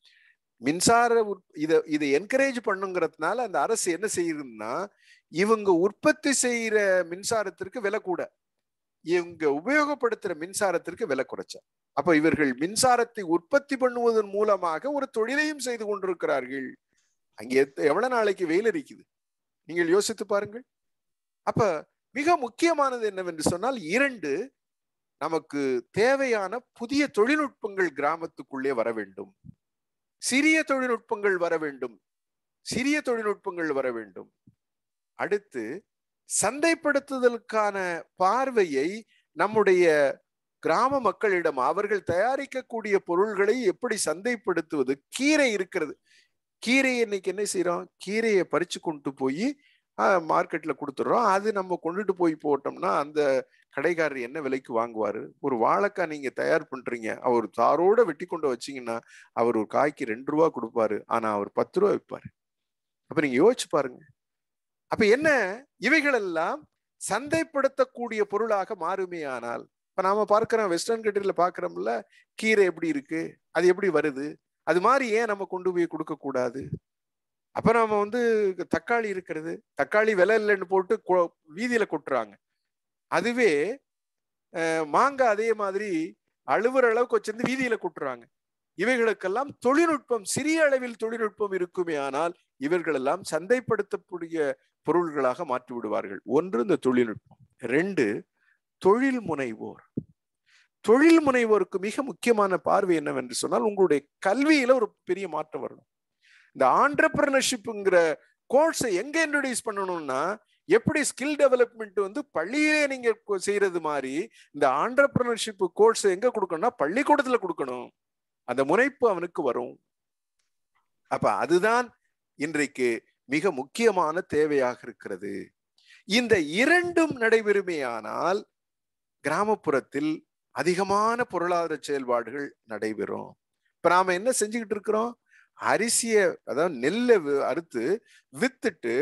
மின்சார உற்- இத இதை என்கரேஜ் பண்ணுங்கிறதுனால அந்த அரசு என்ன செய்யுதுன்னா இவங்க உற்பத்தி செய்யற மின்சாரத்திற்கு விலை கூட இவங்க உபயோகப்படுத்துற மின்சாரத்திற்கு விலை குறைச்ச அப்ப இவர்கள் மின்சாரத்தை உற்பத்தி பண்ணுவதன் மூலமாக ஒரு தொழிலையும் செய்து கொண்டிருக்கிறார்கள் அங்கே எத்த- எவ்வளவு நாளைக்கு வெயில் அடிக்குது நீங்கள் யோசித்து பாருங்கள் அப்ப மிக முக்கியமானது என்னவென்று சொன்னால் இரண்டு நமக்கு தேவையான புதிய தொழில்நுட்பங்கள் கிராமத்துக்குள்ளே வர வேண்டும் சிறிய தொழில்நுட்பங்கள் வர வேண்டும் சிறிய தொழில்நுட்பங்கள் வர வேண்டும் அடுத்து சந்தைப்படுத்துதலுக்கான பார்வையை நம்முடைய கிராம மக்களிடம் அவர்கள் தயாரிக்கக்கூடிய பொருள்களை எப்படி சந்தைப்படுத்துவது கீரை இருக்கிறது கீரை இன்னைக்கு என்ன செய்யறோம் கீரையை பறிச்சு கொண்டு போய் மார்க்கெட்ல கொடுத்துடுறோம் அது நம்ம கொண்டுட்டு போய் போட்டோம்னா அந்த கடைக்காரர் என்ன விலைக்கு வாங்குவாரு ஒரு வாழைக்காய் நீங்க தயார் பண்றீங்க அவர் தாரோட வெட்டி கொண்டு வச்சீங்கன்னா அவர் ஒரு காய்க்கு ரெண்டு ரூபா கொடுப்பாரு ஆனா அவர் பத்து ரூபா விற்பாரு அப்ப நீங்க யோசிச்சு பாருங்க அப்ப என்ன இவைகளெல்லாம் சந்தைப்படுத்தக்கூடிய பொருளாக மாறுமே ஆனால் இப்ப நாம பார்க்கிறோம் வெஸ்டர்ன் கண்ட்ரில பாக்குறோம்ல கீரை எப்படி இருக்கு அது எப்படி வருது அது மாதிரி ஏன் நம்ம கொண்டு போய் கொடுக்க கூடாது அப்ப நாம வந்து தக்காளி இருக்கிறது தக்காளி விலை இல்லைன்னு போட்டு கொ- வீதியில கொட்டுறாங்க அதுவே அஹ், மாங்காய் அதே மாதிரி அழுவுற அளவுக்கு வச்சிருந்து வீதியில கொட்டுறாங்க இவைகளுக்கெல்லாம் தொழில்நுட்பம் சிறிய அளவில் தொழில்நுட்பம் இருக்குமே ஆனால் இவர்களெல்லாம் சந்தைப்படுத்தக்கூடிய பொருள்களாக மாற்றி விடுவார்கள் ஒன்று இந்த தொழில்நுட்பம் ரெண்டு தொழில் முனைவோர் தொழில் முனைவோருக்கு மிக முக்கியமான பார்வை என்னவென்று சொன்னால் உங்களுடைய கல்வியில ஒரு பெரிய மாற்றம் வரணும் இந்த ஆண்டர்பிரினர்ஷிப்ங்கிற கோர்ஸை எங்க இன்ட்ரடியூஸ் பண்ணணும்னா எப்படி ஸ்கில் டெவலப்மெண்ட் வந்து பள்ளியிலே நீங்க கொ- செய்யறது மாதிரி இந்த ஆண்டர்பிரினர்ஷிப் கோர்ஸ் எங்க கொடுக்கணும்னா பள்ளிக்கூடத்துல கொடுக்கணும் அந்த முனைப்பு அவனுக்கு வரும் அப்ப அதுதான் இன்றைக்கு மிக முக்கியமான தேவையாக இருக்கிறது இந்த இரண்டும் நடைபெறுமேயானால் கிராமப்புறத்தில் அதிகமான பொருளாதார செயல்பாடுகள் நடைபெறும் இப்ப நாம என்ன செஞ்சுக்கிட்டு இருக்கிறோம் அரிசிய அதாவது நெல்லை வி- அறுத்து வித்துட்டு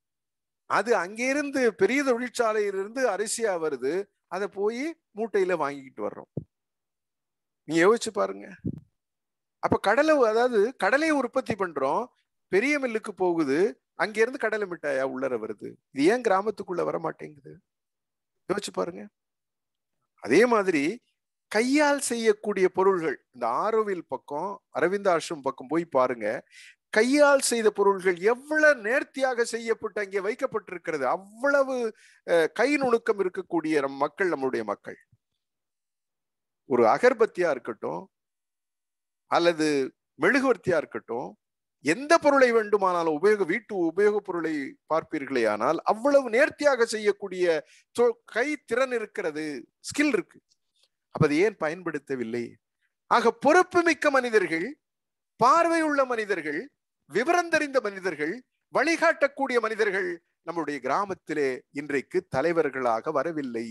அது அங்கிருந்து பெரிய தொழிற்சாலையிலிருந்து அரிசியா வருது அதை போய் மூட்டையில வாங்கிக்கிட்டு வர்றோம் நீங்க யோசிச்சு பாருங்க அப்ப கடலை அதாவது கடலையை உற்பத்தி பண்றோம் பெரிய மில்லுக்கு போகுது அங்க இருந்து கடலை மிட்டாயா உள்ளர வருது இது ஏன் கிராமத்துக்குள்ள வர மாட்டேங்குது யோசிச்சு பாருங்க அதே மாதிரி கையால் செய்யக்கூடிய பொருள்கள் இந்த ஆரோவில் பக்கம் அரவிந்த ஆசிரம் பக்கம் போய் பாருங்க கையால் செய்த பொருள்கள் எவ்வளவு நேர்த்தியாக செய்யப்பட்டு அங்கே வைக்கப்பட்டிருக்கிறது அவ்வளவு அஹ், கை நுணுக்கம் இருக்கக்கூடிய நம் மக்கள் நம்முடைய மக்கள் ஒரு அகர்பத்தியா இருக்கட்டும் அல்லது மெழுகுவர்த்தியா இருக்கட்டும் எந்த பொருளை வேண்டுமானாலும் உபயோக வீட்டு உபயோகப் பொருளை பார்ப்பீர்களே ஆனால் அவ்வளவு நேர்த்தியாக செய்யக்கூடிய தொ- கை திறன் இருக்கிறது ஸ்கில் இருக்கு அப்ப அது ஏன் பயன்படுத்தவில்லை ஆக பொறுப்புமிக்க மனிதர்கள் பார்வை உள்ள மனிதர்கள் விவரம் தெரிந்த மனிதர்கள் வழிகாட்டக்கூடிய மனிதர்கள் நம்முடைய கிராமத்திலே இன்றைக்கு தலைவர்களாக வரவில்லை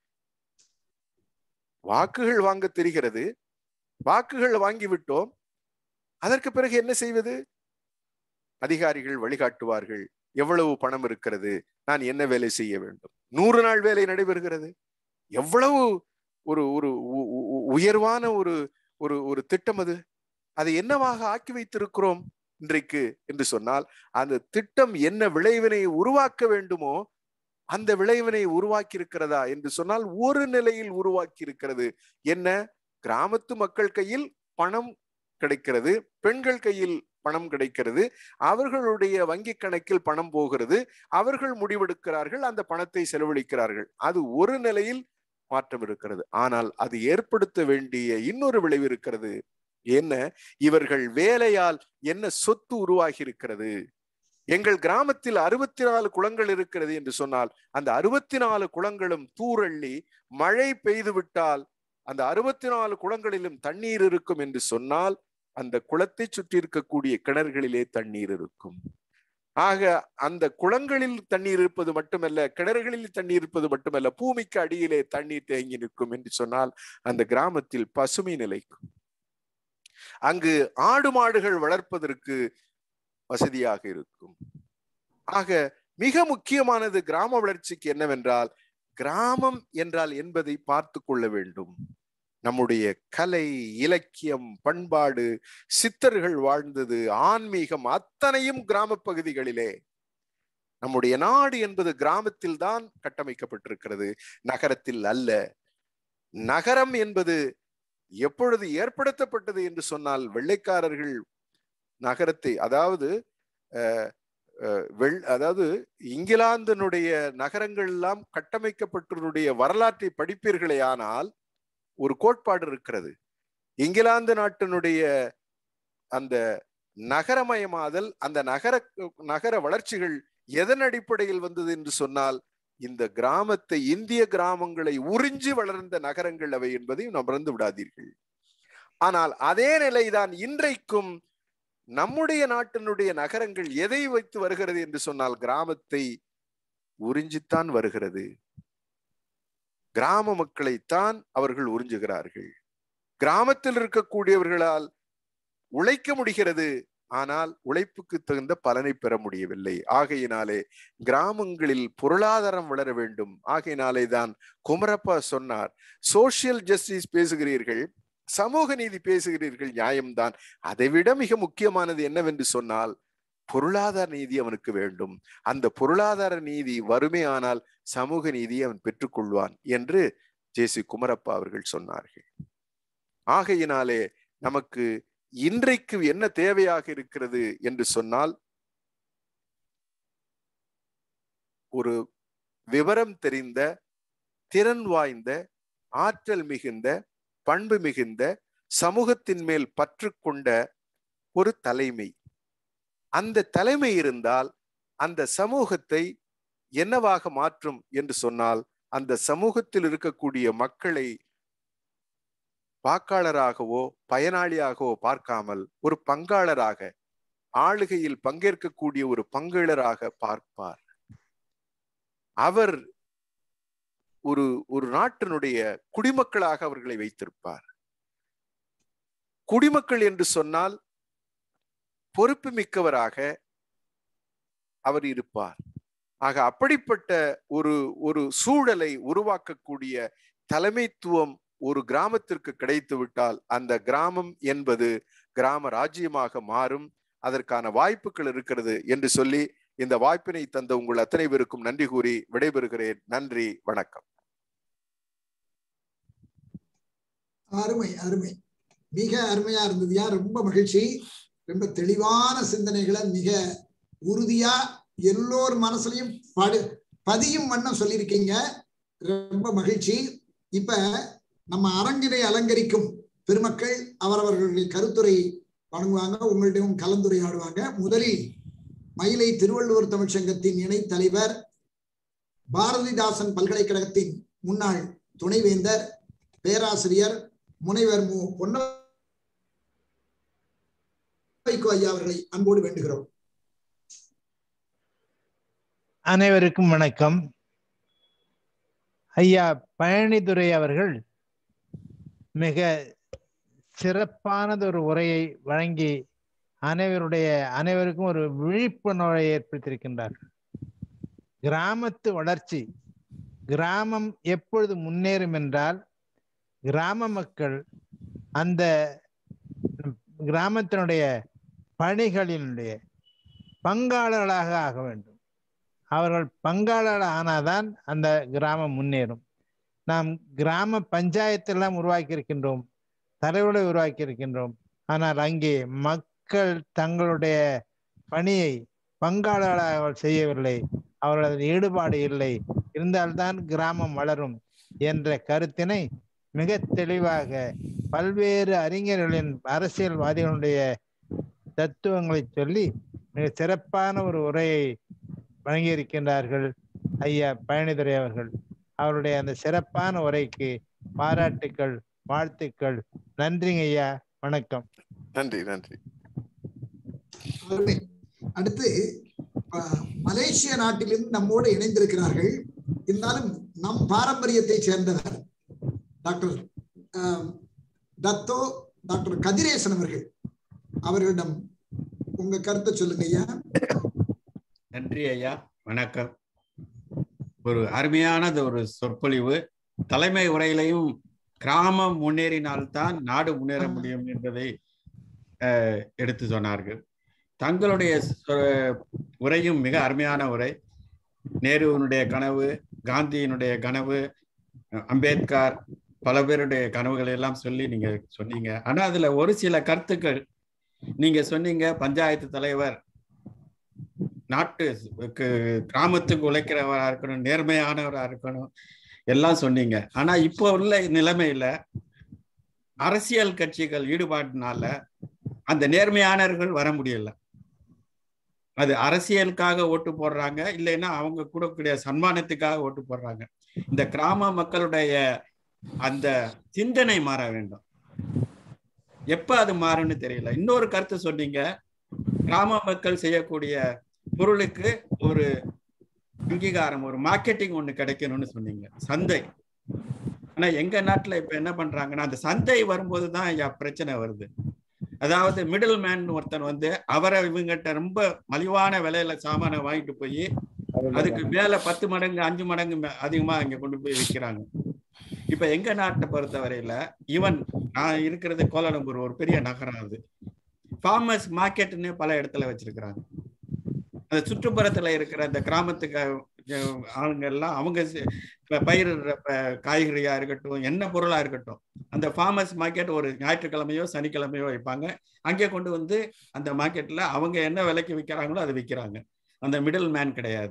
வாக்குகள் வாங்க தெரிகிறது வாக்குகள் வாங்கிவிட்டோம் அதற்கு பிறகு என்ன செய்வது அதிகாரிகள் வழிகாட்டுவார்கள் எவ்வளவு பணம் இருக்கிறது நான் என்ன வேலை செய்ய வேண்டும் நூறு நாள் வேலை நடைபெறுகிறது எவ்வளவு ஒரு ஒரு உ- உ- உயர்வான ஒரு ஒரு ஒரு திட்டம் அது அதை என்னவாக ஆக்கி வைத்திருக்கிறோம் இன்றைக்கு என்று சொன்னால் அந்த திட்டம் என்ன விளைவினை உருவாக்க வேண்டுமோ அந்த விளைவினை உருவாக்கி இருக்கிறதா என்று சொன்னால் ஒரு நிலையில் உருவாக்கி இருக்கிறது என்ன கிராமத்து மக்கள் கையில் பணம் கிடைக்கிறது பெண்கள் கையில் பணம் கிடைக்கிறது அவர்களுடைய வங்கி கணக்கில் பணம் போகிறது அவர்கள் முடிவெடுக்கிறார்கள் அந்த பணத்தை செலவழிக்கிறார்கள் அது ஒரு நிலையில் மாற்றம் இருக்கிறது ஆனால் அது ஏற்படுத்த வேண்டிய இன்னொரு விளைவு இருக்கிறது என்ன இவர்கள் வேலையால் என்ன சொத்து உருவாகி இருக்கிறது எங்கள் கிராமத்தில் அறுபத்தி நாலு குளங்கள் இருக்கிறது என்று சொன்னால் அந்த அறுபத்தி நாலு குளங்களும் தூரள்ளி மழை பெய்து விட்டால் அந்த அறுபத்தி நாலு குளங்களிலும் தண்ணீர் இருக்கும் என்று சொன்னால் அந்த குளத்தை சுற்றி இருக்கக்கூடிய கிணறுகளிலே தண்ணீர் இருக்கும் ஆக அந்த குளங்களில் தண்ணீர் இருப்பது மட்டுமல்ல கிணறுகளில் தண்ணீர் இருப்பது மட்டுமல்ல பூமிக்கு அடியிலே தண்ணீர் தேங்கி நிற்கும் என்று சொன்னால் அந்த கிராமத்தில் பசுமை நிலைக்கும் அங்கு ஆடு மாடுகள் வளர்ப்பதற்கு வசதியாக இருக்கும் ஆக மிக முக்கியமானது கிராம வளர்ச்சிக்கு என்னவென்றால் கிராமம் என்றால் என்பதை பார்த்து கொள்ள வேண்டும் நம்முடைய கலை இலக்கியம் பண்பாடு சித்தர்கள் வாழ்ந்தது ஆன்மீகம் அத்தனையும் கிராம பகுதிகளிலே நம்முடைய நாடு என்பது கிராமத்தில் தான் கட்டமைக்கப்பட்டிருக்கிறது நகரத்தில் அல்ல நகரம் என்பது எப்பொழுது ஏற்படுத்தப்பட்டது என்று சொன்னால் வெள்ளைக்காரர்கள் நகரத்தை அதாவது அஹ், அஹ், வெள் அதாவது இங்கிலாந்தினுடைய நகரங்கள் எல்லாம் கட்டமைக்கப்பட்டவருடைய வரலாற்றை படிப்பீர்களே ஆனால் ஒரு கோட்பாடு இருக்கிறது இங்கிலாந்து நாட்டினுடைய அந்த நகரமயமாதல் அந்த நகர நகர வளர்ச்சிகள் எதன் அடிப்படையில் வந்தது என்று சொன்னால் இந்த கிராமத்தை இந்திய கிராமங்களை உறிஞ்சி வளர்ந்த நகரங்கள் அவை என்பதையும் நாம் மறந்து விடாதீர்கள் ஆனால் அதே நிலைதான் இன்றைக்கும் நம்முடைய நாட்டினுடைய நகரங்கள் எதை வைத்து வருகிறது என்று சொன்னால் கிராமத்தை உறிஞ்சித்தான் வருகிறது கிராம மக்களைத்தான் அவர்கள் உறிஞ்சுகிறார்கள் கிராமத்தில் இருக்கக்கூடியவர்களால் உழைக்க முடிகிறது ஆனால் உழைப்புக்கு தகுந்த பலனை பெற முடியவில்லை ஆகையினாலே கிராமங்களில் பொருளாதாரம் வளர வேண்டும் ஆகையினாலே தான் குமரப்பா சொன்னார் சோசியல் ஜஸ்டிஸ் பேசுகிறீர்கள் சமூக நீதி பேசுகிறீர்கள் நியாயம்தான் அதைவிட மிக முக்கியமானது என்னவென்று சொன்னால் பொருளாதார நீதி அவனுக்கு வேண்டும் அந்த பொருளாதார நீதி வறுமையானால் சமூக நீதியை அவன் பெற்றுக்கொள்வான் என்று ஜேசி குமரப்பா அவர்கள் சொன்னார்கள் ஆகையினாலே நமக்கு இன்றைக்கு என்ன தேவையாக இருக்கிறது என்று சொன்னால் ஒரு விவரம் தெரிந்த திறன் வாய்ந்த ஆற்றல் மிகுந்த பண்பு மிகுந்த சமூகத்தின் மேல் பற்று கொண்ட ஒரு தலைமை அந்த தலைமை இருந்தால் அந்த சமூகத்தை என்னவாக மாற்றும் என்று சொன்னால் அந்த சமூகத்தில் இருக்கக்கூடிய மக்களை வாக்காளராகவோ பயனாளியாகவோ பார்க்காமல் ஒரு பங்காளராக ஆளுகையில் பங்கேற்கக்கூடிய ஒரு பங்கிழராக பார்ப்பார் அவர் ஒரு ஒரு நாட்டினுடைய குடிமக்களாக அவர்களை வைத்திருப்பார் குடிமக்கள் என்று சொன்னால் பொறுப்பு மிக்கவராக அவர் இருப்பார் ஆக அப்படிப்பட்ட ஒரு ஒரு சூழலை உருவாக்கக்கூடிய தலைமைத்துவம் ஒரு கிராமத்திற்கு கிடைத்து விட்டால் அந்த கிராமம் என்பது கிராம ராஜ்யமாக மாறும் அதற்கான வாய்ப்புகள் இருக்கிறது என்று சொல்லி இந்த வாய்ப்பினை தந்த உங்கள் அத்தனை பேருக்கும் நன்றி கூறி விடைபெறுகிறேன் நன்றி வணக்கம் அருமை அருமை மிக அருமையா இருந்ததுயா ரொம்ப மகிழ்ச்சி ரொம்ப தெளிவான சிந்தனைகளை மிக உறுதியா எல்லோர் மனசுலயும் படு பதியும் வண்ணம் சொல்லியிருக்கீங்க ரொம்ப மகிழ்ச்சி இப்ப நம்ம அரங்கினை அலங்கரிக்கும் பெருமக்கள் அவரவர்களுடைய கருத்துரை வழங்குவாங்க உங்களிடம் கலந்துரையாடுவாங்க முதலில் மயிலை திருவள்ளுவர் தமிழ்ச் சங்கத்தின் இணைத் தலைவர் பாரதிதாசன் பல்கலைக்கழகத்தின் முன்னாள் துணைவேந்தர் பேராசிரியர் முனைவர் மு பொன்னவைக்கோ ஐயா அவர்களை அன்போடு வேண்டுகிறோம் அனைவருக்கும் வணக்கம் ஐயா பழனிதுரை அவர்கள் மிக சிறப்பானதொரு உரையை வழங்கி அனைவருடைய அனைவருக்கும் ஒரு விழிப்புணர்வை ஏற்படுத்தியிருக்கின்றார் கிராமத்து வளர்ச்சி கிராமம் எப்பொழுது முன்னேறும் என்றால் கிராம மக்கள் அந்த கிராமத்தினுடைய பணிகளினுடைய பங்காளர்களாக ஆக வேண்டும் அவர்கள் பங்காளர் ஆனாதான் அந்த கிராமம் முன்னேறும் நாம் கிராம பஞ்சாயத்தெல்லாம் உருவாக்கி இருக்கின்றோம் தலைவர்களை உருவாக்கி இருக்கின்றோம் ஆனால் அங்கே மக்கள் தங்களுடைய பணியை பங்காளர்களாக அவர்கள் செய்யவில்லை அவர்களது ஈடுபாடு இல்லை இருந்தால்தான் கிராமம் வளரும் என்ற கருத்தினை மிக தெளிவாக பல்வேறு அறிஞர்களின் அரசியல்வாதிகளுடைய தத்துவங்களை சொல்லி மிக சிறப்பான ஒரு உரையை வழங்கியிருக்கின்றார்கள் ஐயா பழனிதுரை அவர்கள் அவருடைய அந்த சிறப்பான உரைக்கு பாராட்டுக்கள் வாழ்த்துக்கள் நன்றிங்க ஐயா வணக்கம் நன்றி நன்றி அருமை. அடுத்து அஹ், மலேசிய நாட்டிலிருந்து நம்மோடு இணைந்திருக்கிறார்கள் இருந்தாலும் நம் பாரம்பரியத்தை சேர்ந்தவர் doctor uh, Dato doctor Kathiresan அவர்கள் அவர்களிடம் உங்க கருத்தை சொல்லுங்க ஐயா நன்றி ஐயா வணக்கம் ஒரு அருமையானது ஒரு சொற்பொழிவு தலைமை உரையிலையும் கிராமம் முன்னேறினால்தான் நாடு முன்னேற முடியும் என்பதை அஹ், எடுத்து சொன்னார்கள் தங்களுடைய சொ- உரையும் மிக அருமையான உரை நேருவினுடைய கனவு காந்தியினுடைய கனவு அம்பேத்கர் பல பேருடைய கனவுகளை எல்லாம் சொல்லி நீங்க சொன்னீங்க ஆனா அதுல ஒரு சில கருத்துக்கள் நீங்க சொன்னீங்க பஞ்சாயத்து தலைவர் நாட்டுக்கு கிராமத்துக்கு உழைக்கிறவரா இருக்கணும் நேர்மையானவரா இருக்கணும் எல்லாம் சொன்னீங்க ஆனா இப்போ உள்ள நிலைமையில அரசியல் கட்சிகள் ஈடுபாட்டினால அந்த நேர்மையானவர்கள் வர முடியல அது அரசியலுக்காக ஓட்டு போடுறாங்க இல்லைன்னா அவங்க கூடக்கூடிய சன்மானத்துக்காக ஓட்டு போடுறாங்க இந்த கிராம மக்களுடைய அந்த சிந்தனை மாற வேண்டும் எப்ப அது மாறும்னு தெரியல இன்னொரு கருத்து சொன்னீங்க கிராம மக்கள் செய்யக்கூடிய பொருளுக்கு ஒரு அங்கீகாரம் ஒரு மார்க்கெட்டிங் ஒண்ணு கிடைக்கணும்னு சொன்னீங்க சந்தை ஆனா எங்க நாட்டுல இப்ப என்ன பண்றாங்கன்னா அந்த சந்தை வரும்போது தான் ஐயா பிரச்சனை வருது அதாவது மிடில் மேன் ஒருத்தன் வந்து அவரை இவங்கிட்ட ரொம்ப மலிவான விலையில சாமானை வாங்கிட்டு போய் அதுக்கு மேல பத்து மடங்கு அஞ்சு மடங்கு மே- அதிகமா இங்க கொண்டு போய் விற்கிறாங்க இப்ப எங்க நாட்டை பொறுத்தவரையில ஈவன் நான் இருக்கிறது கோலாலம்பூர் ஒரு பெரிய நகரம் அது ஃபார்மர்ஸ் மார்க்கெட்னு பல இடத்துல வச்சிருக்கிறாங்க அந்த சுற்றுப்புறத்துல இருக்கிற அந்த கிராமத்துக்கு அஹ், ஆளுங்க எல்லாம் அவங்க சி- இப்ப பயிரிடுற ப- காய்கறியா இருக்கட்டும் என்ன பொருளா இருக்கட்டும் அந்த ஃபார்மர்ஸ் மார்க்கெட் ஒரு ஞாயிற்றுக்கிழமையோ சனிக்கிழமையோ வைப்பாங்க அங்கே கொண்டு வந்து அந்த மார்க்கெட்ல அவங்க என்ன விலைக்கு விற்கிறாங்களோ அதை விற்கிறாங்க அந்த மிடில் மேன் கிடையாது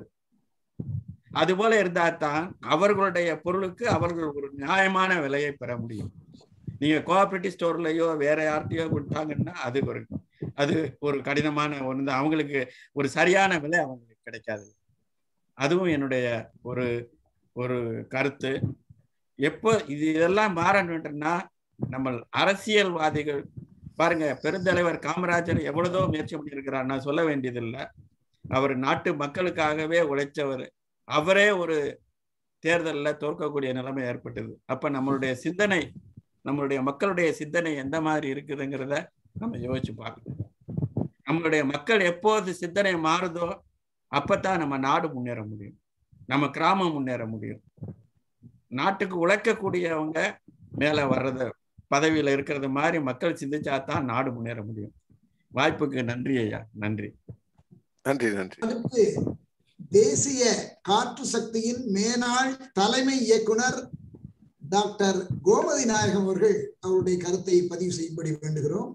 அது போல இருந்தா தான் அவர்களுடைய பொருளுக்கு அவர்கள் ஒரு நியாயமான விலையை பெற முடியும் நீங்க கோஆபரேட்டிவ் ஸ்டோர்லயோ வேற யார்கிட்டயோ கொடுத்தாங்கன்னா அது ஒரு அது ஒரு கடினமான ஒன்று அவங்களுக்கு ஒரு சரியான விலை அவங்களுக்கு கிடைக்காது அதுவும் என்னுடைய ஒரு ஒரு கருத்து எப்போ இது இதெல்லாம் மாறணும்னா நம்ம அரசியல்வாதிகள் பாருங்க பெருந்தலைவர் காமராஜர் எவ்வளவோ முயற்சி பண்ணியிருக்கிறார் நான் சொல்ல வேண்டியதில்லை அவர் நாட்டு மக்களுக்காகவே உழைச்சவர் அவரே ஒரு தேர்தலில் தோற்கக்கூடிய நிலைமை ஏற்பட்டது அப்ப நம்மளுடைய சிந்தனை நம்மளுடைய மக்களுடைய சிந்தனை எந்த மாதிரி இருக்குதுங்கிறத நம்ம யோசிச்சு பார்க்கணும் நம்மளுடைய மக்கள் எப்போது சிந்தனை மாறுதோ அப்பதான் நம்ம நாடு முன்னேற முடியும் நம்ம கிராமம் முன்னேற முடியும் நாட்டுக்கு உழைக்கக்கூடியவங்க மேல வர்றத பதவியில இருக்கிறது மாதிரி மக்கள் சிந்திச்சா தான் நாடு முன்னேற முடியும் வாய்ப்புக்கு நன்றி ஐயா நன்றி நன்றி நன்றி அடுத்து தேசிய காற்று சக்தியின் மேனாள் தலைமை இயக்குனர் டாக்டர் கோமதி நாயகம் அவர்கள் அவருடைய கருத்தை பதிவு செய்யும்படி வேண்டுகிறோம்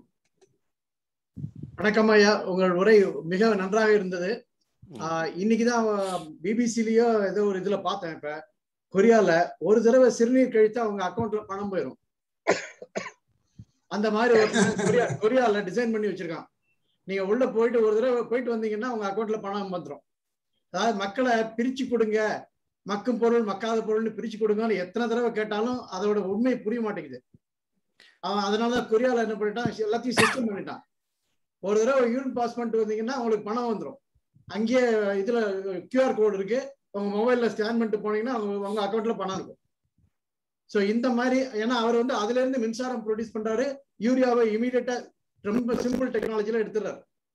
வணக்கம் ஐயா உங்கள் உரை மிக நன்றாக இருந்தது ஆஹ் இன்னைக்குதான் பிபிசிலயோ ஏதோ ஒரு இதுல பார்த்தேன் இப்ப கொரியால ஒரு தடவை சிறுநீர் கழித்து அவங்க அக்கௌண்ட்ல பணம் போயிடும் அந்த மாதிரி ஒரு கொரியா கொரியால டிசைன் பண்ணி வச்சிருக்கான் நீங்க உள்ள போயிட்டு ஒரு தடவை போயிட்டு வந்தீங்கன்னா உங்க அக்கௌண்ட்ல பணம் வந்துடும் அதாவது மக்களை பிரிச்சு கொடுங்க மக்கும் பொருள் மக்காத பொருள்னு பிரிச்சு கொடுங்கன்னு எத்தனை தடவை கேட்டாலும் அதோட உண்மை புரிய மாட்டேங்குது அவன் அதனால கொரியால என்ன பண்ணிட்டான் எல்லாத்தையும் சிஸ்டம் பண்ணிட்டான் ஒரு தடவை யூனிட் பாஸ் பண்ணிட்டு வந்தீங்கன்னா உங்களுக்கு பணம் வந்துடும் அங்கேயே இதுல கியூஆர் கோடு இருக்கு உங்க மொபைல்ல ஸ்கேன் பண்ணிட்டு போனீங்கன்னா உங்க உங்க அக்கௌண்ட்ல பணம் இருக்கும் ஸோ இந்த மாதிரி ஏன்னா அவர் வந்து அதுல இருந்து மின்சாரம் ப்ரொடியூஸ் பண்றாரு யூரியாவை இமீடியட்டா ரொம்ப சிம்பிள் டெக்னாலஜில எடுத்துறாரு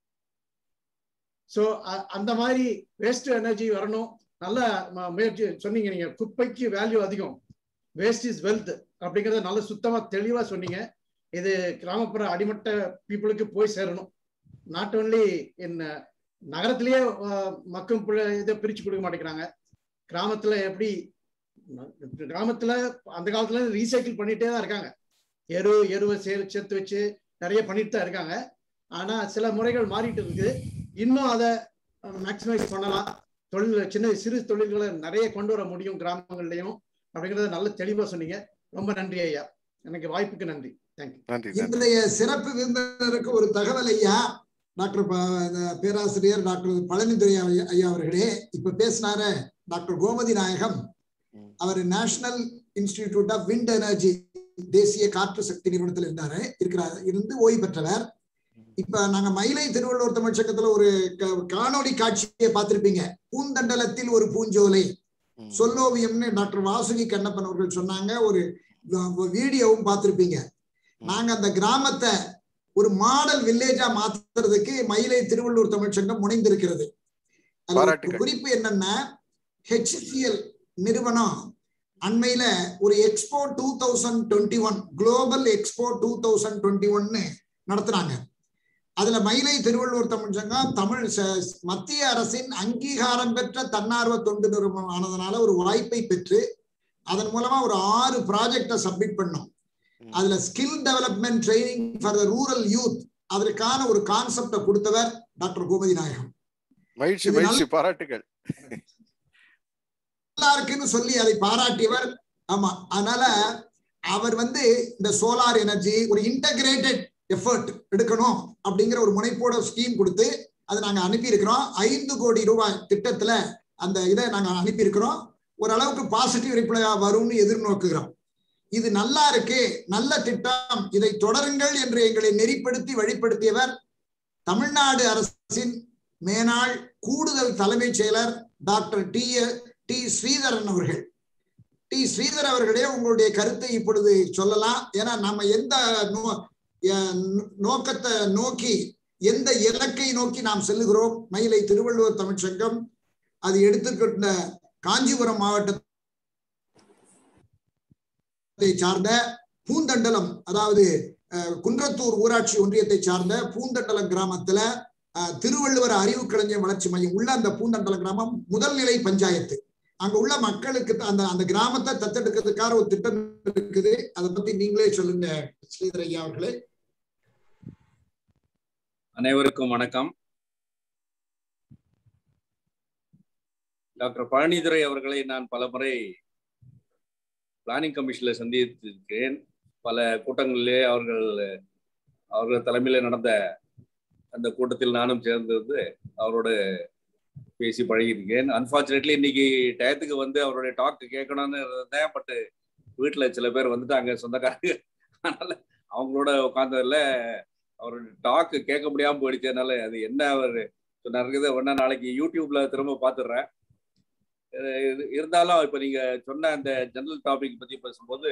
ஸோ அந்த மாதிரி வேஸ்ட் எனர்ஜி வரணும் நல்ல ம- முயற்சி சொன்னீங்க நீங்க குப்பைக்கு வேல்யூ அதிகம் வேஸ்ட் இஸ் வெல்த் அப்படிங்கறத நல்ல சுத்தமா தெளிவா சொன்னீங்க இது கிராமப்புற அடிமட்ட பீப்புளுக்கு போய் சேரணும் நாட் ஓன்லி என்ன நகரத்திலேயே அஹ், மக்கும் புள்ள- இதை பிரிச்சு கொடுக்க மாட்டேங்கிறாங்க கிராமத்துல எப்படி கிராமத்துல அந்த காலத்துல ரீசைக்கிள் பண்ணிட்டே தான் இருக்காங்க எரு எருவை சே சேர்த்து வச்சு நிறைய பண்ணிட்டு தான் இருக்காங்க ஆனா சில முறைகள் மாறிட்டு இருக்குது இன்னும் அதை மேக்சிமைஸ் பண்ணலாம் தொழில் சின்ன சிறு தொழில்களை நிறைய கொண்டு வர முடியும் கிராமங்கள்லயும் அப்படிங்கறத நல்ல தெளிவா சொன்னீங்க ரொம்ப நன்றி ஐயா எனக்கு வாய்ப்புக்கு நன்றி தேங்க்யூ நன்றி இன்றைய சிறப்பு விருந்தினருக்கு ஒரு தகவல் ஐயா டாக்டர் ப- இந்த பேராசிரியர் டாக்டர் பழனிதுரை ஐயா- ஐயா அவர்களே இப்ப பேசினாரு டாக்டர் கோமதி நாயகம் அவர் National institute of wind energy தேசிய காற்று சக்தி நிறுவனத்தில் இருந்தாரு இருக்கிறார் இருந்து ஓய்வு பெற்றவர் இப்ப நாங்க மயிலை திருவள்ளுவர் தமிழ் சங்கத்துல ஒரு க- காணொளி காட்சியை பார்த்திருப்பீங்க பூந்தண்டலத்தில் ஒரு பூஞ்சோலை சொல்லோவியம்னு டாக்டர் வாசுகி கண்ணப்பன் அவர்கள் சொன்னாங்க ஒரு வ- வீடியோவும் பார்த்திருப்பீங்க நாங்க அந்த கிராமத்தை ஒரு மாடல் வில்லேஜா மாத்துறதுக்கு மயிலை திருவள்ளூர் தமிழ் சங்கம் முனைந்திருக்கிறது அதுல ஒரு பாராட்டுகள். குறிப்பு என்னன்னா ஹெச்சிஎல் நிறுவனம் அண்மையில ஒரு expo two thousand twenty one global expo two thousand twenty ஒன்னு நடத்துனாங்க அதுல மயிலை திருவள்ளூர் தமிழ் சங்கம் தமிழ் ச- மத்திய அரசின் அங்கீகாரம் பெற்ற தன்னார்வ தொண்டு நிறுவனம் ஆனதுனால ஒரு வாய்ப்பை பெற்று அதன் மூலமா ஒரு ஆறு ப்ராஜெக்டை சப்மிட் பண்ணோம் அதுல skill development training for the rural youth அதற்கான ஒரு கான்செப்டை கொடுத்தவர் டாக்டர் கோமதி நாயகம் மகிழ்ச்சி இது மகிழ்ச்சி பாராட்டுகள் நல்லா இருக்குன்னு சொல்லி அதை பாராட்டியவர் ஆமா அதனால அவர் வந்து இந்த சோலார் எனர்ஜி ஒரு இன்டகிரேட்டட் எஃபர்ட் எடுக்கணும் அப்படிங்கிற ஒரு முனைப்போட ஸ்கீம் கொடுத்து அதை நாங்க அனுப்பி இருக்கிறோம் ஐந்து கோடி ரூபாய் திட்டத்துல அந்த இதை நாங்க அனுப்பி இருக்கிறோம் ஓரளவுக்கு பாசிட்டிவ் ரிப்ளையா வரும்னு எதிர்நோக்குகிறோம் இது நல்லா இருக்கு நல்ல திட்டம் இதை தொடருங்கள் என்று எங்களை நெறிப்படுத்தி வழிப்படுத்தியவர் தமிழ்நாடு அரசின் மேனாள் கூடுதல் தலைமைச் செயலர் டாக்டர் டி டி ஸ்ரீதரன் அவர்கள் டி ஸ்ரீதர் அவர்களே உங்களுடைய கருத்தை இப்பொழுது சொல்லலாம் ஏன்னா நம்ம எந்த நோ- அஹ் நோக்கத்தை நோக்கி எந்த இலக்கை நோக்கி நாம் செல்லுகிறோம் மயிலை திருவள்ளுவர் தமிழ்ச்சங்கம் அது எடுத்துக்கொண்ட காஞ்சிபுரம் மாவட்டத்தை சார்ந்த பூந்தண்டலம் அதாவது அஹ், குன்றத்தூர் ஊராட்சி ஒன்றியத்தை சார்ந்த பூந்தண்டலம் கிராமத்துல அஹ், திருவள்ளுவர் அறிவு கலைஞர் வளர்ச்சி மையம் உள்ள அந்த பூந்தண்டலம் கிராமம் முதல் நிலை பஞ்சாயத்து அங்க உள்ள மக்களுக்கு த- அந்த அந்த கிராமத்தை தத்தெடுக்கிறதுக்காக ஒரு திட்டம் இருக்குது அதை பத்தி நீங்களே சொல்லுங்க ஸ்ரீதர் ஐயா அவர்களே அனைவருக்கும் வணக்கம் டாக்டர் பழனிதுரை அவர்களை நான் பலமுறை பிளானிங் கமிஷன்ல சந்தித்திருக்கிறேன் பல கூட்டங்களிலே அவர்கள் அவர்கள் தலைமையில நடந்த அந்த கூட்டத்தில் நானும் சேர்ந்திருந்து அவரோட பேசி பழகியிருக்கேன் அன்பார்ச்சுனேட்லி இன்னைக்கு டயத்துக்கு வந்து அவருடைய டாக் கேட்கணும்னு இருந்தேன் பட் வீட்டில் சில பேர் வந்துட்டாங்க சொந்தக்காரங்க அதனால அவங்களோட உட்காந்ததுல அவரோட டாக் கேட்க முடியாம போயிடுச்சு அதனால அது என்ன அவர் சொன்னாருக்குது ஒன்னா நாளைக்கு யூடியூப்ல திரும்ப பார்த்துடுறேன் அஹ் இரு- இருந்தாலும் இப்ப நீங்க சொன்ன அந்த ஜெனரல் டாபிக் பத்தி பேசும்போது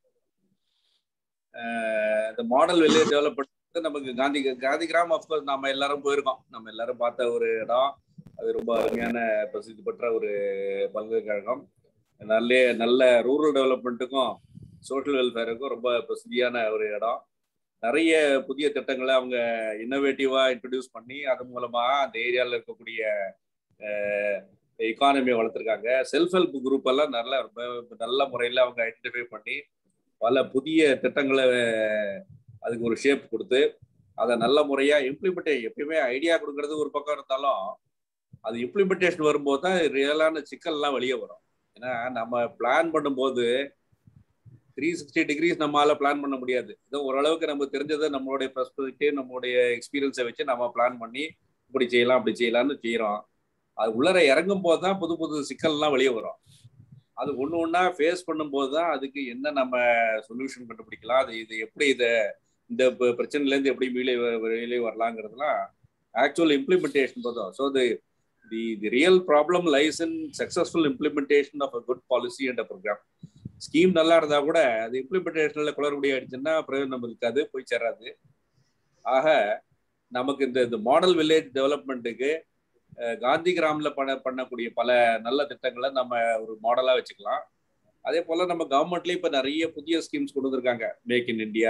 அஹ் இந்த மாடல் வில்லேஜ் டெவலப்மெண்ட் நமக்கு காந்தி காந்தி கிராம் அப்கோர்ஸ் நம்ம எல்லாரும் போயிருக்கோம் நம்ம எல்லாரும் பார்த்த ஒரு இடம் அது ரொம்ப அருமையான பிரசித்தி பெற்ற ஒரு பல்கலைக்கழகம் நல்ல நல்ல ரூரல் டெவலப்மெண்ட்டுக்கும் சோஷியல் வெல்ஃபேருக்கும் ரொம்ப பிரசித்தியான ஒரு இடம் நிறைய புதிய திட்டங்களை அவங்க இன்னோவேட்டிவா இன்ட்ரடியூஸ் பண்ணி அது மூலமா அந்த ஏரியாவில் இருக்கக்கூடிய எக்கானமியை வளர்த்துருக்காங்க செல்ஃப் ஹெல்ப் குரூப் எல்லாம் நல்ல ரொம்ப நல்ல முறையில் அவங்க ஐடென்டிஃபை பண்ணி பல புதிய திட்டங்களை அதுக்கு ஒரு ஷேப் கொடுத்து அதை நல்ல முறையா இம்ப்ளிமெண்டே எப்பயுமே ஐடியா கொடுக்கறது ஒரு பக்கம் இருந்தாலும் அது இம்ப்ளிமெண்டேஷன் வரும்போது தான் ரியலான சிக்கல்லாம் வெளியே வரும் ஏன்னா நம்ம பிளான் பண்ணும்போது த்ரீ சிக்ஸ்டி டிகிரிஸ் நம்மளால பிளான் பண்ண முடியாது இதோ ஓரளவுக்கு நம்ம தெரிஞ்சதை நம்மளுடைய பெர்ஸ்பெக்டிவ் நம்மளுடைய எக்ஸ்பீரியன்ஸை வச்சு நம்ம பிளான் பண்ணி இப்படி செய்யலாம் அப்படி செய்யலாம்னு செய்யறோம் அது உள்ளர இறங்கும் போது தான் புது புது சிக்கல்லாம் வெளியே வரும் அது ஒன்று ஒன்றா ஃபேஸ் பண்ணும்போது தான் அதுக்கு என்ன நம்ம சொல்யூஷன் கண்டுபிடிக்கலாம் அது இது எப்படி இதை இந்த ப- பிரச்சனையிலேருந்து எப்படி வெளியே வ- வெளியே வரலாங்கிறதுலாம் ஆக்சுவல் இம்ப்ளிமெண்டேஷன் பார்த்தோம் so the the the real problem lies in successful implementation of a good policy and a program scheme நல்லா இருந்தா கூட அது இம்ப்ளிமெண்டேஷன்ல குளறுபடி ஆயிடுச்சுன்னா பிரயோஜனம் இருக்காது போய் சேராது ஆக நமக்கு இந்த இந்த மாடல் வில்லேஜ் டெவலப்மெண்ட்டுக்கு காந்தி கிராமில் பண்ண பண்ணக்கூடிய பல நல்ல திட்டங்களை நம்ம ஒரு மாடலா வச்சுக்கலாம் அதே போல நம்ம கவர்மெண்ட்லயும் இப்ப நிறைய புதிய ஸ்கீம்ஸ் கொண்டு வந்திருக்காங்க make in India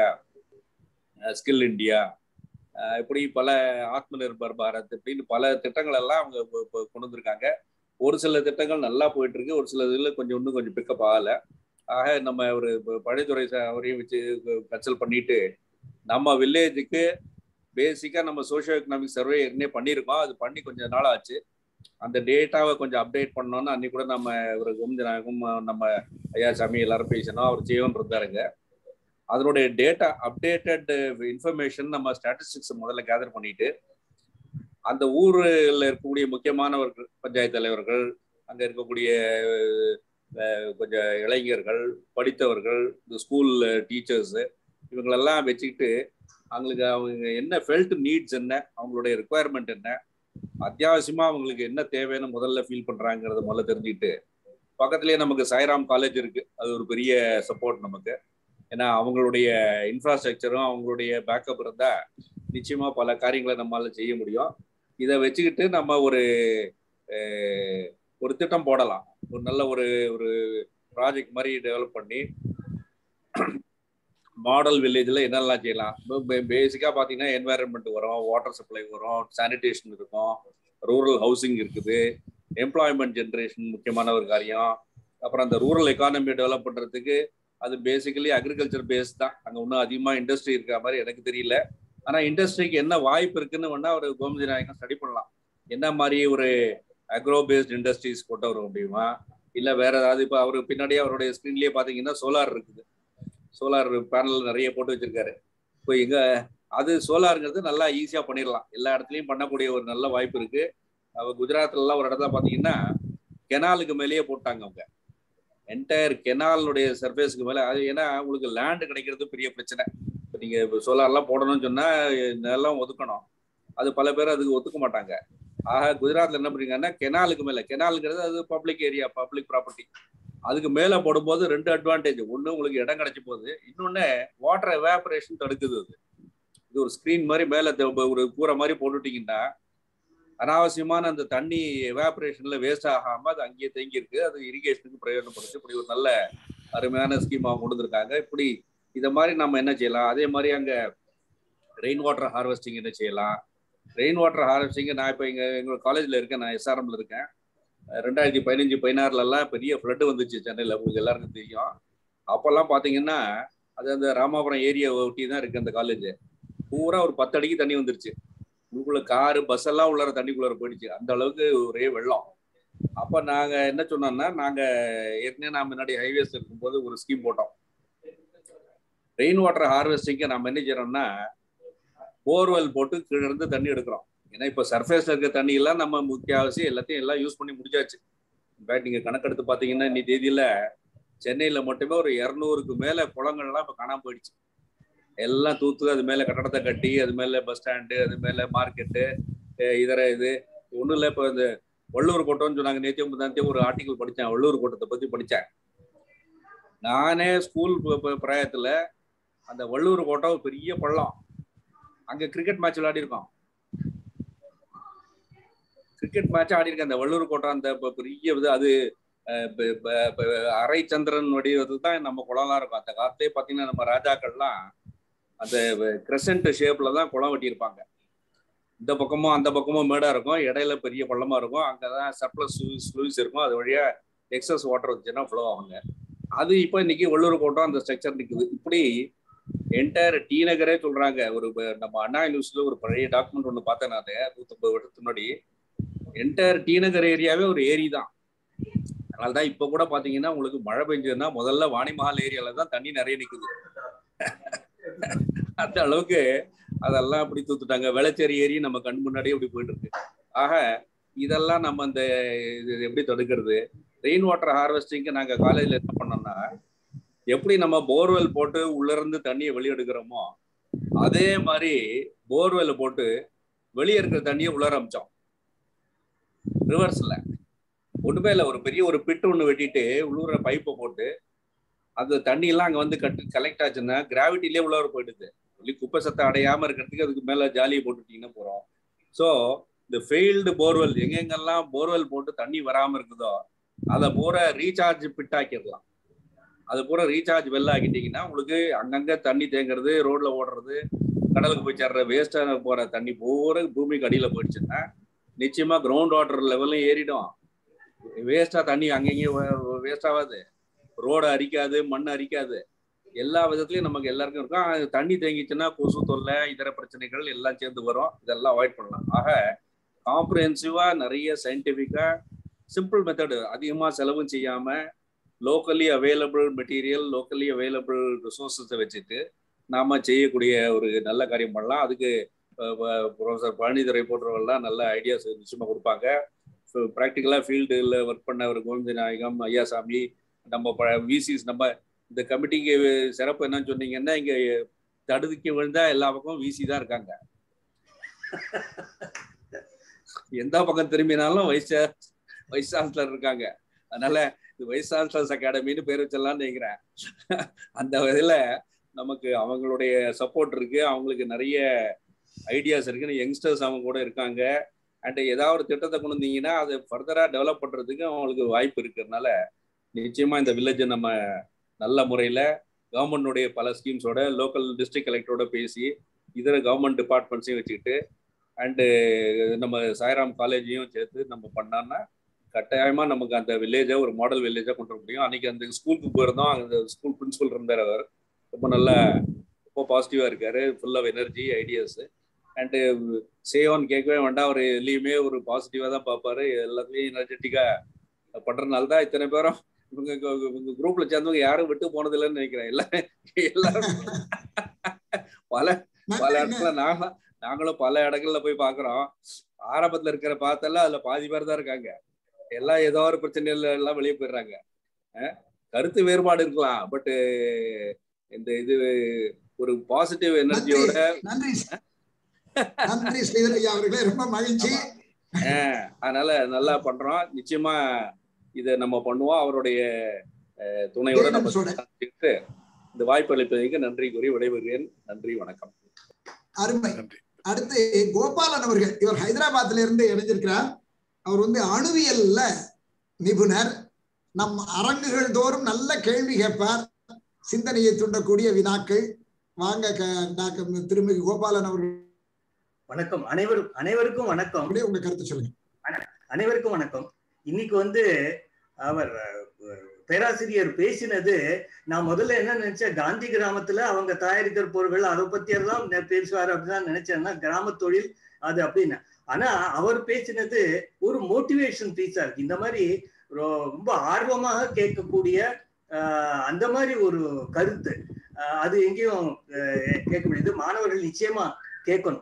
skill India இப்படி பல ஆத்ம நிர்பர் பாரத் இப்படின்னு பல திட்டங்கள் எல்லாம் அவங்க இப்ப- இப்ப கொண்டு வந்திருக்காங்க ஒரு சில திட்டங்கள் நல்லா போயிட்டு இருக்கு ஒரு சில இதுல கொஞ்சம் இன்னும் கொஞ்சம் பிக்கப் ஆகல ஆக நம்ம ஒரு ப- பழையத்துறை ச- அவரையும் வச்சு கன்சல்ட் பண்ணிட்டு நம்ம வில்லேஜுக்கு பேசிக்கா நம்ம சோஷியோ எக்கனாமிக் சர்வே ஏற்கனவே பண்ணியிருக்கோம் அது பண்ணி கொஞ்சம் நாள் ஆச்சு அந்த டேட்டாவை கொஞ்சம் அப்டேட் பண்ணோம்னா அன்னைக்கு கூட நம்ம ஒரு கோமதிநாயகம் நம்ம ஐயா சாமி எல்லாரும் பேசினோம் அவர் ஜீவன் இருந்தாருங்க அதனுடைய டேட்டா அப்டேட்டட் இன்ஃபர்மேஷன் நம்ம ஸ்டாட்டிஸ்டிக்ஸ் முதல்ல கேதர் பண்ணிட்டு அந்த ஊரில் இருக்கக்கூடிய முக்கியமானவர்கள் பஞ்சாயத்து தலைவர்கள் அங்க இருக்கக்கூடிய அஹ், கொஞ்சம் இளைஞர்கள் படித்தவர்கள் இந்த ஸ்கூல் டீச்சர்ஸ் இவங்களெல்லாம் வச்சுக்கிட்டு அவங்களுக்கு அவங்க என்ன ஃபெல்ட் நீட்ஸ் என்ன அவங்களுடைய ரெக்குவயர்மெண்ட் என்ன அத்தியாவசியமா அவங்களுக்கு என்ன தேவைன்னு முதல்ல ஃபீல் பண்றாங்கிறத முதல்ல தெரிஞ்சுக்கிட்டு பக்கத்துலயே நமக்கு சாய்ராம் காலேஜ் இருக்கு அது ஒரு பெரிய சப்போர்ட் நமக்கு ஏன்னா அவங்களுடைய இன்ஃப்ராஸ்ட்ரக்சரும் அவங்களுடைய பேக்கப் இருந்தா நிச்சயமா பல காரியங்களை நம்மளால செய்ய முடியும் இதை வச்சுக்கிட்டு நம்ம ஒரு அஹ், ஒரு திட்டம் போடலாம் ஒரு நல்ல ஒரு ஒரு ப்ராஜெக்ட் மாதிரி டெவலப் பண்ணி மாடல் வில்லேஜில் என்னெல்லாம் செய்யலாம் பேசிக்காக பார்த்தீங்கன்னா என்வாயரன்மெண்ட் வரும் வாட்டர் சப்ளை வரும் சானிடேஷன் இருக்கும் ரூரல் ஹவுசிங் இருக்குது எம்ப்ளாய்மெண்ட் ஜென்ரேஷன் முக்கியமான ஒரு காரியம் அப்புறம் அந்த ரூரல் எக்கானமி டெவலப் பண்ணுறதுக்கு அது பேசிக்கலி அக்ரிகல்ச்சர் பேஸ் தான் அங்கே இன்னும் அதிகமாக இண்டஸ்ட்ரி இருக்கிற மாதிரி எனக்கு தெரியல ஆனால் இண்டஸ்ட்ரிக்கு என்ன வாய்ப்பு இருக்குன்னு வேணா ஒரு கோமதி நாயகம் ஸ்டடி பண்ணலாம் என்ன மாதிரி ஒரு அக்ரோ பேஸ்ட் இண்டஸ்ட்ரீஸ் கொண்டு வர முடியுமா இல்லை வேற ஏதாவது இப்போ அவரு பின்னாடியே அவருடைய ஸ்க்ரீன்லேயே பார்த்தீங்கன்னா சோலார் இருக்குது சோலார் பேனல் நிறைய போட்டு வச்சிருக்காரு இப்போ எங்க அது சோலாருங்கிறது நல்லா ஈஸியா பண்ணிடலாம் எல்லா இடத்துலயும் பண்ணக்கூடிய ஒரு நல்ல வாய்ப்பு இருக்கு அவ குஜராத்ல எல்லாம் ஒரு இடத்துல பாத்தீங்கன்னா கெனாலுக்கு மேலேயே போட்டாங்க அவங்க என்டையர் கெனாலுடைய சர்ஃபேஸ்க்கு மேல அது ஏன்னா உங்களுக்கு லேண்ட் கிடைக்கிறது பெரிய பிரச்சனை இப்போ நீங்க இப்போ சோலார்லாம் போடணும்னு சொன்னா நிலம் ஒதுக்கணும் அது பல பேர் அதுக்கு ஒத்துக்க மாட்டாங்க ஆக குஜராத்ல என்ன பண்றீங்கன்னா கெனாலுக்கு மேல கெனாலுங்கிறது அது பப்ளிக் ஏரியா பப்ளிக் ப்ராப்பர்ட்டி அதுக்கு மேல போடும்போது ரெண்டு அட்வான்டேஜ் ஒண்ணு உங்களுக்கு இடம் கிடைச்சி போகுது இன்னொன்னு வாட்டர் எவாபரேஷன் தடுக்குது அது இது ஒரு ஸ்கிரீன் மாதிரி மேல த- ஒரு கூரை மாதிரி போட்டுட்டீங்கன்னா அனாவசியமான அந்த தண்ணி எவாபரேஷன்ல வேஸ்ட் ஆகாம அது அங்கேயே தேங்கி இருக்கு அது இரிகேஷனுக்கு பிரயோஜனப்படுது இப்படி ஒரு நல்ல அருமையான ஸ்கீம் அவங்க கொண்டு வந்திருக்காங்க இப்படி இத மாதிரி நம்ம என்ன செய்யலாம் அதே மாதிரி அங்க ரெயின் வாட்டர் ஹார்வெஸ்டிங் என்ன செய்யலாம் ரெயின் வாட்டர் ஹார்வெஸ்டிங் நான் இப்போ இங்க எங்களோட காலேஜ்ல இருக்கேன் நான் எஸ்ஆர்எம்ல இருக்கேன் ரெண்டாயிரத்தி பதினஞ்சு பதினாறுல எல்லாம் பெரிய ஃப்ளட் வந்துச்சு சென்னையில உங்களுக்கு எல்லாருக்கும் தெரியும் அப்பெல்லாம் பாத்தீங்கன்னா அது அந்த ராமாபுரம் ஏரியா ஒட்டி தான் இருக்கு அந்த காலேஜ் பூரா ஒரு பத்து அடிக்கு தண்ணி வந்துருச்சு உள்ளுக்குள்ள காரு பஸ் எல்லாம் உள்ளார தண்ணிக்குள்ளார போயிடுச்சு அந்த அளவுக்கு ஒரே வெள்ளம் அப்ப நாங்க என்ன சொன்னோம்னா நாங்க ஏற்கனவே நான் முன்னாடி ஹைவேஸ் இருக்கும்போது ஒரு ஸ்கீம் போட்டோம் ரெயின் வாட்டர் ஹார்வெஸ்டிங்க நம்ம என்ன செய்யறோம்னா போர்வெல் போட்டு கீழ இருந்து தண்ணி எடுக்கிறோம் ஏன்னா இப்ப சர்ஃபேஸ்ல இருக்க தண்ணி எல்லாம் நம்ம முக்கியவாசி எல்லாத்தையும் எல்லாம் யூஸ் பண்ணி முடிச்சாச்சு இன்ஃபேக்ட் நீங்க கணக்கெடுத்து பாத்தீங்கன்னா இன்னி தேதியில சென்னையில மட்டுமே ஒரு இருநூறுக்கு மேல குளங்கள்லாம் இப்ப காணாம போயிடுச்சு எல்லாம் தூத்து அது மேல கட்டடத்தை கட்டி அது மேல பஸ் ஸ்டாண்டு அது மேல மார்க்கெட்டு இதர இது ஒண்ணும் இல்ல இப்ப இந்த வள்ளூர் கோட்டம்னு சொன்னாங்க நேத்தியம் முந்தாந்தியம் ஒரு ஆர்டிகல் படிச்சேன் வள்ளூர் கோட்டத்தை பத்தி படிச்சேன் நானே ஸ்கூல் பிராயத்துல அந்த வள்ளூர் கோட்டம் ஒரு பெரிய பள்ளம் அங்க கிரிக்கெட் மேட்ச் விளையாடி இருக்கோம் கிரிக்கெட் மேட்ச் ஆடி இருக்கேன் அந்த வள்ளூர் கோட்டம் அந்த ப- பெரிய இது அது அஹ், ப- ப- ப- அரை சந்திரன் வடிவத்தில் தான் நம்ம குளம்லாம் இருக்கும் அந்த காலத்திலே பார்த்தீங்கன்னா நம்ம ராஜாக்கள்லாம் அந்த கிரசன்ட் ஷேப்ல தான் குளம் வெட்டியிருப்பாங்க இந்த பக்கமும் அந்த பக்கமும் மேடா இருக்கும் இடையில பெரிய பள்ளமா இருக்கும் அங்கதான் சர்ப்ளஸ் ஸ்லூஸ் இருக்கும் அது வழியா எக்ஸஸ் வாட்டர் வந்துச்சுன்னா ஃப்ளோ ஆகுங்க அது இப்போ இன்னைக்கு வள்ளூர் கோட்டம் அந்த ஸ்ட்ரக்சர் நிக்குது இப்படி என்டையர் டி நகரே சொல்றாங்க ஒரு ப- நம்ம அண்ணா யூனிவர்சிட்டியில ஒரு பழைய டாக்குமெண்ட் ஒன்று பார்த்தேன் நான் நூத்தம்பது வருஷத்துக்கு முன்னாடி என்டையர் டி நகர் ஏரியாவே ஒரு ஏரி தான் அதனாலதான் இப்ப கூட பாத்தீங்கன்னா உங்களுக்கு மழை பெஞ்சதுன்னா முதல்ல வாணிமஹால் ஏரியால தான் தண்ணி நிறைய நிக்குது அந்த அளவுக்கு அதெல்லாம் அப்படி தூத்துட்டாங்க வெளச்சேரி ஏரி நம்ம கண் முன்னாடியே இப்படி போயிட்டு இருக்கு ஆக இதெல்லாம் நம்ம அந்த இது எப்படி தடுக்கிறது ரெயின் வாட்டர் ஹார்வெஸ்டிங்க்கு நாங்க காலேஜ்ல என்ன பண்ணோம்னா எப்படி நம்ம போர்வெல் போட்டு உள்ள இருந்து தண்ணியை வெளியெடுக்கிறோமோ அதே மாதிரி போர்வெல் போட்டு வெளியே இருக்கிற தண்ணியை உள்ள அமிச்சோம் ரிவர்ஸ்ல ஒண்ணுமே இல்லை ஒரு பெரிய ஒரு பிட்டு ஒன்று வெட்டிட்டு உள்ளூர பைப்பை போட்டு அந்த தண்ணி எல்லாம் அங்க வந்து கட்டு கலெக்ட் ஆச்சுன்னா கிராவிட்டிலே உள்ளவர போயிடுது ஒன்லி குப்பை சத்தம் அடையாம இருக்கிறதுக்கு அதுக்கு மேல ஜாலியை போட்டுட்டீங்கன்னா போறோம் ஸோ இந்த ஃபெயில்டு போர்வெல் எங்கெங்கெல்லாம் போர்வெல் போட்டு தண்ணி வராம இருக்குதோ அதை பூரா ரீசார்ஜ் பிட்டாக்கிடலாம் அது பூரா ரீசார்ஜ் வெள்ள ஆக்கிட்டீங்கன்னா உங்களுக்கு அங்கங்க தண்ணி தேங்குறது ரோட்ல ஓடுறது கடலுக்கு போய் சேர்ற வேஸ்டா போற தண்ணி பூரா பூமிக்கு அடியில போயிடுச்சுன்னா நிச்சயமா கிரவுண்ட் வாட்டர் லெவலும் ஏறிடும் வேஸ்டா தண்ணி அங்கங்கேயும் வேஸ்ட் ஆகாது ரோடு அரிக்காது மண் அரிக்காது எல்லா விதத்துலயும் நமக்கு எல்லாருக்கும் இருக்கும் அது தண்ணி தேங்கிச்சுன்னா கொசு தொல்லை இதர பிரச்சனைகள் எல்லாம் சேர்ந்து வரும் இதெல்லாம் அவாய்ட் பண்ணலாம் ஆக காம்ப்ரிஹென்சிவா நிறைய சயின்டிபிக்கா சிம்பிள் மெத்தடு அதிகமா செலவும் செய்யாம locally available material locally available ரிசோர்ஸஸை வச்சுட்டு நாம செய்யக்கூடிய ஒரு நல்ல காரியம் பண்ணலாம் அதுக்கு ப்ரொஃபசர் பழனிதுரை போன்றவர்கள்லாம் நல்ல ஐடியாஸ் நிச்சயமா கொடுப்பாங்க ப்ராக்டிக்கலாக ஃபீல்டில் ஒர்க் பண்ண ஒரு கோவிந்த நாயகம் ஐயாசாமி நம்ம ப விசிஸ் நம்ம இந்த கமிட்டிக்கு சிறப்பு என்னன்னு சொன்னீங்கன்னா இங்க தடுதிக்கு விழுந்தா எல்லா பக்கமும் விசி தான் இருக்காங்க எந்த பக்கம் திரும்பினாலும் வைஸ் வைஸ் சான்சலர் இருக்காங்க அதனால இது வைஸ் சான்சலர்ஸ் அகாடமின்னு பேர் வச்சிடலாம்னு நினைக்கிறேன் அந்த இதில் நமக்கு அவங்களுடைய சப்போர்ட் இருக்கு அவங்களுக்கு நிறைய ஐடியாஸ் இருக்குன்னு யங்ஸ்டர்ஸ் அவங்க கூட இருக்காங்க அண்ட் ஏதாவது ஒரு திட்டத்தை கொண்டு வந்தீங்கன்னா அதை ஃபர்தரா டெவலப் பண்றதுக்கு அவங்களுக்கு வாய்ப்பு இருக்கிறதுனால நிச்சயமா இந்த வில்லேஜை நம்ம நல்ல முறையில கவர்மெண்டுடைய பல ஸ்கீம்ஸோட லோக்கல் டிஸ்ட்ரிக்ட் கலெக்டரோட பேசி இதர கவர்மெண்ட் டிபார்ட்மெண்ட்ஸையும் வச்சுக்கிட்டு அண்டு நம்ம சாய்ராம் காலேஜையும் சேர்த்து நம்ம பண்ணோம்னா கட்டாயமா நமக்கு அந்த வில்லேஜை ஒரு மாடல் வில்லேஜா கொண்டு வர முடியும் அன்னைக்கு அந்த ஸ்கூலுக்கு போயிருந்தோம் அந்த ஸ்கூல் பிரின்சிபல் இருந்தார் அவர் ரொம்ப நல்லா ரொம்ப பாசிட்டிவா இருக்காரு full of energy ideas and சேவான் கேட்கவே வேண்டாம் அவர் எல்லையுமே ஒரு பாசிட்டிவா தான் பார்ப்பாரு எல்லாத்துலயும் எனர்ஜெட்டிக்கா பண்றதுனால தான் இத்தனை பேரும் இவங்க இவங்க குரூப்ல சேர்ந்தவங்க யாரும் விட்டு போனது இல்லைன்னு நினைக்கிறேன் எல்லாரும் எல்லாரும் பல பல இடத்துல நாங்களும் நாங்களும் பல இடங்கள்ல போய் பாக்குறோம் ஆரம்பத்துல இருக்கிற பார்த்தெல்லாம் அதுல பாதி பேர் தான் இருக்காங்க எல்லாம் ஏதோ ஒரு பிரச்சனையில எல்லாம் வெளியே போயிடுறாங்க கருத்து வேறுபாடு இருக்கலாம் பட் இந்த இது ஒரு பாசிட்டிவ் எனர்ஜியோட நன்றி நன்றி ஸ்ரீதர் ஐயா அவர்களே ரொம்ப மகிழ்ச்சி அதனால நல்லா பண்றோம் நிச்சயமா இதை நம்ம பண்ணுவோம் அவருடைய துணையோட நம்ம இந்த வாய்ப்பு அளிப்பதற்கு நன்றி கூறி விடைபெறுகிறேன் நன்றி வணக்கம் அருமை அடுத்து கோபாலன் அவர்கள் இவர் ஹைதராபாத்ல இருந்து இணைஞ்சிருக்கிறார் அவர் வந்து அணுவியல்ல நிபுணர் நம் அரங்குகள் தோறும் நல்ல கேள்வி கேட்பார் சிந்தனையை தூண்டக்கூடிய வினாக்கள் வாங்க திருமிகு கோபாலன் அவர்கள் வணக்கம் அனைவரும் அனைவருக்கும் வணக்கம் உங்க கருத்து சொல்லுங்க அனைவருக்கும் வணக்கம் இன்னைக்கு வந்து அவர் பேராசிரியர் பேசினது நான் முதல்ல என்ன நினைச்சேன் காந்தி கிராமத்துல அவங்க தயாரிக்கிற பொருட்கள் அதை பத்தி எல்லாம் பேசுவார் அப்படின்னு நினைச்சேன்னா கிராம தொழில் அது அப்படின்னு ஆனா அவர் பேசினது ஒரு மோட்டிவேஷன் பீஸா இருக்கு இந்த மாதிரி ரொம்ப ஆர்வமாக கேட்கக்கூடிய அந்த மாதிரி ஒரு கருத்து அது எங்கேயும் கேட்க முடியுது மாணவர்கள் நிச்சயமா கேட்கணும்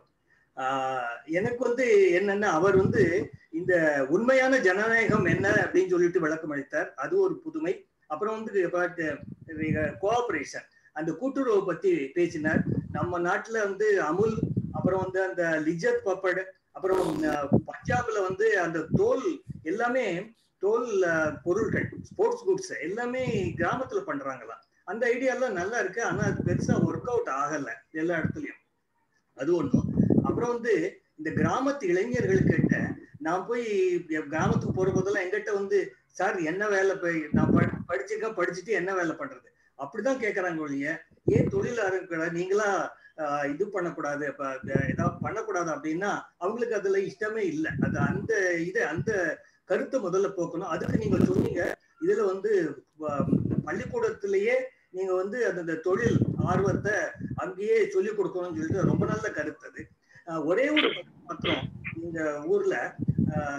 எனக்கு வந்து என்னன்னா அவர் வந்து இந்த உண்மையான ஜனநாயகம் என்ன அப்படின்னு சொல்லிட்டு விளக்கம் அளித்தார் அது ஒரு புதுமை அப்புறம் வந்து கோஆபரேஷன் அந்த கூட்டுறவு பத்தி பேசினார் நம்ம நாட்டுல வந்து அமுல் அப்புறம் வந்து அந்த லிஜத் பப்பட் அப்புறம் பஞ்சாப்ல வந்து அந்த தோல் எல்லாமே தோல் பொருட்கள் ஸ்போர்ட்ஸ் குட்ஸ் எல்லாமே கிராமத்துல பண்றாங்களாம் அந்த ஐடியா எல்லாம் நல்லா இருக்கு ஆனா அது பெருசா ஒர்க் அவுட் ஆகல எல்லா இடத்துலயும் அது ஒண்ணும் அப்புறம் வந்து இந்த கிராமத்து இளைஞர்கள் கிட்ட நான் போய் கிராமத்துக்கு போற போதெல்லாம் எங்கிட்ட வந்து சார் என்ன வேலை போய் நான் படிச்சிருக்கேன் படிச்சுட்டு என்ன வேலை பண்றது அப்படிதான் கேக்குறாங்க ஒழிய ஏன் தொழில் ஆரம்பிக்கூடாது நீங்களா இது பண்ணக்கூடாது ஏதாவது பண்ணக்கூடாது அப்படின்னா அவங்களுக்கு அதுல இஷ்டமே இல்லை அது அந்த இது அந்த கருத்தை முதல்ல போக்கணும் அதுக்கு நீங்க சொன்னீங்க இதுல வந்து பள்ளிக்கூடத்திலேயே நீங்க வந்து அந்த தொழில் ஆர்வத்தை அங்கேயே சொல்லி கொடுக்கணும்னு சொல்லிட்டு ரொம்ப நல்ல கருத்து அது ஒரே ஒரு மாத்திரம் இந்த ஊர்ல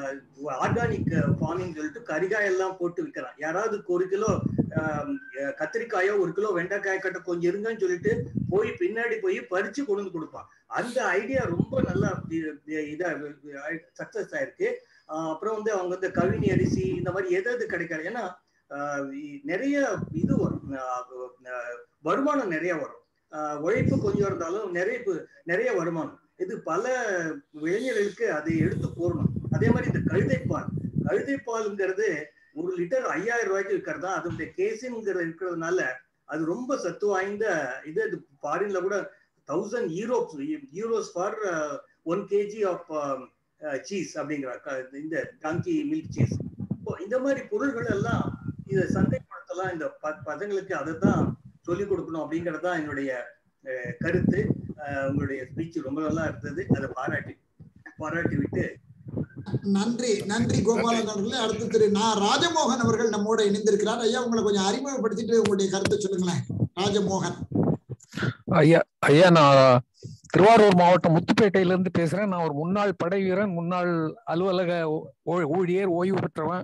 ஆர்கானிக் ஃபார்மிங் சொல்லிட்டு கரிகாய் எல்லாம் போட்டு விற்கிறான் யாராவது ஒரு கிலோ ஆஹ், கத்திரிக்காயோ ஒரு கிலோ வெண்டைக்காய் கட்ட கொஞ்சம் இருங்கன்னு சொல்லிட்டு போய் பின்னாடி போய் பறிச்சு கொண்டு வந்து கொடுப்பான் அந்த ஐடியா ரொம்ப நல்லா இ- இ- இதா சக்சஸ் ஆயிருக்கு ஆஹ் அப்புறம் வந்து அவங்க வந்து கவினி அரிசி இந்த மாதிரி எது எது கிடைக்காது ஏன்னா ஆஹ் இ- நிறைய இது வரும் ஆஹ் ஆஹ் வருமானம் நிறைய வரும் ஆஹ் உழைப்பு கொஞ்சம் இருந்தாலும் நிறைய பு- நிறைய வருமானம் இது பல இளைஞர்களுக்கு அதை எடுத்து கூறணும் அதே மாதிரி இந்த கழுதைப்பால் கழுதைப்பாலுங்கிறது ஒரு லிட்டர் ஐயாயிரம் ரூபாய்க்கு விற்கிறதா அதனுடைய கேசின்ங்கிற இருக்கிறதுனால அது ரொம்ப சத்து வாய்ந்த இது அது ஃபாரின்ல கூட thousand euros euros for one KG of cheese அப்படிங்கிற க- இந்த டாங்கி மில்க் சீஸ் இப்போ இந்த மாதிரி பொருள்கள் எல்லாம் இதை சந்தைப்படுத்தலாம் இந்த ப- பசங்களுக்கு அதை தான் சொல்லிக் கொடுக்கணும் அப்படிங்கிறது தான் என்னுடைய அஹ், கருத்து அஹ், உங்களுடைய ஸ்பீச் ரொம்ப நல்லா இருந்தது அதை பாராட்டி பாராட்டி விட்டு நன்றி நன்றி கோபாலன் அவர்களே அடுத்து திரு நா ராஜமோகன் அவர்கள் நம்மோட இணைந்திருக்கிறார் ஐயா உங்களை கொஞ்சம் அறிமுகப்படுத்திட்டு உங்களுடைய கருத்தை சொல்லுங்களேன் ராஜமோகன் ஐயா ஐயா நான் திருவாரூர் மாவட்டம் முத்துப்பேட்டையில இருந்து பேசுறேன் நான் ஒரு முன்னாள் படை வீரன் முன்னாள் அலுவலக ஊ- ஊழியர் ஓய்வு பெற்றவன்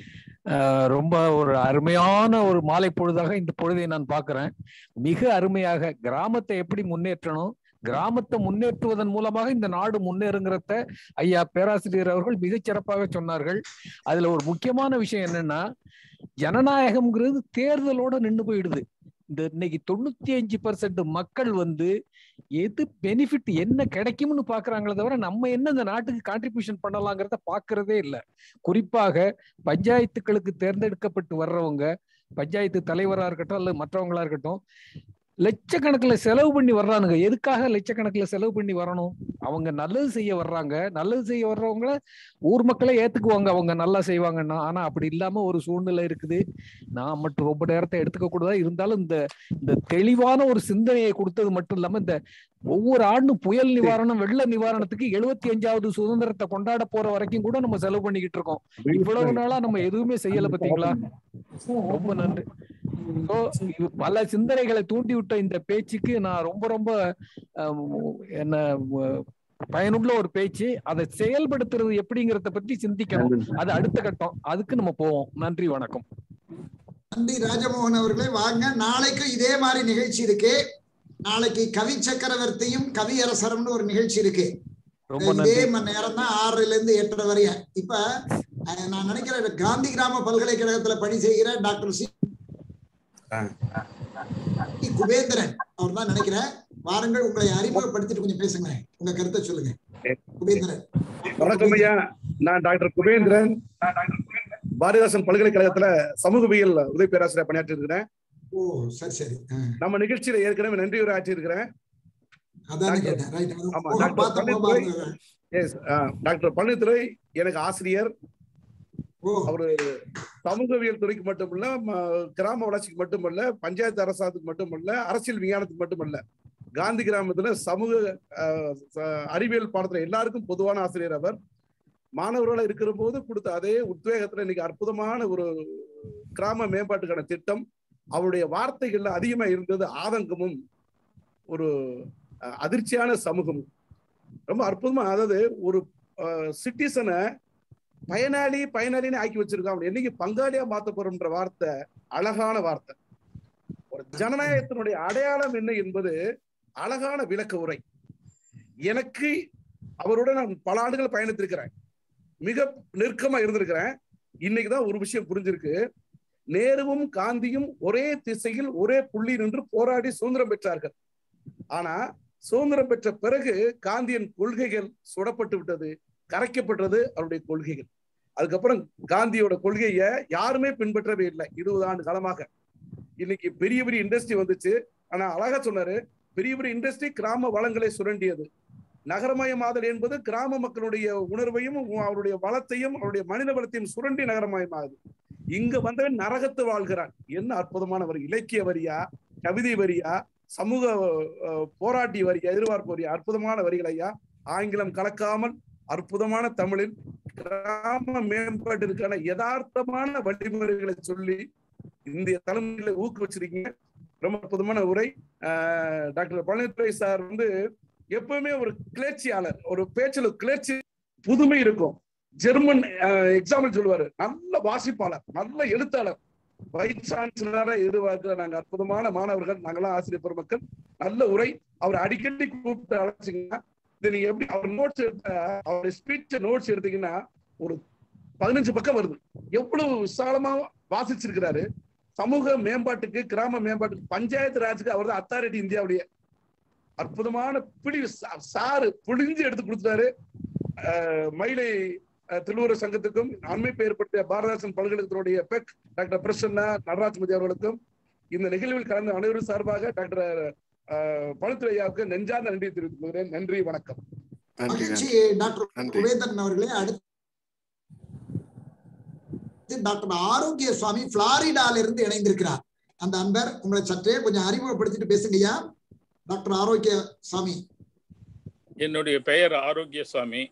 அஹ் ரொம்ப ஒரு அருமையான ஒரு மாலை பொழுதாக இந்த பொழுதை நான் பார்க்கிறேன் மிக அருமையாக கிராமத்தை எப்படி முன்னேற்றணும் கிராமத்தை முன்னேற்றுவதன் மூலமாக இந்த நாடு முன்னேறுங்கிறத ஐயா பேராசிரியர் அவர்கள் மிகச் சிறப்பாக சொன்னார்கள் அதுல ஒரு முக்கியமான விஷயம் என்னன்னா ஜனநாயகம்ங்கிறது தேர்தலோட நின்று போயிடுது இந்த இன்னைக்கு தொண்ணூத்தி அஞ்சு பர்சன்ட் மக்கள் வந்து எது பெனிஃபிட் என்ன கிடைக்கும்னு பாக்குறாங்களே தவிர நம்ம என்ன இந்த நாட்டுக்கு கான்ட்ரிபியூஷன் பண்ணலாங்கிறத பாக்குறதே இல்ல குறிப்பாக பஞ்சாயத்துக்களுக்கு தேர்ந்தெடுக்கப்பட்டு வர்றவங்க பஞ்சாயத்து தலைவரா இருக்கட்டும் அல்லது மற்றவங்களா இருக்கட்டும் லட்சக்கணக்கில் செலவு பண்ணி வர்றானுங்க எதுக்காக லட்சக்கணக்கில் செலவு பண்ணி வரணும் அவங்க நல்லது செய்ய வர்றாங்க நல்லது செய்ய வர்றவங்கள ஊர் மக்களே ஏத்துக்குவாங்க அவங்க நல்லா செய்வாங்கன்னா ஆனா அப்படி இல்லாம ஒரு சூழ்நிலை இருக்குது நான் மட்டும் ரொம்ப நேரத்தை எடுத்துக்க கூடாது இருந்தாலும் இந்த இந்த தெளிவான ஒரு சிந்தனையை கொடுத்தது மட்டும் இல்லாம இந்த ஒவ்வொரு ஆண்டும் புயல் நிவாரணம் வெள்ள நிவாரணத்துக்கு எழுபத்தி அஞ்சாவது சுதந்திரத்தை கொண்டாட போற வரைக்கும் கூட நம்ம செலவு பண்ணிக்கிட்டு இருக்கோம் இவ்வளவு நாளா நம்ம எதுவுமே செய்யல பாத்தீங்களா ரொம்ப நன்றி So, இது பல சிந்தனைகளை தூண்டி விட்ட இந்த பேச்சுக்கு நான் ரொம்ப ரொம்ப அஹ், என்ன அஹ், பயனுள்ள ஒரு பேச்சு அதை செயல்படுத்துறது எப்படிங்கறத பத்தி சிந்திக்கணும் அது அடுத்த கட்டம் அதுக்கு நம்ம போவோம் நன்றி வணக்கம் நன்றி ராஜமோகன் அவர்களே வாங்க நாளைக்கு இதே மாதிரி நிகழ்ச்சி இருக்கு நாளைக்கு கவி சக்கரவர்த்தியும் கவியரசரம்னு ஒரு நிகழ்ச்சி இருக்கு ரொம்ப இதே நன்றி மணி நேரம் தான் ஆறுல இருந்து எட்டரை வரைய இப்ப அஹ், நான் நினைக்கிறேன் காந்தி கிராம பல்கலைக்கழகத்துல பணி செய்கிற டாக்டர் சி டி. குபேந்திரன் அவர் தான் நினைக்கிறேன் வாருங்கள் உங்களை அறிமுகப்படுத்திட்டு கொஞ்சம் பேசுங்க உங்க கருத்தை சொல்லுங்க குபேந்திரன் வணக்கம் ஐயா நான் டாக்டர் குபேந்திரன் பாரதிதாசன் பல்கலைக்கழகத்துல சமூகவியல் உதவி பேராசிரியர் பணியாற்றி இருக்கிறேன் ஓ சரி சரி நம்ம நிகழ்ச்சியில ஏற்கனவே நன்றி உரை ஆற்றி இருக்கிறேன் அதானே கேட்டேன் ரைட் ஆமா doctor Palanithurai yes doctor Palanithurai எனக்கு ஆசிரியர் அவரு சமூகவியல் துறைக்கு மட்டுமல்ல ம- கிராம வளர்ச்சிக்கு மட்டுமல்ல பஞ்சாயத்து அரசாங்கத்துக்கு மட்டுமல்ல அரசியல் விஞ்ஞானத்துக்கு மட்டுமல்ல காந்தி கிராமத்துல சமூக அஹ், ச- அறிவியல் பாடத்துல எல்லாருக்கும் பொதுவான ஆசிரியர் அவர் மாணவர்களா இருக்கிற போது கொடுத்த அதே உத்வேகத்துல இன்னைக்கு அற்புதமான ஒரு கிராம மேம்பாட்டுக்கான திட்டம் அவருடைய வார்த்தைகள்ல அதிகமா இருந்தது ஆதங்கமும் ஒரு அஹ், அதிர்ச்சியான சமூகமும் ரொம்ப அற்புதமா அதாவது ஒரு சிட்டிசனை பயனாளி பயனாளின்னு ஆக்கி வச்சிருக்கோம் அவனை என்னைக்கு பங்காளியா மாத்த போறோம்ன்ற வார்த்தை அழகான வார்த்தை ஒரு ஜனநாயகத்தினுடைய அடையாளம் என்ன என்பது அழகான விளக்க உரை எனக்கு அவரோட நான் பல ஆண்டுகள் பயணித்திருக்கிறேன் மிக நெருக்கமா இருந்திருக்கிறேன் இன்னைக்குதான் ஒரு விஷயம் புரிஞ்சிருக்கு நேருவும் காந்தியும் ஒரே திசையில் ஒரே புள்ளி நின்று போராடி சுதந்திரம் பெற்றார்கள் ஆனா சுதந்திரம் பெற்ற பிறகு காந்தியின் கொள்கைகள் சுடப்பட்டு விட்டது கரைக்கப்பட்டது அவருடைய கொள்கைகள் அதுக்கப்புறம் காந்தியோட கொள்கையை யாருமே பின்பற்றவே இல்லை இருபது ஆண்டு காலமாக இன்னைக்கு பெரிய பெரிய இண்டஸ்ட்ரி வந்துச்சு ஆனா அழகா சொன்னாரு பெரிய பெரிய இண்டஸ்ட்ரி கிராம வளங்களை சுரண்டியது நகரமயமாதல் என்பது கிராம மக்களுடைய உணர்வையும் அவருடைய வளத்தையும் அவருடைய மனித வளத்தையும் சுரண்டி நகரமயமாகுது இங்க வந்தவன் நரகத்து வாழ்கிறான் என்ன அற்புதமான வரி இலக்கிய வரியா கவிதை வரியா சமூக அஹ், போராட்டி வரியா எதிர்பார்ப்பு வரியா அற்புதமான வரிகள் ஐயா ஆங்கிலம் கலக்காமல் அற்புதமான தமிழில் கிராம மேம்பாட்டிற்கான யதார்த்தமான வழிமுறைகளை சொல்லி இந்திய தலைமையில ஊக்குவிச்சிருக்கீங்க ரொம்ப அற்புதமான உரை ஆஹ் டாக்டர் பழனித்துறை சார் வந்து எப்பவுமே ஒரு கிளர்ச்சியாளர் ஒரு பேச்சுல கிளர்ச்சி புதுமை இருக்கும் ஜெர்மன் எக்ஸாம்பிள் சொல்லுவாரு நல்ல வாசிப்பாளர் நல்ல எழுத்தாளர் வைஸ் சான்சலரா எதிர்பார்க்கிற நாங்க அற்புதமான மாணவர்கள் நாங்கெல்லாம் ஆசிரியர் பெருமக்கள் நல்ல உரை அவர் அடிக்கடி கூப்பிட்டு அழைச்சிங்கன்னா இது நீங்க எப்படி அவர் நோட்ஸ் எடுத்த அவருடைய ஸ்பீச் நோட்ஸ் எடுத்தீங்கன்னா ஒரு பதினஞ்சு பக்கம் வருது எவ்வளவு விசாலமா வாசிச்சிருக்கிறாரு சமூக மேம்பாட்டுக்கு கிராம மேம்பாட்டுக்கு பஞ்சாயத்து ராஜுக்கு அவர் தான் அத்தாரிட்டி இந்தியாவுடைய அற்புதமான பிடி சா- சாறு புழிஞ்சு எடுத்து கொடுத்தாரு அஹ், மயிலை அஹ், திருவூர் சங்கத்துக்கும் நன்மைப்பு ஏற்படுத்திய பாரதாசன் பல்கலைக்கழகத்தினுடைய பெக் டாக்டர் பிரசன்னா நடராஜ்மதி அவர்களுக்கும் இந்த நிகழ்வில் கலந்த அனைவரும் சார்பாக டாக்டர் அஹ், பழுத்துறை ஐயாவுக்கு நெஞ்சார்ந்த நன்றி தெரிவித்துக் கொள்கிறேன் நன்றி வணக்கம் மகிழ்ச்சி டாக்டர் குபேந்திரன் அவர்களே அடுத்து டாக்டர் ஆரோக்கிய சுவாமி பிளாரிடால இருந்து இணைந்திருக்கிறார் அந்த அன்பர் உங்களை சற்றே கொஞ்சம் அறிமுகப்படுத்திட்டு பேசுங்கய்யா டாக்டர் ஆரோக்கிய சாமி என்னுடைய பெயர் ஆரோக்கியசாமி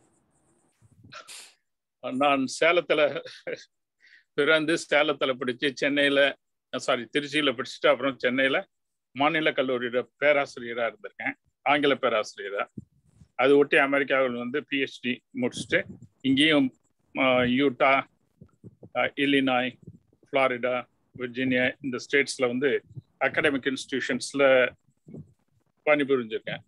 நான் சேலத்துல பிறந்து சேலத்துல படிச்சு சென்னையில சாரி திருச்சியில படிச்சுட்டு அப்புறம் சென்னையில மாநில கல்லூரியோட பேராசிரியரா இருந்திருக்கேன் ஆங்கில பேராசிரியரா அது ஒட்டி அமெரிக்காவில் வந்து பிஹெச்டி முடிச்சுட்டு இங்கேயும் ah, Utah ah, Illinois Florida Virginia இந்த ஸ்டேட்ஸ்ல வந்து அகாடமிக் இன்ஸ்டிடியூஷன்ஸ்ல பணிபுரிஞ்சிருக்கேன்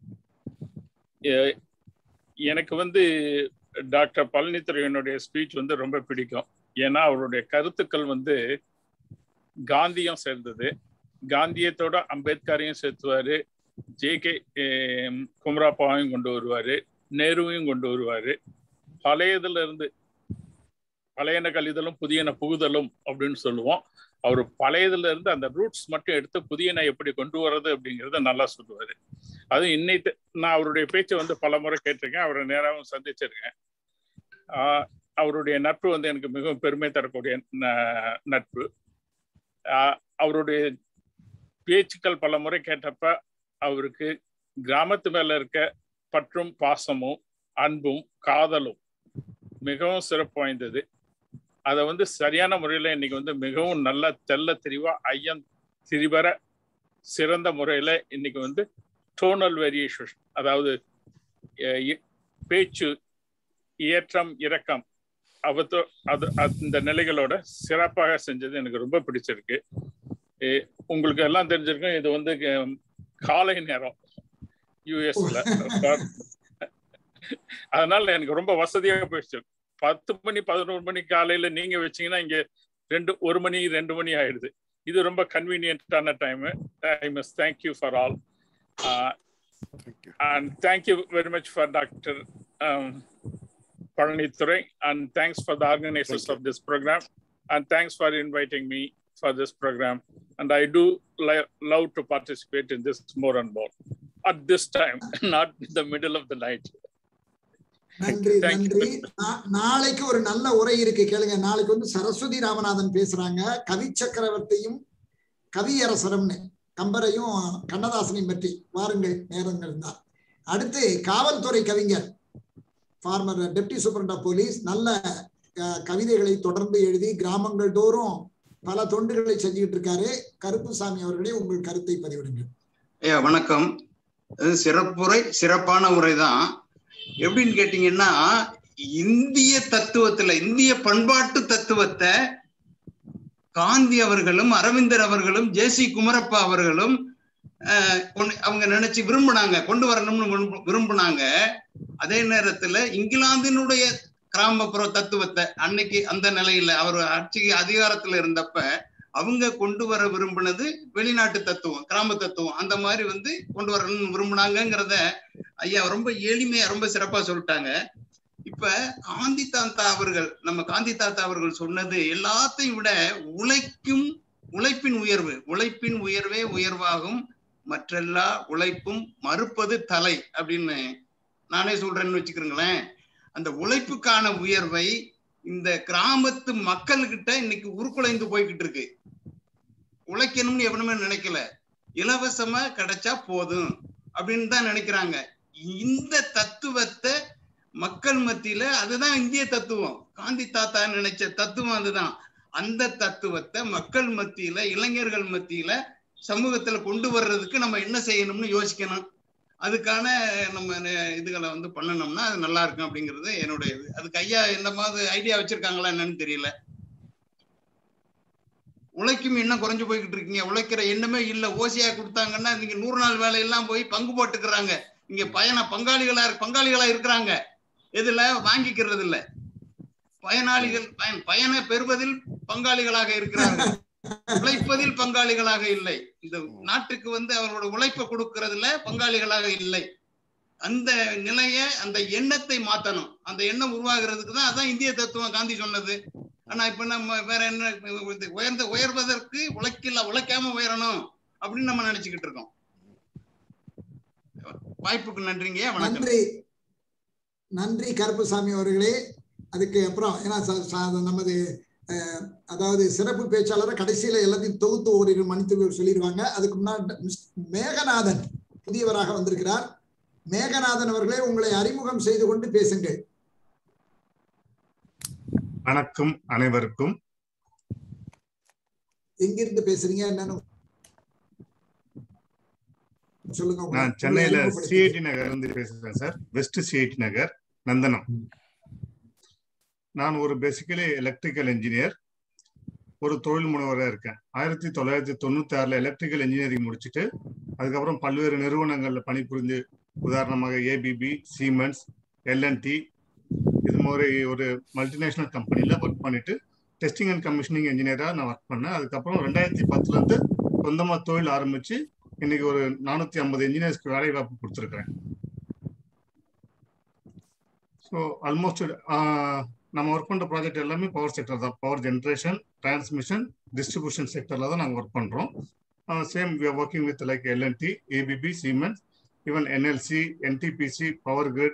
எ- எனக்கு வந்து டாக்டர் பழனித்துறையனுடைய ஸ்பீச் வந்து ரொம்ப பிடிக்கும் ஏன்னா அவருடைய கருத்துக்கள் வந்து காந்தியும் சேர்ந்தது காந்தியத்தோட அம்பேத்கரையும் சேர்த்துவாரு ஜே கே குமராப்பாவையும் கொண்டு வருவாரு நேருவையும் கொண்டு வருவாரு பழையதுல இருந்து பழையன கழிதலும் புதியன புகுதலும் அப்படின்னு சொல்லுவோம் அவர் பழையதுல இருந்து அந்த ரூட்ஸ் மட்டும் எடுத்து புதியன எப்படி கொண்டு வர்றது அப்படிங்கறத நல்லா சொல்லுவாரு அது இன்னைக்கு நான் அவருடைய பேச்சை வந்து பல முறை கேட்டிருக்கேன் அவரை நேராகவும் சந்திச்சிருக்கேன் ஆஹ் அவருடைய நட்பு வந்து எனக்கு மிகவும் பெருமை தரக்கூடிய ந- நட்பு ஆஹ் அவருடைய பேச்சுக்கள் பல முறை கேட்டப்ப அவருக்கு கிராமத்து மேல இருக்க பற்றும் பாசமும் அன்பும் காதலும் மிகவும் சிறப்பு வாய்ந்தது அதை வந்து சரியான முறையில் இன்னைக்கு வந்து மிகவும் நல்ல தெள்ள தெளிவா ஐயம் திரிவர சிறந்த முறையில் இன்னைக்கு வந்து டோனல் வேரியேஷன் அதாவது அஹ், இ- பேச்சு ஏற்றம் இறக்கம் அவத்தோ அது அந்த நிலைகளோட சிறப்பாக செஞ்சது எனக்கு ரொம்ப பிடிச்சிருக்கு எ- உங்களுக்கு எல்லாம் தெரிஞ்சிருக்கும் இது வந்து க- காலை நேரம் யூஎஸ்ல அதனால எனக்கு ரொம்ப வசதியா போயிடுச்சு பத்து மணி பதினோரு மணி காலையில நீங்க வச்சீங்கன்னா இங்க ரெண்டு ஒரு மணி ரெண்டு மணி ஆயிடுது இது ரொம்ப கன்வீனியன்டான time time is thank you for all and thank you very much for doctor Palani and thanks for the organizers of this program and thanks for inviting me for this program and I do li- love to participate in this more and more at this time not in the middle of the night நன்றி நன்றி நா- நாளைக்கு ஒரு நல்ல உரை இருக்கு கேளுங்க நாளைக்கு வந்து சரஸ்வதி ராமநாதன் பேசுறாங்க கவி சக்கரவர்த்தியும் கவியரசரம்னு கம்பரையும் கண்ணதாசனையும் பற்றி வாருங்கள் நேரங்கள் தான் அடுத்து காவல்துறை கவிஞர் former deputy superintendent of police நல்ல அஹ், கவிதைகளை தொடர்ந்து எழுதி கிராமங்கள் தோறும் பல தொண்டுகளை செஞ்சுக்கிட்டு இருக்காரு கருப்புசாமி அவர்களே உங்கள் கருத்தை பதிவிடுங்கள் ஐயா வணக்கம் இது சிறப்புரை சிறப்பான உரை தான் எப்படின்னு கேட்டீங்கன்னா இந்திய தத்துவத்துல இந்திய பண்பாட்டு தத்துவத்தை காந்தி அவர்களும் அரவிந்தர் அவர்களும் ஜே சி குமரப்பா அவர்களும் அஹ், கொண்டு- அவங்க நினைச்சு விரும்புனாங்க கொண்டு வரணும்னு விரும்பு- விரும்புனாங்க அதே நேரத்துல இங்கிலாந்தினுடைய கிராமப்புற தத்துவத்தை அன்னைக்கு அந்த நிலையில அவர் ஆட்சி அதிகாரத்துல இருந்தப்ப அவங்க கொண்டு வர விரும்பினது வெளிநாட்டு தத்துவம் கிராம தத்துவம் அந்த மாதிரி வந்து கொண்டு வரணும்னு விரும்புனாங்கங்கிறத ஐயா ரொம்ப எளிமையா ரொம்ப சிறப்பா சொல்லிட்டாங்க இப்ப காந்தி தாத்தா அவர்கள் நம்ம காந்தி தாத்தா அவர்கள் சொன்னது எல்லாத்தையும் விட உழைக்கும் உழைப்பின் உயர்வு உழைப்பின் உயர்வே உயர்வாகும் மற்றெல்லா உழைப்பும் மறுப்பது தலை அப்படின்னு நானே சொல்றேன்னு வச்சுக்கிறீங்களேன் அந்த உழைப்புக்கான உயர்வை இந்த கிராமத்து மக்கள்கிட்ட இன்னைக்கு உருக்குலைந்து போய்கிட்டு இருக்கு உழைக்கணும்னு எவனுமே நினைக்கல இலவசமா கிடைச்சா போதும் அப்படின்னு தான் நினைக்கிறாங்க இந்த தத்துவத்தை மக்கள் மத்தியில அதுதான் இந்திய தத்துவம் காந்தி தாத்தா நினைச்ச தத்துவம் அதுதான் அந்த தத்துவத்தை மக்கள் மத்தியில இளைஞர்கள் மத்தியில சமூகத்துல கொண்டு வர்றதுக்கு நம்ம என்ன செய்யணும்னு யோசிக்கணும் அதுக்கான நம்ம நெ- இதுகளை வந்து பண்ணணும்னா அது நல்லா இருக்கும் அப்படிங்கிறது என்னுடைய இது அதுக்கு ஐயா இந்த மாதிரி ஐடியா வச்சிருக்காங்களா என்னன்னு தெரியல உழைக்கும் எண்ணம் குறைஞ்சு போய்கிட்டு இருக்கீங்க உழைக்கிற எண்ணமே இல்ல ஓசியா கொடுத்தாங்கன்னா நீங்க நூறு நாள் வேலையெல்லாம் போய் பங்கு போட்டுக்கிறாங்க இங்க பயண பங்காளிகளா பங்காளிகளா இருக்கிறாங்க இதுல வாங்கிக்கிறது இல்ல பயனாளிகள் பயன் பயனை பெறுவதில் பங்காளிகளாக இருக்கிறார்கள் உழைப்பதில் பங்காளிகளாக இல்லை இந்த நாட்டுக்கு வந்து அவர்களோட உழைப்பை கொடுக்கறதுல பங்காளிகளாக இல்லை அந்த நிலைய அந்த எண்ணத்தை மாத்தணும் அந்த எண்ணம் உருவாகிறதுக்கு தான் அதான் இந்திய தத்துவம் காந்தி சொன்னது ஆனா இப்ப நம்ம வேற என்ன இது உயர்ந்த உயர்வதற்கு உழைக்கல உழைக்காம உயரணும் அப்படின்னு நம்ம நினைச்சுக்கிட்டு இருக்கோம் வாய்ப்புக்கு நன்றிங்க வணக்கம் நன்றி நன்றி கருப்புசாமி அவர்களே அதுக்கு அப்புறம் ஏன்னா ச- ச- நமது அஹ், அதாவது சிறப்பு பேச்சாளரை கடைசியில எல்லாத்தையும் தொகுத்து ஓரிரு மணித்துகள் சொல்லிடுவாங்க அதுக்கு முன்னாடி மிஸ் மேகநாதன் புதியவராக வந்திருக்கிறார் மேகநாதன் அவர்களே உங்களை அறிமுகம் செய்து கொண்டு பேசுங்கள் வணக்கம் அனைவருக்கும் எங்கிருந்து பேசுறீங்க என்னன்னு சொல்லுங்க உங்களை- நான் உங்களை சென்னையில அறிமுகப்படுத்திக்க. சிஐடி நகர் இருந்து பேசுறேன் sir west CIT Nagar Nandanam நான் ஒரு பேசிக்கலி எலக்ட்ரிக்கல் இன்ஜினியர் ஒரு தொழில் முனைவராக இருக்கேன் ஆயிரத்தி தொள்ளாயிரத்தி தொண்ணூத்தி ஆறுல எலக்ட்ரிக்கல் இன்ஜினியரிங் முடிச்சுட்டு அதுக்கப்புறம் பல்வேறு நிறுவனங்கள்ல பணிபுரிந்து உதாரணமாக ஏபிபி சீமென்ஸ் எல்என்டி இது மாதிரி ஒரு மல்டிநேஷனல் கம்பெனில ஒர்க் பண்ணிட்டு டெஸ்டிங் அண்ட் கமிஷனிங் இன்ஜினியரா நான் ஒர்க் பண்ணேன் அதுக்கப்புறம் ரெண்டாயிரத்தி பத்துல இருந்து சொந்தமா தொழில் ஆரம்பிச்சு இன்னைக்கு ஒரு நானூத்தி ஐம்பது இன்ஜினியர்ஸ்க்கு வேலை வாய்ப்பு கொடுத்துருக்கிறேன் ஸோ ஆல்மோஸ்ட் நம்ம ஒர்க் பண்ற ப்ராஜெக்ட் எல்லாமே பவர் செக்டர் தான் பவர் ஜென்ரேஷன் டிரான்ஸ்மிஷன் டிஸ்ட்ரிபியூஷன் செக்டர்ல தான் நாங்கள் ஒர்க் பண்றோம் same we are working with like L and T ABB Siemens even NLC NTPC power grid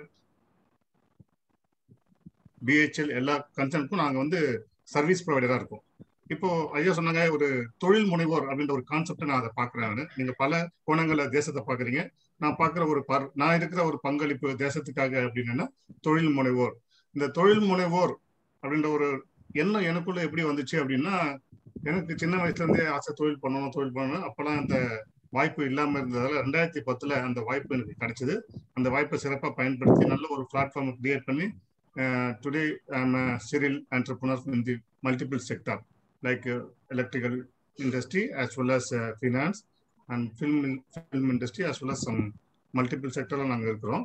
BHEL எல்லா கன்சர்னுக்கும் நாங்கள் வந்து சர்வீஸ் ப்ரொவைடராக இருக்கோம் இப்போ ஐயா சொன்னாங்க ஒரு தொழில் முனைவோர் அப்படின்ற ஒரு கான்செப்ட் நான் அதை பார்க்குறேன் நீங்க பல கோணங்களில் தேசத்தை பார்க்குறீங்க நான் பார்க்குற ஒரு பர் நான் இருக்கிற ஒரு பங்களிப்பு தேசத்துக்காக அப்படின்னா தொழில் முனைவோர் இந்த தொழில் முனைவோர் அப்படின்ற ஒரு எண்ணம் எனக்குள்ள எப்படி வந்துச்சு அப்படின்னா எனக்கு சின்ன வயசுல இருந்தே ஆசை தொழில் பண்ணணும் தொழில் பண்ணணும் அப்பெல்லாம் அந்த வாய்ப்பு இல்லாம இருந்ததால ரெண்டாயிரத்தி பத்துல அந்த வாய்ப்பு எனக்கு கிடைச்சது அந்த வாய்ப்பை சிறப்பாக பயன்படுத்தி நல்ல ஒரு பிளாட்ஃபார்ம் கிரியேட் பண்ணி today I'm Cyril entrepreneur in the multiple sector like uh, electrical industry as well as uh, finance and film film industry as well as some multiple sectorல நாங்க இருக்கிறோம்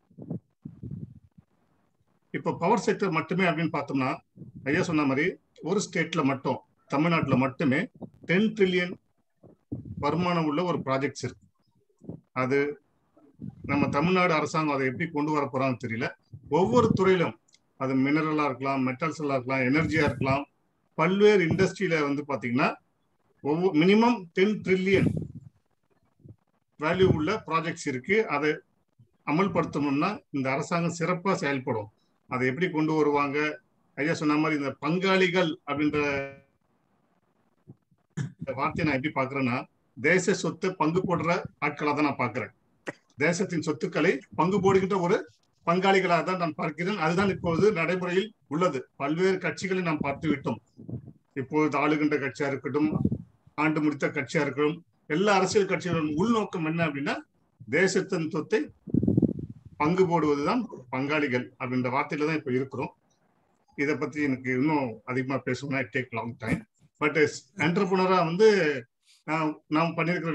இப்போ பவர் செக்டர் மட்டுமே அப்படின்னு பார்த்தோம்னா ஐயா சொன்ன மாதிரி ஒரு ஸ்டேட்ல மட்டும் தமிழ்நாட்டுல மட்டுமே டென் ட்ரில்லியன் வருமானம் உள்ள ஒரு ப்ராஜெக்ட்ஸ் இருக்கு அது நம்ம தமிழ்நாடு அரசாங்கம் அதை எப்படி கொண்டு வர போறான்னு தெரியல ஒவ்வொரு துறையிலும் அது மினரலா இருக்கலாம் மெட்டல்ஸா இருக்கலாம் எனர்ஜியா இருக்கலாம் பல்வேறு இண்டஸ்ட்ரியில வந்து பாத்தீங்கன்னா ஒவ்வொரு மினிமம் டென் ட்ரில்லியன் வேல்யூ உள்ள ப்ராஜெக்ட்ஸ் இருக்கு அதை அமல்படுத்தணும்னா இந்த அரசாங்கம் சிறப்பா செயல்படும் அதை எப்படி கொண்டு வருவாங்க ஐயா சொன்ன மாதிரி இந்த பங்காளிகள் அப்படின்ற வார்த்தையை நான் எப்படி பாக்குறேன்னா தேச சொத்து பங்கு போடுற ஆட்களா தான் நான் பாக்குறேன் தேசத்தின் சொத்துக்களை பங்கு போடுகின்ற ஒரு பங்காளிகளாக தான் நான் பார்க்கிறேன் அதுதான் இப்பொழுது நடைமுறையில் உள்ளது பல்வேறு கட்சிகளை நாம் பார்த்து விட்டோம் இப்பொழுது ஆளுகின்ற கட்சியா இருக்கட்டும் ஆண்டு முடித்த கட்சியா இருக்கட்டும் எல்லா அரசியல் கட்சிகளின் உள்நோக்கம் என்ன அப்படின்னா தேசத்தின் சொத்தை பங்கு போடுவதுதான் பங்காளிகள் அப்படின்ற வார்த்தையில தான் இப்ப இருக்கிறோம் இதை பத்தி எனக்கு இன்னும் அதிகமா பேசணும்னா டேக் லாங் டைம் பட் என்டர்பிரினரா வந்து நான் நாம் பண்ணியிருக்கிற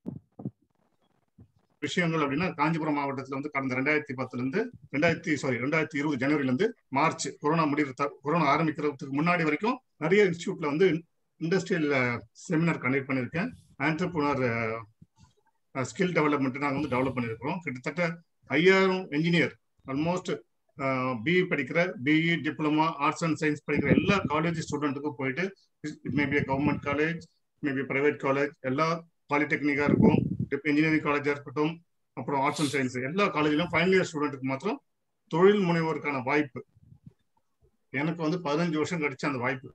விஷயங்கள் அப்படின்னா காஞ்சிபுரம் மாவட்டத்துல வந்து கடந்த ரெண்டாயிரத்தி பத்துல இருந்து ரெண்டாயிரத்தி சாரி ரெண்டாயிரத்தி இருபது ஜனவரில இருந்து மார்ச் கொரோனா முடிகிற கொரோனா ஆரம்பிக்கிறதுக்கு முன்னாடி வரைக்கும் நிறைய இன்ஸ்டியூட்ல வந்து இண்டஸ்ட்ரியல் செமினார் கண்டக்ட் பண்ணியிருக்கேன் ஆண்டர்பிரினர் ஸ்கில் டெவலப்மெண்ட் நாங்கள் வந்து டெவலப் பண்ணியிருக்கிறோம் கிட்டத்தட்ட ஐயாயிரம் என்ஜினியர் ஆல்மோஸ்ட் பிஇ படிக்கிற BE diploma arts and science படிக்கிற எல்லா காலேஜ் ஸ்டூடெண்ட்டுக்கும் போயிட்டு it maybe government college maybe private college எல்லா பாலிடெக்னிக்கா இருக்கும் இன்ஜினியரிங் காலேஜா இருக்கட்டும் அப்புறம் ஆர்ட்ஸ் அண்ட் சயின்ஸ் எல்லா காலேஜ்லயும் ஃபைனல் இயர் ஸ்டூடெண்ட்டுக்கு மாத்திரம் தொழில் முனைவோருக்கான வாய்ப்பு எனக்கு வந்து பதினஞ்சு வருஷம் கிடைச்ச அந்த வாய்ப்பு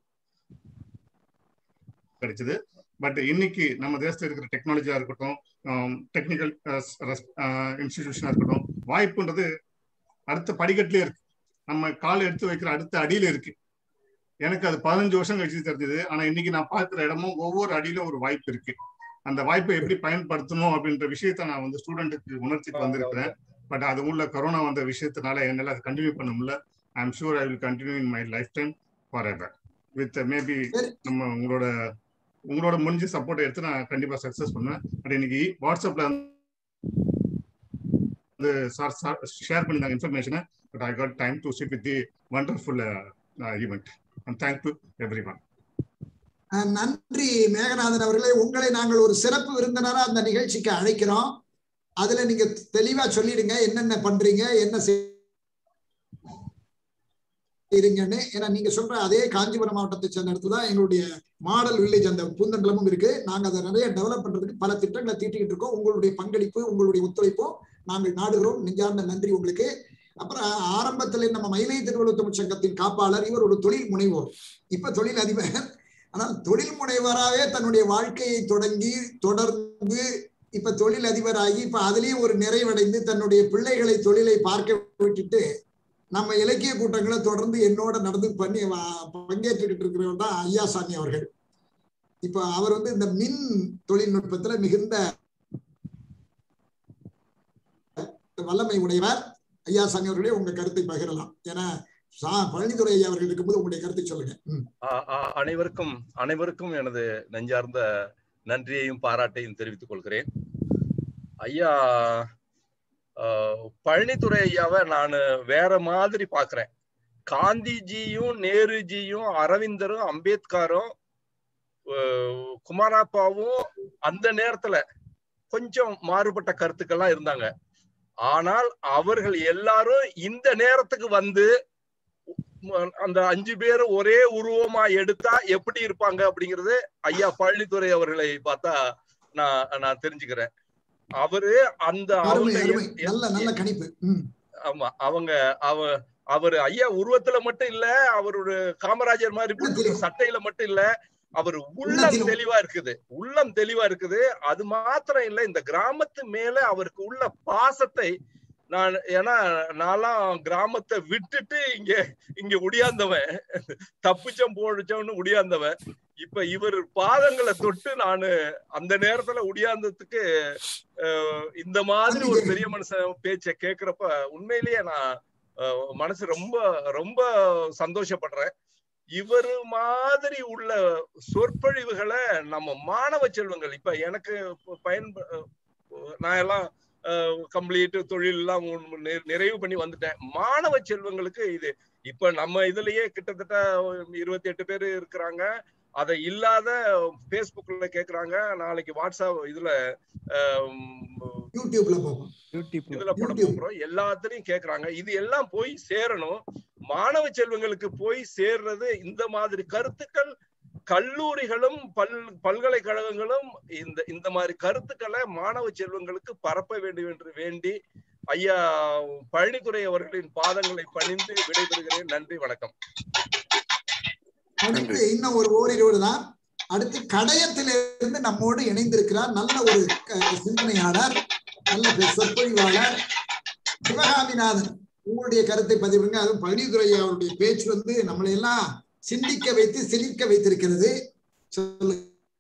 கிடைச்சது பட் இன்னைக்கு நம்ம தேசத்தில் இருக்கிற டெக்னாலஜியா இருக்கட்டும் டெக்னிக்கல் இன்ஸ்டிடியூஷனா இருக்கட்டும் வாய்ப்புன்றது அடுத்த படிக்கட்டிலே இருக்கு நம்ம கால் எடுத்து வைக்கிற அடுத்த அடியில இருக்கு எனக்கு அது பதினஞ்சு வருஷம் கழிச்சு தெரிஞ்சது ஆனா இன்னைக்கு நான் பார்க்கிற இடமும் ஒவ்வொரு அடியிலும் ஒரு வாய்ப்பு இருக்கு அந்த வாய்ப்பை எப்படி பயன்படுத்தணும் அப்படின்ற விஷயத்த நான் வந்து ஸ்டூடெண்ட்டுக்கு உணர்த்திட்டு வந்திருக்கிறேன் பட் அது உள்ள கொரோனா வந்த விஷயத்தினால என்னால அதை கண்டினியூ பண்ண முடியல I am sure I will continue in my lifetime forever with maybe நம்ம உங்களோட உங்களோட முடிஞ்ச சப்போர்ட் எடுத்து நான் கண்டிப்பா சக்சஸ் பண்ணுவேன் பட் இன்னைக்கு வாட்ஸ்அப்ல வந்து சார் ஷேர் பண்ணிருந்தாங்க இன்ஃபர்மேஷனை but I got time to sit with the wonderful event and thank to everyone uh நன்றி மேகநாதன் அவர்களே உங்களை நாங்கள் ஒரு சிறப்பு விருந்தினரா அந்த நிகழ்ச்சிக்கு அழைக்கிறோம் அதுல நீங்க தெளிவா சொல்லிடுங்க என்னென்ன பண்றீங்க என்ன செய்றீங்கன்னு ஏன்னா நீங்க சொல்ற அதே காஞ்சிபுரம் மாவட்டத்தை சேர்ந்த இடத்துல தான் எங்களுடைய மாடல் வில்லேஜ் அந்த பூந்தண்டலமும் இருக்கு நாங்க அதை நிறைய டெவலப் பண்றதுக்கு பல திட்டங்களை தீட்டிக்கிட்டு இருக்கோம் உங்களுடைய பங்களிப்பு உங்களுடைய ஒத்துழைப்பும் நாங்கள் நாடுகிறோம் நெஞ்சார்ந்த நன்றி உங்களுக்கு அப்புறம் ஆரம்பத்தில் நம்ம மயிலை திருவள்ளுவர் தமிழ் சங்கத்தின் காப்பாளர் இவர் ஒரு தொழில் முனைவோர் இப்ப தொழில் அதிபர் ஆனால் தொழில் முனைவராகவே தன்னுடைய வாழ்க்கையை தொடங்கி தொடர்ந்து இப்ப தொழில் அதிபராகி இப்ப அதுலயும் ஒரு நிறைவடைந்து தன்னுடைய பிள்ளைகளை தொழிலை பார்க்க விட்டுட்டு நம்ம இலக்கிய கூட்டங்களை தொடர்ந்து என்னோட நடந்து பண்ணி வா- பங்கேற்றுக்கிட்டு இருக்கிறவர் தான் ஐயாசாமி அவர்கள் இப்ப அவர் வந்து இந்த மின் தொழில்நுட்பத்துல மிகுந்த வல்லமை உடையவர் ஐயாசாமி அவர்களே உங்க கருத்தை பகிரலாம் ஏன்னா சா- பழனிதுரை ஐயா அவர்கள் இருக்கும்போது உங்களுடைய கருத்தை சொல்லுங்க ம். ஆ- ஆ- அனைவருக்கும் அனைவருக்கும் எனது நெஞ்சார்ந்த நன்றியையும் பாராட்டையும் தெரிவித்துக் கொள்கிறேன் ஐயா ஆஹ், பழனித்துறை ஐயாவை நான் வேற மாதிரி பாக்குறேன் காந்திஜியும் நேருஜியும் அரவிந்தரும் அம்பேத்கரும் ஆஹ், குமாரப்பாவும் அந்த நேரத்துல கொஞ்சம் மாறுபட்ட கருத்துக்கள்லாம் இருந்தாங்க ஆனால் அவர்கள் எல்லாரும் இந்த நேரத்துக்கு வந்து ம- அந்த அஞ்சு பேர் ஒரே உருவமா எடுத்தா எப்படி இருப்பாங்க அப்படிங்கறது ஐயா பழனித்துறை அவர்களை பார்த்தா நான் நான் தெரிஞ்சுக்கிறேன் அவரு அந்த அருமை அவங்க அருமை எ- நல்ல நல்ல கணிப்பு ம். ஆமா அவங்க அவ அவர் ஐயா உருவத்துல மட்டும் இல்ல அவரோட காமராஜர் மாதிரி போட்டு சட்டையில மட்டும் இல்ல அவர் உள்ளம் தெளிவா இருக்குது உள்ளம் தெளிவா இருக்குது அது மாத்திரம் இல்ல இந்த கிராமத்து மேல அவருக்கு உள்ள பாசத்தை நான் ஏன்னா நான்லாம் கிராமத்தை விட்டுட்டு இங்க இங்க உடியாந்தவன் தப்பிச்சம் போடிச்சோன்னு உடியாந்தவன் இப்ப இவர் பாதங்களை தொட்டு நானு அந்த நேரத்துல உடியாந்ததுக்கு அஹ், இந்த மாதிரி ஒரு பெரிய மனுஷன் பேச்ச கேக்குறப்ப உண்மையிலேயே நான் அஹ், மனசு ரொம்ப ரொம்ப சந்தோஷப்படுறேன் இவர் மாதிரி உள்ள சொற்பொழிவுகளை நம்ம மாணவ செல்வங்கள் இப்ப எனக்கு பயன் நான் எல்லாம் கம்ப்ளீட் தொழில் எல்லாம் உன் நி- நிறைவு பண்ணி வந்துட்டேன் மாணவ செல்வங்களுக்கு இது இப்ப நம்ம இதுலயே கிட்டத்தட்ட இருபத்தி எட்டு பேர் இருக்கிறாங்க அதை இல்லாத பேஸ்புக்ல கேக்குறாங்க நாளைக்கு வாட்ஸ்அப் இதுல யூடியூப்ல போகும் இதுல போட போறோம் எல்லாத்துலயும் கேக்குறாங்க இது எல்லாம் போய் சேரணும் மாணவ செல்வங்களுக்கு போய் சேர்றது இந்த மாதிரி கருத்துக்கள் கல்லூரிகளும் பல் பல்கலைக்கழகங்களும் இந்த இந்த மாதிரி கருத்துக்களை மாணவ செல்வங்களுக்கு பரப்ப வேண்டும் என்று வேண்டி ஐயா பழனித்துறை அவர்களின் பாதங்களை பணிந்து விடைபெறுகிறேன் நன்றி வணக்கம் அடுத்து இன்னும் ஒரு ஓரிருவர் தான் அடுத்து கடையத்திலிருந்து நம்மோடு இணைந்திருக்கிறார் நல்ல ஒரு க- சிந்தனையாளர் நல்ல பே- சொற்பொழிவாளர் சிவகாமிநாதன் உங்களுடைய கருத்தை பதிவுங்க அதுவும் பழனிதுரை அவருடைய பேச்சு வந்து நம்மளை எல்லாம் சிந்திக்க வைத்து சிரிக்க வைத்திருக்கிறது சொல்லு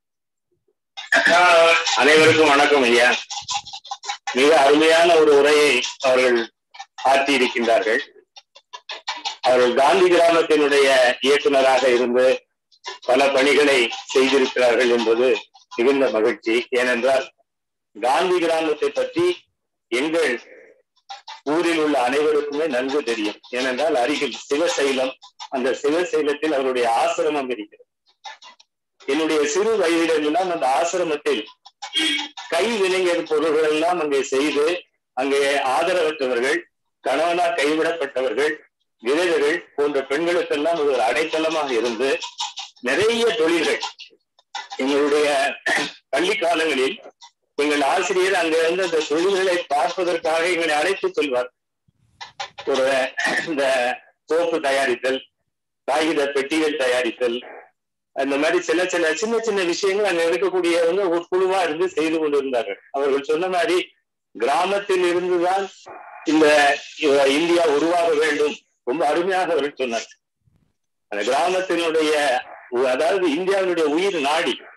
அனைவருக்கும் வணக்கம் ஐயா மிக அருமையான ஒரு உரையை அவர்கள் ஆற்றி இருக்கின்றார்கள் அவர்கள் காந்தி கிராமத்தினுடைய இயக்குனராக இருந்து பல பணிகளை செய்திருக்கிறார்கள் என்பது மிகுந்த மகிழ்ச்சி ஏனென்றால் காந்தி கிராமத்தை பற்றி எங்கள் ஊரில் உள்ள அனைவருக்குமே நன்கு தெரியும் ஏனென்றால் அருகில் சிவசைலம் அந்த சிவசைலத்தில் அவருடைய ஆசிரமம் இருக்கிறது என்னுடைய சிறு வயதிலெல்லாம் அந்த ஆசிரமத்தில் கை வினைஞர் பொருள்கள் எல்லாம் அங்கே செய்து அங்கே ஆதரவற்றவர்கள் கணவனா கைவிடப்பட்டவர்கள் விதவைகள் போன்ற பெண்களுக்கெல்லாம் ஒரு அடைக்கலமாக இருந்து நிறைய தொழில்கள் எங்களுடைய பள்ளி காலங்களில் எங்கள் ஆசிரியர் அங்கே வந்து அந்த தொழில்களை பார்ப்பதற்காக எங்களை அழைத்து செல்வார் ஒரு இந்த சோப்பு தயாரித்தல் காகித பெட்டிகள் தயாரித்தல் அந்த மாதிரி சில சில சின்ன சின்ன விஷயங்கள் அங்க இருக்கக்கூடியவங்க ஒரு குழுவா இருந்து செய்து கொண்டிருந்தார்கள் அவர்கள் சொன்ன மாதிரி கிராமத்தில் இருந்துதான் இந்த இவ- இந்தியா உருவாக வேண்டும் ரொம்ப அருமையாக அவர்கள் சொன்னார் அந்த கிராமத்தினுடைய உ- அதாவது இந்தியாவினுடைய உயிர் நாடி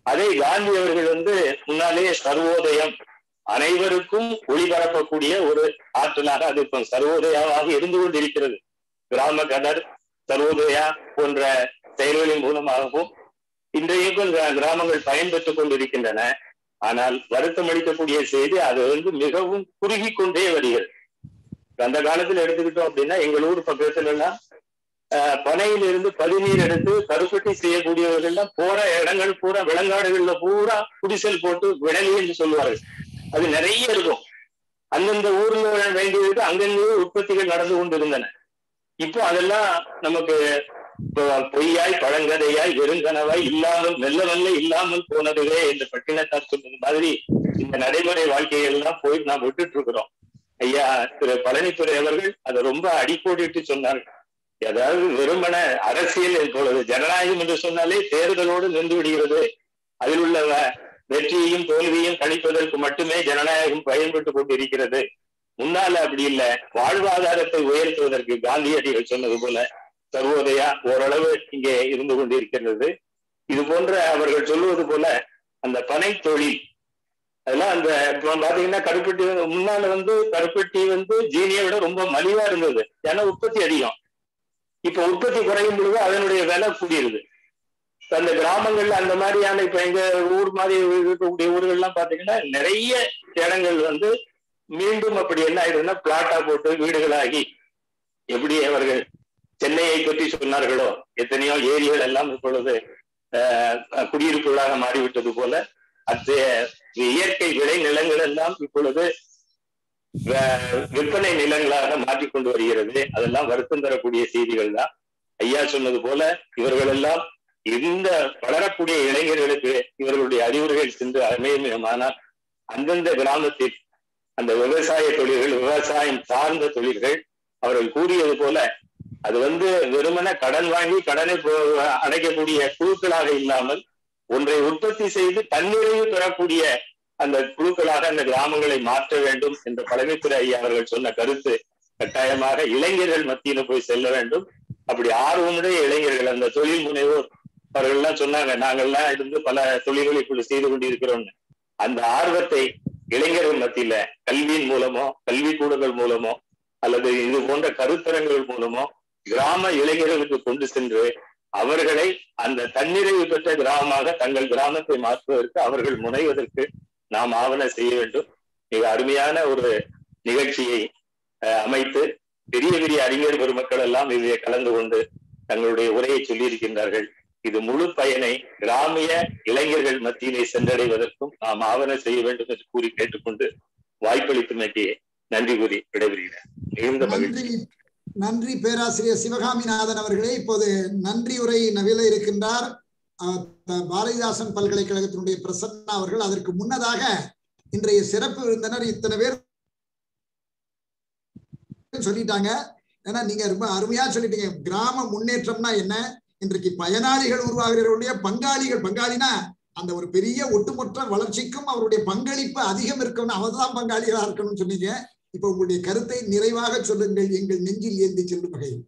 அதை காந்தி அவர்கள் வந்து முன்னாலேயே சர்வோதயம் அனைவருக்கும் ஒளிபரப்பக்கூடிய ஒரு ஆற்றலாக அது இப்போ சர்வோதயாவாக இருந்து கொண்டிருக்கிறது கிராம கதர் சர்வோதயா போன்ற செயல்களின் மூலமாகவும் இன்றைக்கும் கிரா- கிராமங்கள் பயன்பெற்றுக் கொண்டிருக்கின்றன ஆனால் வருத்தம் அளிக்கக்கூடிய செய்தி அது வந்து மிகவும் குறுகி கொண்டே வருகிறது அந்த காலத்துல எடுத்துக்கிட்டோம் அப்படின்னா எங்கள் ஊர் பக்கத்துல எல்லாம் ஆஹ், பனையிலிருந்து பதிநீர் எடுத்து கருப்பட்டி செய்யக்கூடியவர்கள் எல்லாம் போற இடங்கள் பூரா விலங்காடுகள்ல பூரா குடிசல் போட்டு விடலி என்று சொல்லுவார்கள் அது நிறைய இருக்கும் அந்தந்த ஊர்ல வேண்டியதுக்கு அங்கங்கே உற்பத்திகள் நடந்து கொண்டிருந்தன இப்போ அதெல்லாம் நமக்கு இப்போ பொய்யாய் பழங்கதையாய் வெறுங்கனவாய் இல்லாமல் மெல்ல மெல்ல இல்லாமல் போனதுவே என்று பட்டினத்தார் சொன்னது மாதிரி இந்த நடைமுறை வாழ்க்கையை எல்லாம் போய் நாம் விட்டுட்டு இருக்கிறோம் ஐயா திரு பழனித்துறை அவர்கள் அதை ரொம்ப அடிக்கோடிட்டு சொன்னார்கள் அதாவது வெறுமன அரசியல் இப்பொழுது ஜனநாயகம் என்று சொன்னாலே தேர்தலோடு நின்று விடுகிறது அதில் உள்ள வ- வெற்றியையும் தோல்வியையும் கணிப்பதற்கு மட்டுமே ஜனநாயகம் பயன்பட்டு கொண்டிருக்கிறது முன்னால அப்படி இல்ல வாழ்வாதாரத்தை உயர்த்துவதற்கு காந்தியடிகள் சொன்னது போல சர்வோதயா ஓரளவு இங்கே இருந்து கொண்டிருக்கிறது இது போன்ற அவர்கள் சொல்லுவது போல அந்த பனை தொழில் அதெல்லாம் அந்த இப்போ பாத்தீங்கன்னா கருப்பட்டி வந்து- முன்னால வந்து கருப்பட்டி வந்து ஜீனியை விட ரொம்ப மலிவா இருந்தது ஏன்னா உற்பத்தி அதிகம் இப்ப உற்பத்தி குறையும் பொழுது அதனுடைய விலை கூடியிருது இப்ப அந்த கிராமங்கள்ல அந்த மாதிரியான இப்ப எங்க ஊர் மாதிரி இருக்கக்கூடிய ஊர்கள்லாம் பாத்தீங்கன்னா நிறைய இடங்கள் வந்து மீண்டும் அப்படி என்ன ஆயிடுதுன்னா பிளாட்டா போட்டு வீடுகளாகி எப்படி அவர்கள் சென்னையை பற்றி சொன்னார்களோ எத்தனையோ ஏரிகள் எல்லாம் இப்பொழுது ஆஹ், குடியிருப்புகளாக மாறிவிட்டது போல அத்தகைய இயற்கை விளை நிலங்கள் எல்லாம் இப்பொழுது வே- விற்பனை நிலங்களாக மாற்றிக்கொண்டு வருகிறது அதெல்லாம் வருத்தம் தரக்கூடிய செய்திகள் தான் ஐயா சொன்னது போல இவர்கள் எல்லாம் இந்த வளரக்கூடிய இளைஞர்களுக்கு இவர்களுடைய அறிவுரைகள் சென்று அமையமானால் அந்தந்த கிராமத்தில் அந்த விவசாய தொழில்கள் விவசாயம் சார்ந்த தொழில்கள் அவர்கள் கூறியது போல அது வந்து வெறுமன கடன் வாங்கி கடனை போ- அடைக்கக்கூடிய குழுக்களாக இல்லாமல் ஒன்றை உற்பத்தி செய்து தன்னிறைவு பெறக்கூடிய அந்த குழுக்களாக அந்த கிராமங்களை மாற்ற வேண்டும் என்ற பழமைத்துறை ஐயா அவர்கள் சொன்ன கருத்து கட்டாயமாக இளைஞர்கள் மத்தியில போய் செல்ல வேண்டும் அப்படி ஆர்வமுடைய இளைஞர்கள் அந்த தொழில் முனைவோர் அவர்கள் எல்லாம் சொன்னாங்க நாங்கெல்லாம் இருந்து பல தொழில்களை இப்படி செய்து கொண்டிருக்கிறோம்னு அந்த ஆர்வத்தை இளைஞர்கள் மத்தியில கல்வியின் மூலமோ கல்வி கூடங்கள் மூலமோ அல்லது இது போன்ற கருத்தரங்கள் மூலமோ கிராம இளைஞர்களுக்கு கொண்டு சென்று அவர்களை அந்த தன்னிறைவு பெற்ற கிராமமாக தங்கள் கிராமத்தை மாற்றுவதற்கு அவர்கள் முனைவதற்கு நாம் ஆவண செய்ய வேண்டும் மிக அருமையான ஒரு நிகழ்ச்சியை அஹ், அமைத்து பெரிய பெரிய அறிஞர் பெருமக்கள் எல்லாம் இதில் கலந்து கொண்டு தங்களுடைய உரையை சொல்லியிருக்கின்றார்கள் இது முழு பயனை கிராமிய இளைஞர்கள் மத்தியிலே சென்றடைவதற்கும் நாம் ஆவண செய்ய வேண்டும் என்று கூறி கேட்டுக்கொண்டு வாய்ப்பளித்தமைக்கு நன்றி கூறி விடைபெறுகிறேன் மிகுந்த மகிழ்ச்சி நன்றி நன்றி பேராசிரியர் சிவகாமிநாதன் அவர்களே இப்போது நன்றி உரை நவில இருக்கின்றார் அஹ், த- பாரதிதாசன் பல்கலைக்கழகத்தினுடைய பிரசன்னா அவர்கள் அதற்கு முன்னதாக இன்றைய சிறப்பு விருந்தினர் இத்தனை பேர் சொல்லிட்டாங்க ஏன்னா நீங்க ரொம்ப அருமையா சொல்லிட்டீங்க கிராம முன்னேற்றம்னா என்ன இன்றைக்கு பயனாளிகள் உருவாகிறவருடைய பங்காளிகள் பங்காளினா அந்த ஒரு பெரிய ஒட்டுமொத்த வளர்ச்சிக்கும் அவருடைய பங்களிப்பு அதிகம் இருக்கணும் அவர்தான் பங்காளிகளா இருக்கணும்னு சொன்னீங்க இப்ப உங்களுடைய கருத்தை நிறைவாக சொல்லுங்கள் எங்கள் நெஞ்சில் ஏந்தி செல்லும் வகையில்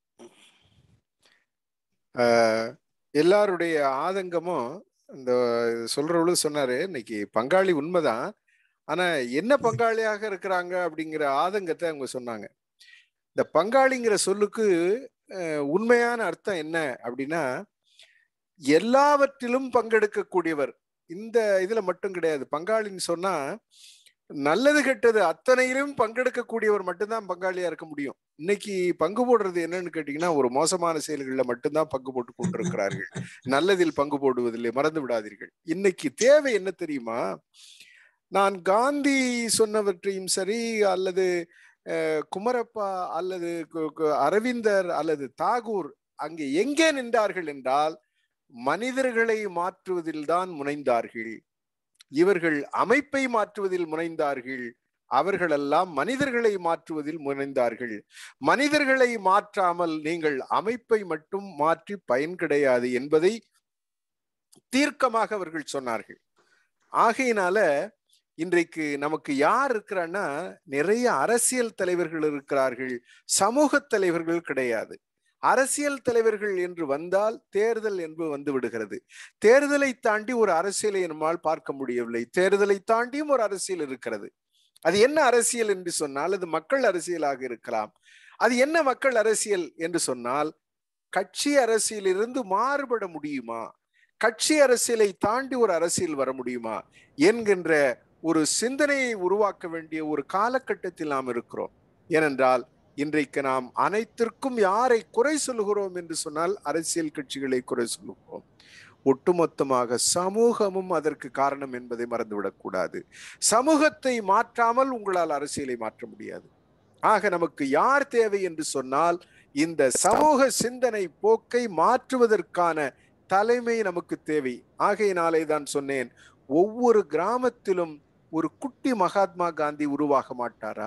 ஆஹ் எல்லாருடைய ஆதங்கமும் இந்த சொல்றவளு சொன்னாரு இன்னைக்கு பங்காளி உண்மைதான் ஆனா என்ன பங்காளியாக இருக்கிறாங்க அப்படிங்கிற ஆதங்கத்தை அவங்க சொன்னாங்க இந்த பங்காளிங்கிற சொல்லுக்கு அஹ், உண்மையான அர்த்தம் என்ன அப்படின்னா எல்லாவற்றிலும் பங்கெடுக்கக்கூடியவர் இந்த இதுல மட்டும் கிடையாது பங்காளின்னு சொன்னா நல்லது கெட்டது அத்தனையிலும் பங்கெடுக்கக்கூடியவர் மட்டும்தான் பங்காளியா இருக்க முடியும் இன்னைக்கு பங்கு போடுறது என்னன்னு கேட்டீங்கன்னா ஒரு மோசமான செயல்களில் மட்டும்தான் பங்கு போட்டு கொண்டிருக்கிறார்கள் நல்லதில் பங்கு போடுவதில்லை மறந்து விடாதீர்கள் இன்னைக்கு தேவை என்ன தெரியுமா நான் காந்தி சொன்னவற்றையும் சரி அல்லது அஹ், குமரப்பா அல்லது கு- கு- அரவிந்தர் அல்லது தாகூர் அங்கே எங்கே நின்றார்கள் என்றால் மனிதர்களை மாற்றுவதில் தான் முனைந்தார்கள் இவர்கள் அமைப்பை மாற்றுவதில் முனைந்தார்கள் அவர்களெல்லாம் மனிதர்களை மாற்றுவதில் முனைந்தார்கள் மனிதர்களை மாற்றாமல் நீங்கள் அமைப்பை மட்டும் மாற்றி பயன் கிடையாது என்பதை தீர்க்கமாக அவர்கள் சொன்னார்கள் ஆகையினால இன்றைக்கு நமக்கு யார் இருக்கிறான்னா நிறைய அரசியல் தலைவர்கள் இருக்கிறார்கள் சமூக தலைவர்கள் கிடையாது அரசியல் தலைவர்கள் என்று வந்தால் தேர்தல் என்பது வந்து விடுகிறது தேர்தலை தாண்டி ஒரு அரசியலை நம்மால் பார்க்க முடியவில்லை தேர்தலை தாண்டியும் ஒரு அரசியல் இருக்கிறது அது என்ன அரசியல் என்று சொன்னால் அது மக்கள் அரசியலாக இருக்கலாம் அது என்ன மக்கள் அரசியல் என்று சொன்னால் கட்சி அரசியலிருந்து மாறுபட முடியுமா கட்சி அரசியலை தாண்டி ஒரு அரசியல் வர முடியுமா என்கின்ற ஒரு சிந்தனையை உருவாக்க வேண்டிய ஒரு காலகட்டத்தில் நாம் இருக்கிறோம் ஏனென்றால் இன்றைக்கு நாம் அனைத்திற்கும் யாரை குறை சொல்கிறோம் என்று சொன்னால் அரசியல் கட்சிகளை குறை சொல்லுகிறோம் ஒட்டுமொத்தமாக சமூகமும் அதற்கு காரணம் என்பதை மறந்துவிடக்கூடாது சமூகத்தை மாற்றாமல் உங்களால் அரசியலை மாற்ற முடியாது ஆக நமக்கு யார் தேவை என்று சொன்னால் இந்த சமூக சிந்தனை போக்கை மாற்றுவதற்கான தலைமை நமக்கு தேவை ஆகையினாலே தான் சொன்னேன் ஒவ்வொரு கிராமத்திலும் ஒரு குட்டி மகாத்மா காந்தி உருவாக மாட்டாரா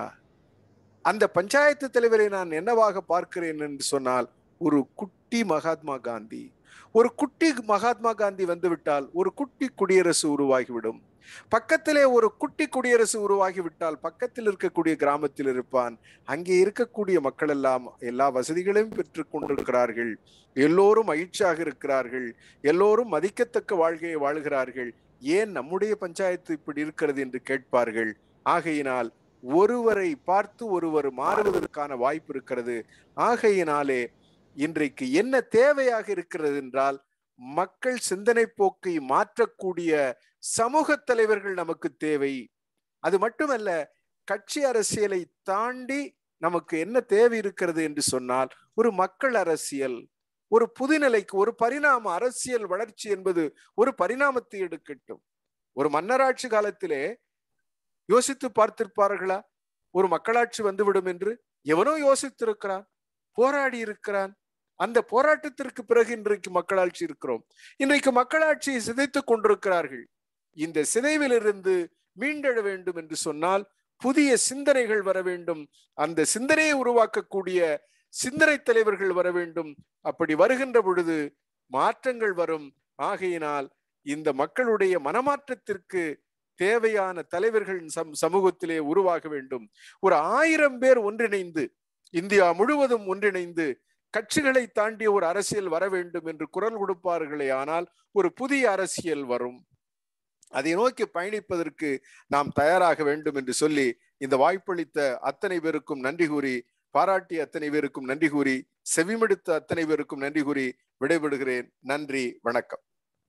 அந்த பஞ்சாயத்து தலைவரை நான் என்னவாக பார்க்கிறேன் என்று சொன்னால் ஒரு குட்டி மகாத்மா காந்தி ஒரு குட்டி மகாத்மா காந்தி வந்துவிட்டால் ஒரு குட்டி குடியரசு உருவாகிவிடும் பக்கத்திலே ஒரு குட்டி குடியரசு உருவாகிவிட்டால் பக்கத்தில் இருக்கக்கூடிய கிராமத்தில் இருப்பான் அங்கே இருக்கக்கூடிய மக்கள் எல்லாம் எல்லா வசதிகளையும் பெற்று கொண்டிருக்கிறார்கள் எல்லோரும் மகிழ்ச்சியாக இருக்கிறார்கள் எல்லோரும் மதிக்கத்தக்க வாழ்க்கையை வாழ்கிறார்கள் ஏன் நம்முடைய பஞ்சாயத்து இப்படி இருக்கிறது என்று கேட்பார்கள் ஆகையினால் ஒருவரை பார்த்து ஒருவர் மாறுவதற்கான வாய்ப்பு இருக்கிறது ஆகையினாலே இன்றைக்கு என்ன தேவையாக இருக்கிறது என்றால் மக்கள் சிந்தனை போக்கை மாற்றக்கூடிய சமூக தலைவர்கள் நமக்கு தேவை அது மட்டுமல்ல கட்சி அரசியலை தாண்டி நமக்கு என்ன தேவை இருக்கிறது என்று சொன்னால் ஒரு மக்கள் அரசியல் ஒரு புதுநிலைக்கு ஒரு பரிணாம அரசியல் வளர்ச்சி என்பது ஒரு பரிணாமத்தை எடுக்கட்டும் ஒரு மன்னராட்சி காலத்திலே யோசித்து பார்த்திருப்பார்களா ஒரு மக்களாட்சி வந்துவிடும் என்று எவனோ யோசித்திருக்கிறான் போராடி இருக்கிறான் அந்த போராட்டத்திற்கு பிறகு இன்றைக்கு மக்களாட்சி இருக்கிறோம் இன்றைக்கு மக்களாட்சியை சிதைத்துக் கொண்டிருக்கிறார்கள் இந்த சிதைவிலிருந்து மீண்டெழ வேண்டும் என்று சொன்னால் புதிய சிந்தனைகள் வர வேண்டும் அந்த சிந்தனையை உருவாக்கக்கூடிய சிந்தனை தலைவர்கள் வர வேண்டும் அப்படி வருகின்ற பொழுது மாற்றங்கள் வரும் ஆகையினால் இந்த மக்களுடைய மனமாற்றத்திற்கு தேவையான தலைவர்கள் சம் சமூகத்திலே உருவாக வேண்டும் ஒரு ஆயிரம் பேர் ஒன்றிணைந்து இந்தியா முழுவதும் ஒன்றிணைந்து கட்சிகளை தாண்டிய ஒரு அரசியல் வர வேண்டும் என்று குரல் கொடுப்பார்களே ஆனால் ஒரு புதிய அரசியல் வரும் அதை நோக்கி பயணிப்பதற்கு நாம் தயாராக வேண்டும் என்று சொல்லி இந்த வாய்ப்பளித்த அத்தனை பேருக்கும் நன்றி கூறி பாராட்டிய அத்தனை பேருக்கும் நன்றி கூறி செவிமடுத்த அத்தனை பேருக்கும் நன்றி கூறி விடைபெறுகிறேன் நன்றி வணக்கம்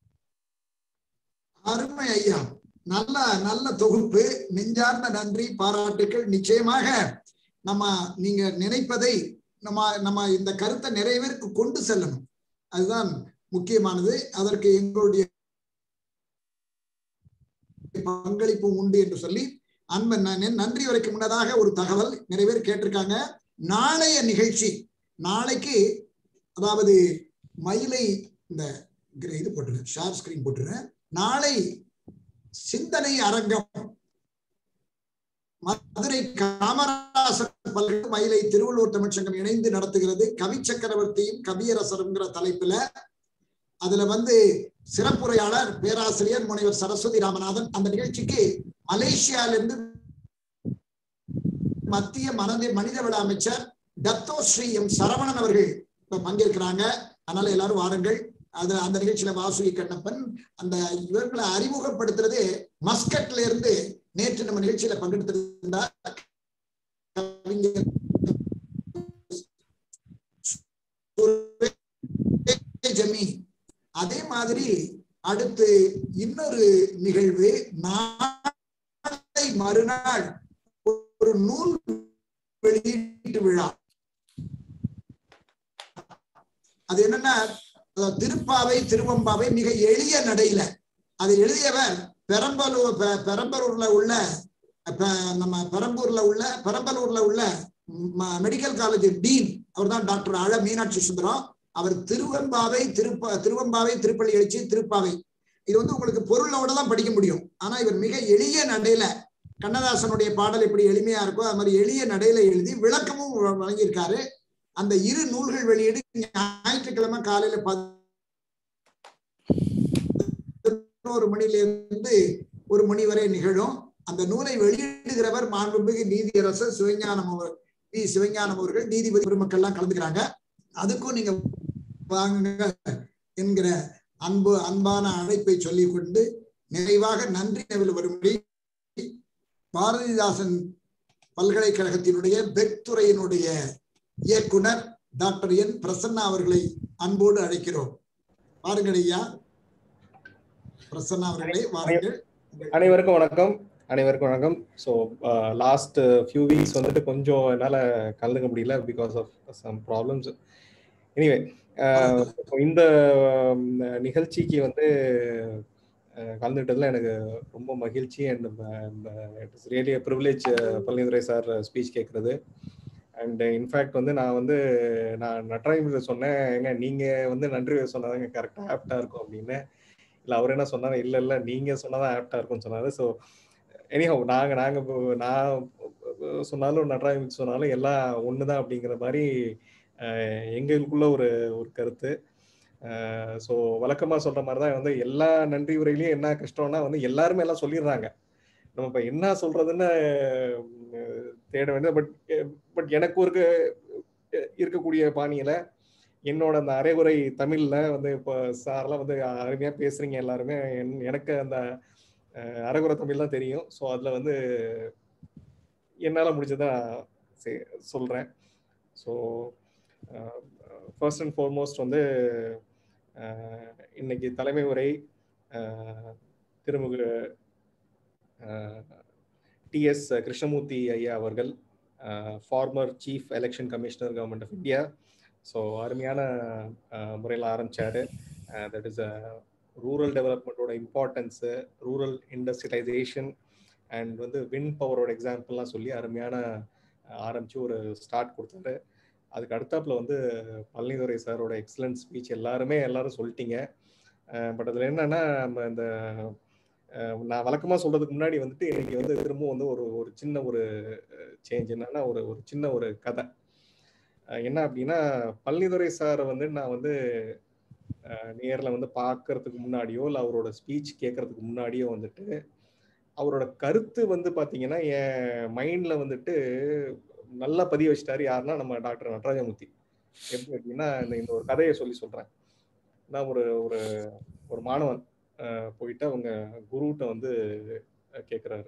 அருமை ஐயா நல்ல நல்ல தொகுப்பு நெஞ்சார்ந்த நன்றி பாராட்டுக்கள் நிச்சயமாக நம்ம நீங்க நினைப்பதை நம்ம நம்ம இந்த கருத்தை நிறைவேற்கு கொண்டு செல்லணும் அதுதான் முக்கியமானது அதற்கு எங்களுடைய பங்களிப்பு உண்டு என்று சொல்லி அன்பு நன்றி வரைக்கும் முன்னதாக ஒரு தகவல் நிறைய பேர் கேட்டிருக்காங்க நாளைய நிகழ்ச்சி நாளைக்கு அதாவது மயிலை இந்த இது போட்டுருங்க ஷேர் ஸ்கிரீன் போட்டுருங்க நாளை சிந்தனை அரங்கம் மதுரை காமராசர் பல்கலை மயிலை திருவள்ளூர் தமிழ்ச்சங்கம் இணைந்து நடத்துகிறது கவி சக்கரவர்த்தியும் கவியரசருங்கிற தலைப்புல அதுல வந்து சிறப்புரையாளர் பேராசிரியர் முனைவர் சரஸ்வதி ராமநாதன் அந்த நிகழ்ச்சிக்கு மலேசியாவிலிருந்து மத்திய மனதி மனிதவள அமைச்சர் டத்தோ ஸ்ரீ எம் சரவணன் அவர்கள் பங்கேற்கிறாங்க அதனால எல்லாரும் வாருங்கள் அது அந்த நிகழ்ச்சியில வாசுகி கண்ணப்பன் அந்த இவர்களை அறிமுகப்படுத்துறது மஸ்கட்ல இருந்து நேற்று நம்ம நிகழ்ச்சியில பங்கெடுத்திருந்தார் ஜமி அதே மாதிரி அடுத்து இன்னொரு நிகழ்வு நாளை மறுநாள் ஒரு நூல் வெளியீட்டு விழா அது என்னன்னா திருப்பாவை திருவம்பாவை மிக எளிய நடையில அதை எழுதியவர் பெரம்பலூர் பெரம்பலூர்ல உள்ள நம்ம பெரம்பூர்ல உள்ள பெரம்பலூர்ல உள்ள மெடிக்கல் காலேஜ் டீன் அவர் தான் டாக்டர் அழ மீனாட்சி சுந்தரம் அவர் திருவெம்பாவை திருப்ப திருவெம்பாவை திருப்பள்ளி எழுச்சி திருப்பாவை இது வந்து உங்களுக்கு பொருளோட தான் படிக்க முடியும் ஆனா இவர் மிக எளிய நடையில கண்ணதாசனுடைய பாடல் எப்படி எளிமையா இருக்கோ அது மாதிரி எளிய நடையில எழுதி விளக்கமும் வழங்கியிருக்காரு அந்த இரு நூல்கள் வெளியீடு ஞாயிற்றுக்கிழமை காலையில பதினோரு மணில இருந்து ஒரு மணி வரை நிகழும் அந்த நூலை வெளியிடுகிறவர் மாண்புமிகு நீதியரசர் சிவஞானம் அவர் வி சிவஞானம் அவர்கள் நீதிபதி பெருமக்கள் எல்லாம் கலந்துக்கிறாங்க அதுக்கும் நீங்க வாங்க என்கிற அன்பு அன்பான அழைப்பை சொல்லிக் கொண்டு நிறைவாக நன்றி நினைவில் வரும்படி பாரதிதாசன் பல்கலைக்கழகத்தினுடைய பெக் துறையினுடைய இயக்குனர் டாக்டர் என் பிரசன்னா அவர்களை அன்போடு அழைக்கிறோம் வாருங்கள் ஐயா பிரசன்னா அவர்களே வாருங்கள் அனைவருக்கும் வணக்கம் அனைவருக்கும் வணக்கம் ஸோ லாஸ்ட் ஃபியூ வீக்ஸ் வந்துட்டு கொஞ்சம் என்னால் கலந்துக்க முடியல because of some problems anyway இந்த நிகழ்ச்சிக்கு வந்து கலந்துக்கிட்டதுல எனக்கு ரொம்ப மகிழ்ச்சி and it's really privilege Palanithurai sir speech கேட்குறது அண்ட் இன்ஃபேக்ட் வந்து நான் வந்து நான் நட்ராஜ் சொன்னேன் ஏங்க நீங்கள் வந்து நன்றி சொன்னதாங்க கரெக்டாக ஆப்டாக இருக்கும் அப்படின்னு இல்லை அவர் என்ன சொன்னாரு இல்லை இல்லை நீங்கள் சொன்னதான் ஆப்டாக இருக்கும்னு சொன்னாரு ஸோ எனிஹவ் நாங்கள் நாங்கள் நான் சொன்னாலும் நட்ராஜ் சொன்னாலும் எல்லாம் ஒன்று தான் அப்படிங்கிற மாதிரி எங்களுக்குள்ள ஒரு ஒரு கருத்து ஸோ வழக்கமாக சொல்கிற மாதிரி தான் வந்து எல்லா நன்றி உரையிலையும் என்ன கஷ்டம்னா வந்து எல்லாருமே எல்லாம் சொல்லிடுறாங்க நம்ம இப்போ என்ன சொல்கிறதுன்னு தேட வேண்டியது பட் பட் எனக்கு ஒரு இருக்கக்கூடிய பாணியில் என்னோட அந்த அரைகுறை தமிழில் வந்து இப்போ சார்லாம் வந்து அருமையாக பேசுகிறீங்க எல்லாருமே எனக்கு அந்த அரைகுறை தமிழ் தான் தெரியும் ஸோ அதில் வந்து என்னால் முடிஞ்சதான் சொல்கிறேன் ஸோ ஃபர்ஸ்ட் அண்ட் ஃபார்மோஸ்ட் வந்து இன்னைக்கு தலைமை உரை திருமுக டிஎஸ் கிருஷ்ணமூர்த்தி ஐயா அவர்கள் former chief election commissioner government of India so அருமையான முறையில் ஆரம்பித்தார் தட் இஸ் ரூரல் டெவலப்மெண்ட்டோட இம்பார்ட்டன்ஸு ரூரல் இண்டஸ்ட்ரியலைசேஷன் அண்ட் வந்து வின் பவரோட எக்ஸாம்பிள்லாம் சொல்லி அருமையான ஆரம்பித்து ஒரு ஸ்டார்ட் கொடுத்தாரு அதுக்கு அடுத்தாப்புல வந்து பழனிதுரை சாரோட எக்ஸலன்ட் ஸ்பீச் எல்லாருமே எல்லாரும் சொல்லிட்டீங்க பட் அதில் என்னன்னா நம்ம இந்த நான் வழக்கமாக சொல்றதுக்கு முன்னாடி வந்துட்டு இன்னைக்கு வந்து திரும்பவும் வந்து ஒரு ஒரு சின்ன ஒரு சேஞ்ச் என்னன்னா ஒரு ஒரு சின்ன ஒரு கதை என்ன அப்படின்னா பழனிதுரை சாரை வந்து நான் வந்து நேரில் வந்து பார்க்கறதுக்கு முன்னாடியோ இல்லை அவரோட ஸ்பீச் கேட்கறதுக்கு முன்னாடியோ வந்துட்டு அவரோட கருத்து வந்து பார்த்தீங்கன்னா என் மைண்டில் வந்துட்டு நல்லா பதிய வச்சிட்டாரு யாருன்னா நம்ம டாக்டர் நடராஜமூர்த்தி எப்படி அப்படின்னா இந்த இந்த ஒரு கதையை சொல்லி சொல்றேன் நான் ஒரு ஒரு ஒரு மாணவன் போயிட்டு அவங்க குருகிட்ட வந்து கேட்குறாரு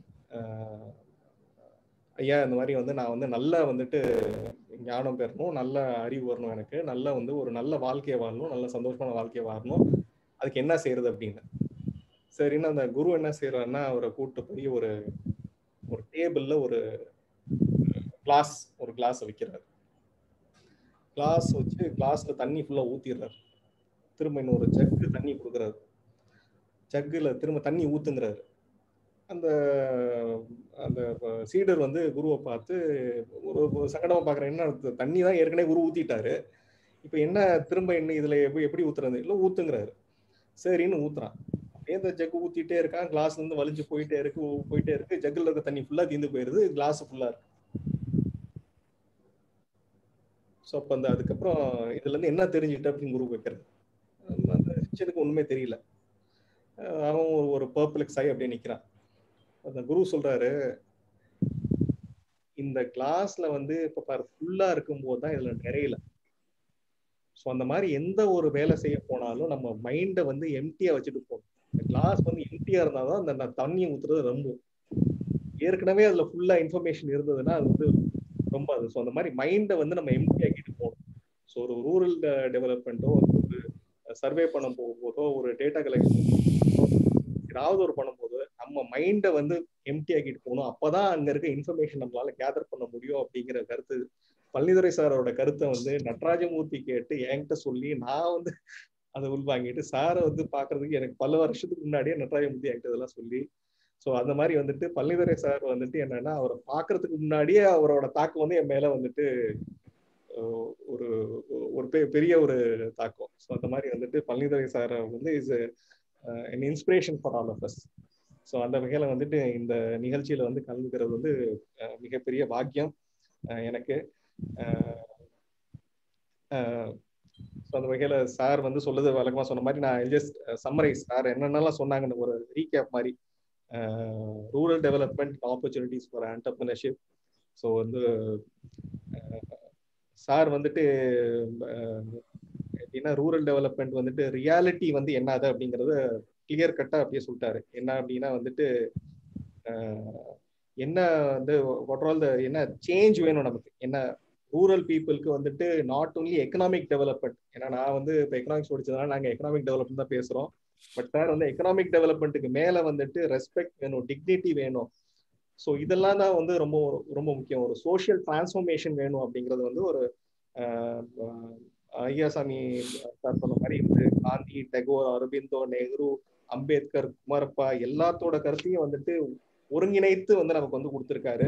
ஐயா இந்த மாதிரி வந்து நான் வந்து நல்லா வந்துட்டு ஞானம் பெறணும் நல்ல அறிவு வரணும் எனக்கு நல்ல வந்து ஒரு நல்ல வாழ்க்கையை வாழணும் நல்ல சந்தோஷமான வாழ்க்கையை வாழணும் அதுக்கு என்ன செய்யறது அப்படின்னு சரின்னு அந்த குரு என்ன செய்யறாருன்னா அவரை கூப்பிட்டு போய் ஒரு ஒரு டேபிள்ல ஒரு கிளாஸ் ஒரு கிளாஸ் வைக்கிறாரு கிளாஸ் வச்சு கிளாஸ்ல தண்ணி ஃபுல்லா ஊத்திடுறாரு திரும்ப இன்னொரு ஜக்கு தண்ணி கொடுக்குறாரு ஜக்குல திரும்ப தண்ணி ஊத்துங்கிறாரு அந்த அந்த சீடர் வந்து குருவை பார்த்து ஒரு சங்கடமா பாக்குறேன் என்ன தண்ணி தான் ஏற்கனவே குரு ஊத்திட்டாரு இப்ப என்ன திரும்ப என்ன இதுல எப்படி எப்படி ஊத்துறது இல்ல ஊத்துங்கிறாரு சரின்னு ஊத்துறான் அப்படியே அந்த ஜக்கு ஊத்திட்டே இருக்கான் கிளாஸ்ல இருந்து வலிஞ்சு போயிட்டே இருக்கு போயிட்டே இருக்கு ஜக்குல இருக்க தண்ணி ஃபுல்லா தீந்து போயிருது கிளாஸ் ஃபுல்லா இருக்கு ஸோ அப்போ அந்த அதுக்கப்புறம் இதுல இருந்து என்ன தெரிஞ்சுக்கிட்ட அப்படின்னு குரு வைக்கிறது அந்த சிஷ்யனுக்கு ஒண்ணுமே தெரியல அவன் ஒரு பர்பிளெக்ஸ் ஆகி அப்படியே நிக்கிறான் அந்த குரு சொல்றாரு இந்த கிளாஸ்ல வந்து இப்ப பாரு ஃபுல்லா இருக்கும்போது தான் இதுல நிறையல ஸோ அந்த மாதிரி எந்த ஒரு வேலை செய்ய போனாலும் நம்ம மைண்டை வந்து எம்டியா வச்சுட்டு போகணும் இந்த கிளாஸ் வந்து எம்டியா இருந்தாதான் அந்த தண்ணி ஊத்துறது ரொம்ப ஏற்கனவே அதுல ஃபுல்லா இன்ஃபர்மேஷன் இருந்ததுன்னா அது வந்து ரொம்ப அது ஸோ அந்த மாதிரி மைண்டை வந்து நம்ம எம்டி ஆக்கிட்டு போகணும் ஸோ ஒரு ரூரல் டெவலப்மெண்ட்டோ ஒரு சர்வே பண்ண போதோ ஒரு டேட்டா கலெக்ஷன் ஏதாவது ஒரு பண்ணும்போது நம்ம மைண்டை வந்து எம்டி ஆக்கிட்டு போகணும் அப்பதான் அங்க இருக்க இன்ஃபர்மேஷன் நம்மளால கேதர் பண்ண முடியும் அப்படிங்கிற கருத்து பழனிதுரை சாரோட கருத்தை வந்து நடராஜமூர்த்தி கேட்டு என்கிட்ட சொல்லி நான் வந்து அதை உள்வாங்கிட்டு சாரை வந்து பாக்குறதுக்கு எனக்கு பல வருஷத்துக்கு முன்னாடியே நடராஜமூர்த்தி என்கிட்ட இதெல்லாம் சொல்லி ஸோ அந்த மாதிரி வந்துட்டு பழனிதுரை சார் வந்துட்டு என்னன்னா அவரை பாக்குறதுக்கு முன்னாடியே அவரோட தாக்கம் வந்து என் மேல வந்துட்டு ஒரு ஒரு பெரிய ஒரு தாக்கம் ஸோ அந்த மாதிரி வந்துட்டு பழனிதுரை சார் வந்து இஸ் என் inspiration for all of us so அந்த வகையில வந்துட்டு இந்த நிகழ்ச்சியில வந்து கலந்துக்கிறது வந்து மிகப்பெரிய பாக்கியம் எனக்கு ஸோ அந்த வகையில சார் வந்து சொல்லுது வழக்கமா சொன்ன மாதிரி நான் ஜஸ்ட் சம்மரைஸ் சார் என்னென்னலாம் சொன்னாங்கன்னு ஒரு ரீகேப் மாதிரி rural development opportunities for entrepreneurship so வந்து சார் வந்துட்டு அஹ், எப்படின்னா ரூரல் டெவலப்மெண்ட் வந்துட்டு ரியாலிட்டி வந்து என்னது அப்படிங்கறத கிளியர் கட்டா அப்படியே சொல்லிட்டாரு என்ன அப்படின்னா வந்துட்டு அஹ், என்ன வந்து வாட் ஆல் த என்ன சேஞ்ச் வேணும் நமக்கு என்ன ரூரல் பீப்புளுக்கு வந்துட்டு நாட் ஓன்லி எக்கனாமிக் டெவலப்மெண்ட் ஏன்னா நான் வந்து இப்போ எக்கனாமிக்ஸ் படிச்சதுனால நாங்கள் எக்கனாமிக் டெவலப்மெண்ட் தான் பேசுகிறோம் பட் சார் வந்து எக்கனாமிக் டெவலப்மெண்ட்டுக்கு மேலே வந்துட்டு ரெஸ்பெக்ட் வேணும் டிக்னிட்டி வேணும் ஸோ இதெல்லாம் தான் வந்து ரொம்ப ரொம்ப முக்கியம் ஒரு சோஷியல் டிரான்ஸ்ஃபர்மேஷன் வேணும் அப்படிங்கிறது வந்து ஒரு ஆஹ், ஆஹ், ஐயாசாமி சார் சொன்ன மாதிரி வந்து காந்தி டெகோர் அரபிந்தோ நெஹ்ரு அம்பேத்கர் குமாரப்பா எல்லாத்தோட கருத்தையும் வந்துட்டு ஒருங்கிணைத்து வந்து நமக்கு வந்து கொடுத்துருக்காரு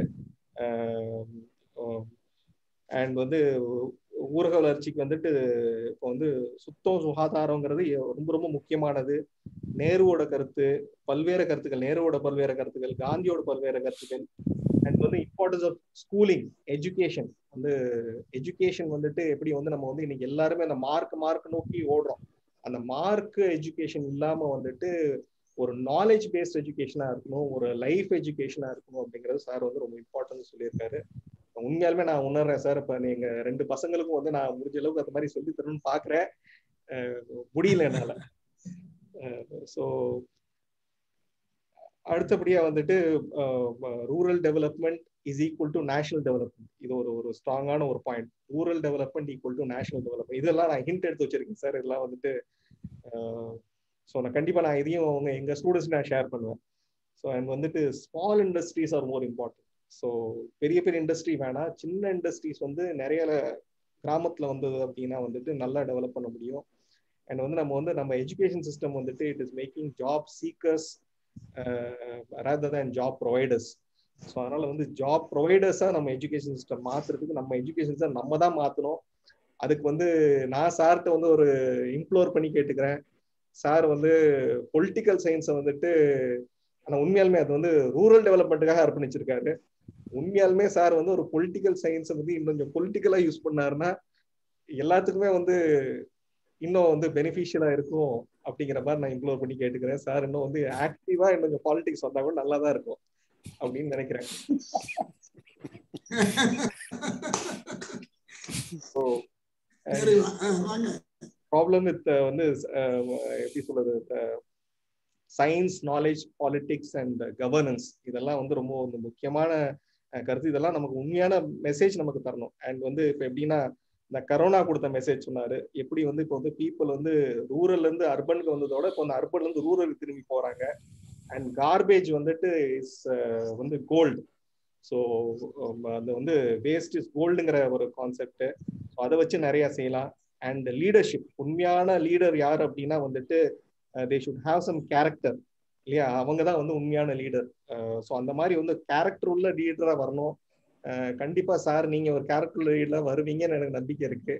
அண்ட் வந்து ஊரக வளர்ச்சிக்கு வந்துட்டு இப்போ வந்து சுத்தம் சுகாதாரங்கிறது ரொம்ப ரொம்ப முக்கியமானது நேருவோட கருத்து பல்வேறு கருத்துக்கள் நேருவோட பல்வேறு கருத்துக்கள் காந்தியோட பல்வேறு கருத்துக்கள் அண்ட் வந்து இம்பார்ட்டன்ஸ் ஆஃப் ஸ்கூலிங் எஜுகேஷன் வந்து எஜுகேஷன் வந்துட்டு எப்படி வந்து நம்ம வந்து இன்னைக்கு எல்லாருமே அந்த மார்க் மார்க் நோக்கி ஓடுறோம் அந்த மார்க் எஜுகேஷன் இல்லாம வந்துட்டு ஒரு நாலேஜ் பேஸ்ட் எஜுகேஷனா இருக்கணும் ஒரு லைஃப் எஜுகேஷனா இருக்கணும் அப்படிங்கிறது சார் வந்து ரொம்ப இம்பார்ட்டன்ட் சொல்லியிருக்காரு உண்மையாலுமே நான் உணர்றேன் சார் இப்ப நீங்க ரெண்டு பசங்களுக்கும் வந்து நான் முடிஞ்ச அளவுக்கு அந்த மாதிரி சொல்லி தரணும்னு பாக்குறேன் அஹ் முடியல என்னால ஸோ அடுத்தபடியா வந்துட்டு rural development is equal to national development இது ஒரு ஒரு ஸ்ட்ராங்கான ஒரு point rural development equal to national development இதெல்லாம் நான் ஹிண்ட் எடுத்து வச்சிருக்கேன் சார் இதெல்லாம் வந்துட்டு ஸோ நான் கண்டிப்பா நான் இதையும் அவங்க எங்க ஸ்டூடெண்ட்ஸ் நான் ஷேர் பண்ணுவேன் ஸோ அண்ட் வந்துட்டு small industries are more important so பெரிய பெரிய இண்டஸ்ட்ரி வேணாம் சின்ன இண்டஸ்ட்ரீஸ் வந்து நிறைய கிராமத்துல வந்தது அப்படின்னா வந்துட்டு நல்லா டெவலப் பண்ண முடியும் அண்ட் வந்து நம்ம வந்து நம்ம எஜுகேஷன் சிஸ்டம் வந்துட்டு it is making job seekers rather than job providers so அதனால வந்து ஜாப் ப்ரொவைடர்ஸா நம்ம எஜுகேஷன் சிஸ்டம் மாத்துறதுக்கு நம்ம எஜுகேஷன் சிஸ்டம் நம்ம தான் மாத்தணும் அதுக்கு வந்து நான் சார்கிட்ட வந்து ஒரு இம்ப்ளோர் பண்ணி கேட்டுக்கிறேன் சார் வந்து பொலிட்டிக்கல் சயின்ஸை வந்துட்டு ஆனா உண்மையாலுமே அது வந்து ரூரல் டெவலப்மெண்ட்டுக்காக அர்ப்பணிச்சிருக்காரு உண்மையாலுமே சார் வந்து ஒரு பொலிட்டிக்கல் சயின்ஸை வந்து இன்னும் கொஞ்சம் பொலிட்டிக்கலா யூஸ் பண்ணாருன்னா எல்லாத்துக்குமே வந்து இன்னும் வந்து பெனிஃபிஷியலா இருக்கும் அப்படிங்கிற மாதிரி நான் இம்ப்ளோர் பண்ணி கேட்டுக்கிறேன் சார் இன்னும் வந்து ஆக்டிவா இன்னும் கொஞ்சம் பாலிடிக்ஸ் வந்தா கூட நல்லா தான் இருக்கும் அப்படின்னு நினைக்கிறேன் ஸோ ப்ராப்ளம் வித் வந்து எப்படி சொல்றது science knowledge politics and governance இதெல்லாம் வந்து ரொம்ப வந்து முக்கியமான கருத்து இதெல்லாம் நமக்கு உண்மையான மெசேஜ் நமக்கு தரணும் அண்ட் வந்து இப்போ எப்படின்னா இந்த கரோனா கொடுத்த மெசேஜ் சொன்னாரு எப்படி வந்து இப்போ வந்து பீப்புள் வந்து ரூரல்ல இருந்து அர்பனுக்கு வந்ததோட இப்போ வந்து அர்பன்ல இருந்து ரூரலுக்கு திரும்பி போறாங்க அண்ட் கார்பேஜ் வந்துட்டு இஸ் வந்து கோல்டு ஸோ அது வந்து வேஸ்ட் இஸ் கோல்டுங்கிற ஒரு கான்செப்ட் ஸோ அதை வச்சு நிறைய செய்யலாம் அண்ட் லீடர்ஷிப் உண்மையான லீடர் யார் அப்படின்னா வந்துட்டு they should have some character இல்லையா அவங்க தான் வந்து உண்மையான லீடர் ஸோ அந்த மாதிரி வந்து கேரக்டர் உள்ள லீடராக வரணும் கண்டிப்பா சார் நீங்க ஒரு கேரக்டர் லீடரா வருவீங்கன்னு எனக்கு நம்பிக்கை இருக்கு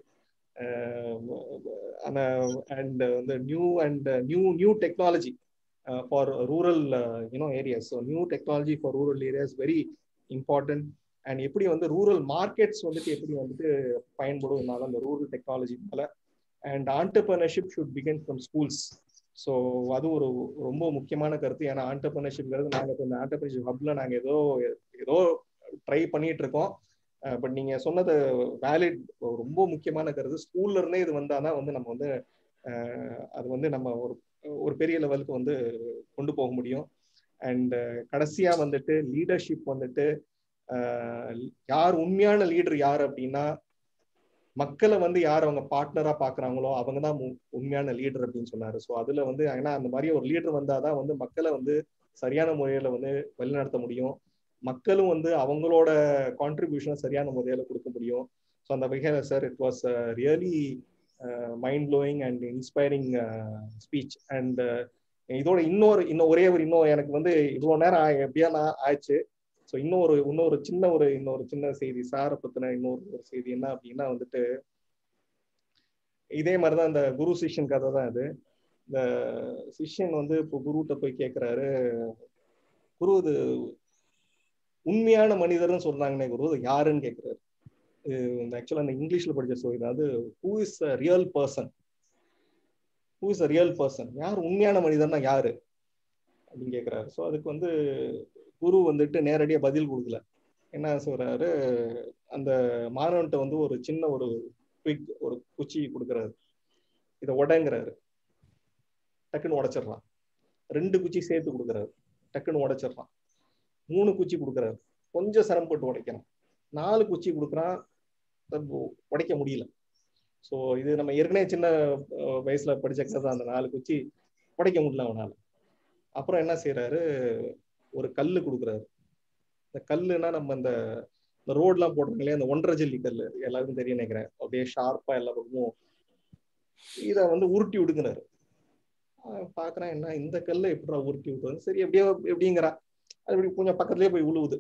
அண்ட் வந்து new and new new technology for rural you know areas so new technology for rural areas very important and எப்படி வந்து ரூரல் மார்க்கெட்ஸ் வந்துட்டு எப்படி வந்துட்டு பயன்படுவதனால அந்த ரூரல் டெக்னாலஜினால and entrepreneurship should begin from schools so அது ஒரு ரொம்ப முக்கியமான கருத்து ஏன்னா ஆண்டர்பிரினர்ஷிப்ங்கிறது நாங்கள் இப்போ இந்த ஆண்டர்பிரினர்ஷிப் ஹப்ல நாங்கள் ஏதோ ஏதோ ட்ரை பண்ணிட்டு இருக்கோம் பட் நீங்க சொன்னது வேலிட் ரொம்ப முக்கியமான கருத்து ஸ்கூல்ல இருந்தே இது வந்தாதான் வந்து நம்ம வந்து அது வந்து நம்ம ஒரு ஒரு பெரிய லெவலுக்கு வந்து கொண்டு போக முடியும் அண்ட் கடைசியா வந்துட்டு லீடர்ஷிப் வந்துட்டு யார் உண்மையான லீடர் யார் அப்படின்னா மக்களை வந்து யார் அவங்க பார்ட்னரா பாக்குறாங்களோ அவங்க தான் உண்மையான லீடர் அப்படின்னு சொன்னாரு ஸோ அதுல வந்து ஏன்னா அந்த மாதிரி ஒரு லீடர் வந்தாதான் வந்து மக்களை வந்து சரியான முறையில வந்து வழிநடத்த முடியும் மக்களும் வந்து அவங்களோட கான்ட்ரிபியூஷனை சரியான முறையில கொடுக்க முடியும் ஸோ அந்த வகையில் sir it was really mind blowing and inspiring speech and இதோட இன்னொரு இன்னும் ஒரே ஒரு இன்னும் எனக்கு வந்து இவ்வளோ நேரம் எப்படியா நான் ஆச்சு ஸோ இன்னொரு இன்னொரு சின்ன ஒரு இன்னொரு சின்ன செய்தி சாரை பத்தின இன்னொரு ஒரு செய்தி என்ன அப்படின்னா வந்துட்டு இதே மாதிரிதான் இந்த குரு சிஷ்யன் கதை தான் இது இந்த சிஷ்யன் வந்து இப்போ குருகிட்ட போய் கேட்கிறாரு குரு இது உண்மையான மனிதர்னு சொல்றாங்கன்னே குரு யாருன்னு கேட்கிறாரு இந்த ஆக்சுவலா அந்த இங்கிலீஷ்ல படிச்ச சொல்லி அதாவது who is a real person who is a real person யார் உண்மையான மனிதர்னா யாரு அப்படின்னு கேட்கிறாரு ஸோ அதுக்கு வந்து குரு வந்துட்டு நேரடியா பதில் கொடுக்கல என்ன சொல்றாரு அந்த மாணவன்ட்ட வந்து ஒரு சின்ன ஒரு குயிக் ஒரு குச்சி கொடுக்குறாரு இதை உடங்கிறாரு டக்குன்னு உடைச்சிடுறான் ரெண்டு குச்சி சேர்த்து கொடுக்குறாரு டக்குன்னு உடைச்சிடுறான் மூணு குச்சி கொடுக்குறாரு கொஞ்சம் சிரமப்பட்டு உடைக்கிறான் நாலு குச்சி கொடுக்குறான் அது உடைக்க முடியல ஸோ இது நம்ம ஏற்கனவே சின்ன அஹ், வயசுல படிச்ச கதை தான் அந்த நாலு குச்சி உடைக்க முடியல அவனால அப்புறம் என்ன செய்யறாரு ஒரு கல்லு கொடுக்குறாரு இந்த கல்லுனா நம்ம இந்த இந்த ரோட்லாம் போடுறாங்க இல்லையா அந்த ஒன்றரை ஜல்லி கல் எல்லாருக்கும் தெரியும் நினைக்கிறேன் அப்படியே ஷார்ப்பா எல்லா பக்கமும் இதை வந்து உருட்டி விடுங்கிறாரு அவன் பார்க்கறான் என்ன இந்த கல்லை எப்படிடா உருட்டி விடுறது சரி எப்படியோ எப்படிங்கிறா அது இப்படி கொஞ்சம் பக்கத்துலயே போய் விழுவுது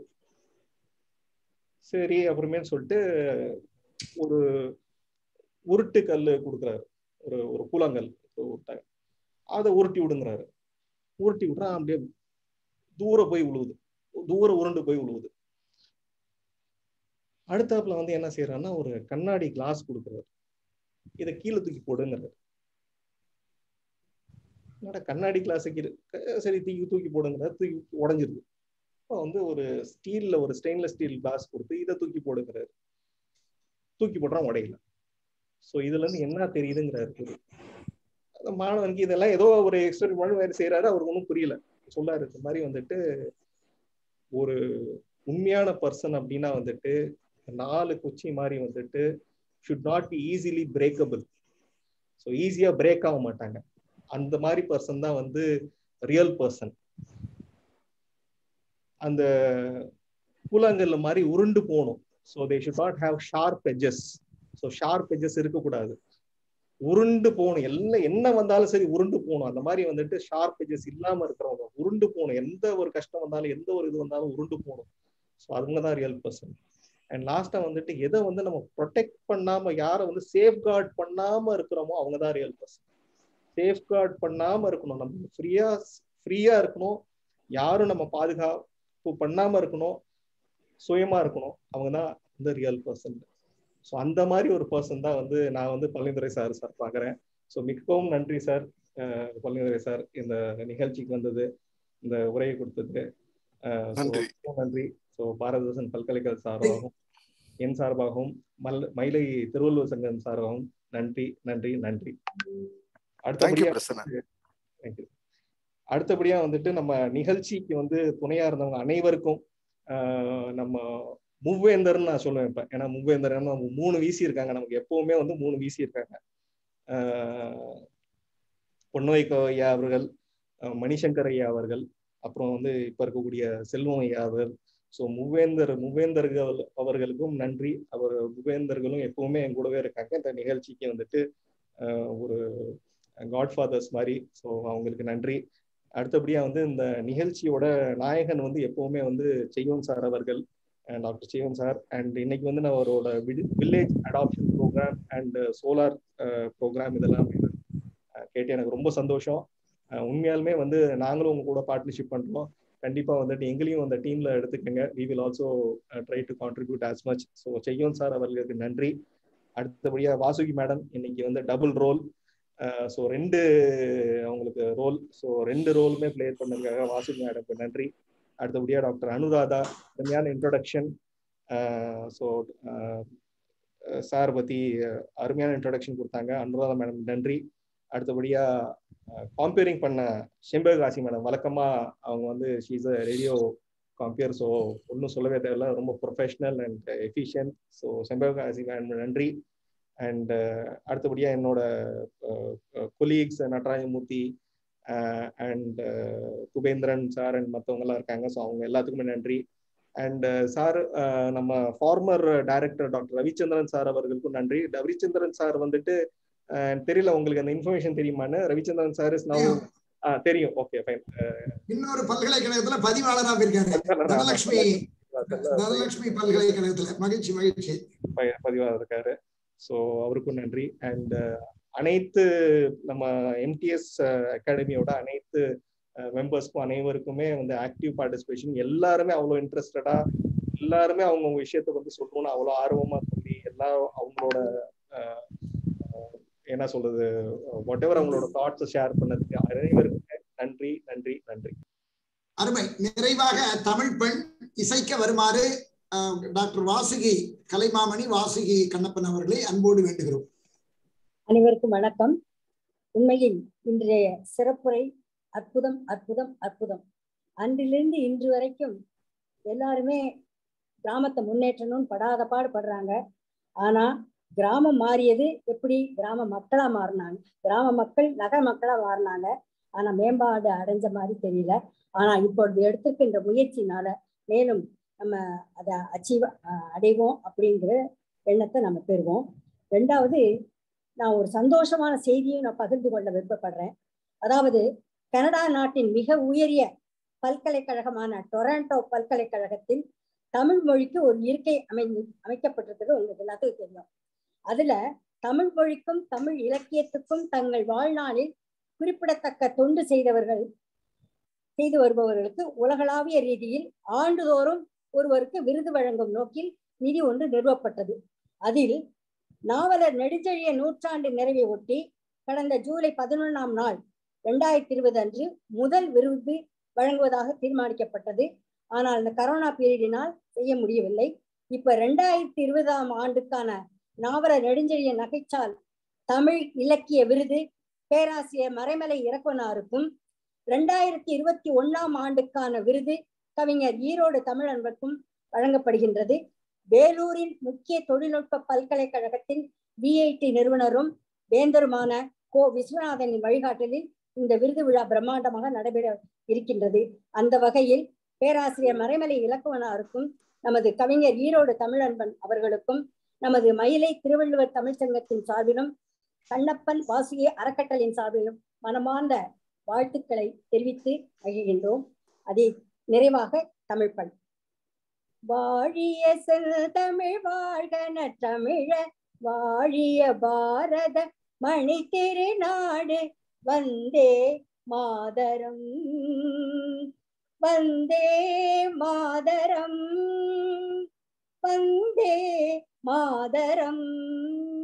சரி அப்புறமேன்னு சொல்லிட்டு ஒரு உருட்டு கல் கொடுக்குறாரு ஒரு ஒரு கூழாங்கல் உருட்டாங்க அதை உருட்டி விடுங்கிறாரு உருட்டி விட்றான் அப்படியே தூரம் போய் விழுவுது தூரம் உருண்டு போய் விழுவுது அடுத்தாப்புல வந்து என்ன செய்யறாருன்னா ஒரு கண்ணாடி கிளாஸ் கொடுக்குறாரு இதை கீழே தூக்கி போடுங்கிறாரு என்னடா கண்ணாடி கிளாஸ் கீழே க- சரி தூக்கி தூக்கி போடுங்கிறாரு தூக்கி உடஞ்சிருது அப்போ வந்து ஒரு ஸ்டீல்ல ஒரு ஸ்டெயின்லெஸ் ஸ்டீல் கிளாஸ் கொடுத்து இதை தூக்கி போடுங்கிறாரு தூக்கி போடுறான் உடையல ஸோ இதுல இருந்து என்ன தெரியுதுங்கிறாரு குரு. அந்த மாணவனுக்கு இதெல்லாம் ஏதோ ஒரு எக்ஸ்பெரிமெண்ட் வேறு செய்யறாரு அவருக்கு ஒன்றும் புரியல சொல்லாரு இந்த மாதிரி வந்துட்டு ஒரு உண்மையான பர்சன் அப்படின்னா வந்துட்டு நாலு குச்சி மாதிரி வந்துட்டு should not be easily breakable so ஈஸியா பிரேக் ஆக மாட்டாங்க அந்த மாதிரி பர்சன் தான் வந்து ரியல் பர்சன் அந்த கூழாங்கல்ல மாதிரி உருண்டு போகணும் so they should not have sharp edges so sharp edges இருக்கக்கூடாது உருண்டு போகணும் எல்லாம் என்ன வந்தாலும் சரி உருண்டு போகணும் அந்த மாதிரி வந்துட்டு ஷார்ப் எஜஸ் இல்லாம இருக்கிறவங்க உருண்டு போகணும் எந்த ஒரு கஷ்டம் வந்தாலும் எந்த ஒரு இது வந்தாலும் உருண்டு போகணும் ஸோ அவங்க தான் ரியல் பர்சன் அண்ட் லாஸ்டா வந்துட்டு எதை வந்து நம்ம ப்ரொடெக்ட் பண்ணாம யாரை வந்து சேஃப் கார்ட் பண்ணாம இருக்கிறோமோ அவங்க தான் ரியல் பர்சன் சேஃப் கார்ட் பண்ணாம இருக்கணும் நம்ம ஃப்ரீயா ஃப்ரீயா இருக்கணும் யாரும் நம்ம பாதுகாப்பு பண்ணாம இருக்கணும் சுயமா இருக்கணும் அவங்க தான் வந்து ரியல் பர்சன் ஸோ அந்த மாதிரி ஒரு பர்சன் தான் வந்து நான் வந்து பழனிதுரை சார் சார் பார்க்குறேன் ஸோ மிகவும் நன்றி சார் பழனிதுரை சார் இந்த நிகழ்ச்சிக்கு வந்தது இந்த உரையை கொடுத்தது அஹ், so நன்றி. மிகவும் நன்றி ஸோ பாரதேசன் பல்கலைக்கழக சார்பாகவும் என் சார்பாகவும் மல் மயிலை திருவள்ளுவர் சங்கம் சார்பாகவும் நன்றி நன்றி நன்றி அடுத்தபடியா பிரசன்னா. Thank you. அடுத்தபடியா வந்துட்டு நம்ம நிகழ்ச்சிக்கு வந்து துணையா இருந்தவங்க அனைவருக்கும் ஆஹ் நம்ம மூவேந்தர்னு நான் சொல்லுவேன் இப்ப ஏன்னா மூவேந்தர் நம்ம மூணு வீசி இருக்காங்க நமக்கு எப்பவுமே வந்து மூணு வீசி இருக்காங்க ஆஹ் பொன்வைகோ ஐயா அவர்கள் அஹ் மணிசங்கர் ஐயா அவர்கள் அப்புறம் வந்து இப்ப இருக்கக்கூடிய செல்வம் ஐயா அவர்கள் ஸோ மூவேந்தர் மூவேந்தர்கள் அவர்களுக்கும் நன்றி அவர் மூவேந்தர்களும் எப்பவுமே என் கூடவே இருக்காங்க இந்த நிகழ்ச்சிக்கு வந்துட்டு ஆஹ் ஒரு காட்ஃபாதர்ஸ் மாதிரி ஸோ அவங்களுக்கு நன்றி அடுத்தபடியா வந்து இந்த நிகழ்ச்சியோட நாயகன் வந்து எப்பவுமே வந்து செய்யோன் சார் அவர்கள் டாக்டர் செய்யோன் சார் அண்ட் இன்னைக்கு வந்து நான் அவரோட village adoption program and solar program இதெல்லாம் அஹ் கேட்டு எனக்கு ரொம்ப சந்தோஷம் அஹ் உண்மையாலுமே வந்து நாங்களும் உங்க கூட பார்ட்னர்ஷிப் பண்றோம் கண்டிப்பா வந்துட்டு எங்களையும் அந்த டீம்ல எடுத்துக்கங்க we will also try to contribute as much so Seyon sir அவர்களுக்கு நன்றி அடுத்தபடியா வாசுகி மேடம் இன்னைக்கு வந்து டபுள் ரோல் ஸோ ரெண்டு அவங்களுக்கு ரோல் ஸோ ரெண்டு ரோலுமே பிளே பண்ணதுக்காக வாசுகி மேடம்க்கு நன்றி அடுத்தபடியா டாக்டர் அனுராதா அருமையான இன்ட்ரோடக்ஷன் ஸோ சார் பத்தி அஹ், அருமையான இன்ட்ரோடக்ஷன் கொடுத்தாங்க அனுராதா மேடம் நன்றி அடுத்தபடியா காம்பேரிங் பண்ண செம்பகாசி மேடம் வழக்கமா அவங்க வந்து she's a radio compere so ஒன்றும் சொல்லவே தேவையில்ல ரொம்ப professional and efficient so Sembagasi madam நன்றி அண்ட் அடுத்தபடியா என்னோட colleagues Natarajamurthy and Kubendran sir and மற்றவங்கலாம் இருக்காங்க ஸோ அவங்க எல்லாத்துக்குமே நன்றி அண்ட் சார் நம்ம former director doctor Ravichandran sir அவர்களுக்கும் நன்றி ரவிச்சந்திரன் சார் வந்துட்டு அஹ், எனக்கு தெரியல உங்களுக்கு அந்த இன்ஃபர்மேஷன் தெரியுமான்னு ரவிச்சந்திரன் சார் இஸ் நவ் தெரியும் ஓகே ஃபைன் இன்னொரு பல்கலைக்கழகத்துல பதிவாளரா போயிருக்காரு தனலட்சுமி தனலட்சுமி பல்கலைக்கழகத்துல மகிழ்ச்சி மகிழ்ச்சி பதிவாக இருக்காரு ஸோ அவருக்கும் நன்றி அண்ட் அனைத்து நம்ம எம்டிஎஸ் அகாடமியோட அனைத்து மெம்பர்ஸ்க்கும் அனைவருக்குமே வந்து ஆக்டிவ் பார்ட்டிசிபேஷன் எல்லாருமே அவ்வளோ இன்ட்ரெஸ்டடா எல்லாருமே அவங்கவுங்க விஷயத்த வந்து சொல்லணும்னு அவ்வளோ ஆர்வமா சொல்லி எல்லா அவங்களோட அஹ், அஹ், என்ன சொல்றது வாட் எவர் அவங்களோட தாட்ஸை ஷேர் பண்ணதுக்கு அனைவருக்குமே நன்றி நன்றி நன்றி அருமை நிறைவாக தமிழ் பெண் இசைக்க வருமாறு அஹ், டாக்டர் வாசுகி கலைமாமணி வாசுகி கண்ணப்பன் அவர்களை அன்போடு வேண்டுகிறோம் அனைவருக்கும் வணக்கம் உண்மையில் இன்றைய சிறப்புரை அற்புதம் அற்புதம் அற்புதம் அன்றிலிருந்து இன்று வரைக்கும் எல்லாருமே கிராமத்தை முன்னேற்றணும்னு படாத பாடு படுறாங்க ஆனா கிராமம் மாறியது எப்படி கிராம மக்களா மாறினாங்க கிராம மக்கள் நகர மக்களா மாறினாங்க ஆனா மேம்பாடு அடைஞ்ச மாதிரி தெரியல ஆனா இப்பொழுது எடுத்திருக்கின்ற முயற்சினால மேலும் நம்ம அதை அச்சீவ் அடைவோம் அப்படிங்கிற எண்ணத்தை நம்ம பெறுவோம் ரெண்டாவது நான் ஒரு சந்தோஷமான செய்தியும் நான் பகிர்ந்து கொள்ள விருப்பப்படுறேன் அதாவது கனடா நாட்டின் மிக உயரிய பல்கலைக்கழகமான டொரண்டோ பல்கலைக்கழகத்தில் தமிழ் மொழிக்கு ஒரு இருக்கை அமைந்து அமைக்கப்பட்டிருக்கிறது உங்களுக்கு எல்லாத்துக்கும் தெரியும் அதுல தமிழ் மொழிக்கும் தமிழ் இலக்கியத்துக்கும் தங்கள் வாழ்நாளில் குறிப்பிடத்தக்க தொண்டு செய்தவர்கள் செய்து வருபவர்களுக்கு உலகளாவிய ரீதியில் ஆண்டுதோறும் ஒருவருக்கு விருது வழங்கும் நோக்கில் நிதி ஒன்று நிறுவப்பட்டது அதில் நாவலர் நெடுஞ்செழிய நூற்றாண்டு நிறைவை ஒட்டி கடந்த ஜூலை பதினொன்றாம் நாள் இரண்டாயிரத்தி இருபது அன்று முதல் விருது வழங்குவதாக தீர்மானிக்கப்பட்டது ஆனால் இந்த கரோனா பீரியடினால் செய்ய முடியவில்லை இப்ப ரெண்டாயிரத்தி இருபதாம் ஆண்டுக்கான நாவலர் நெடுஞ்செழிய நகைச்சால் தமிழ் இலக்கிய விருது பேராசிரியர் மறைமலை இறக்குனாருக்கும் ரெண்டாயிரத்தி இருபத்தி ஒண்ணாம் ஆண்டுக்கான விருது கவிஞர் ஈரோடு தமிழன்பருக்கும் வழங்கப்படுகின்றது வேலூரின் முக்கிய தொழில்நுட்ப பல்கலைக்கழகத்தின் விஐடி நிறுவனரும் வேந்தருமான கோ விஸ்வநாதனின் வழிகாட்டலில் இந்த விருது விழா பிரம்மாண்டமாக நடைபெற இருக்கின்றது அந்த வகையில் பேராசிரியர் மறைமலை இலக்குவனாருக்கும் நமது கவிஞர் ஈரோடு தமிழன்பன் அவர்களுக்கும் நமது மயிலை திருவள்ளுவர் தமிழ்ச்சங்கத்தின் சார்பிலும் கண்ணப்பன் வாசிய அறக்கட்டளையின் சார்பிலும் மனமார்ந்த வாழ்த்துக்களை தெரிவித்து மகிழ்கின்றோம் அதே நிறைவாக தமிழ் பண் வாழிய செல் தமிழ் வாழ்க நற்றமிழ வாழிய பாரத மணி திருநாடு வந்தே மாதரம் வந்தே மாதரம் வந்தே மாதரம்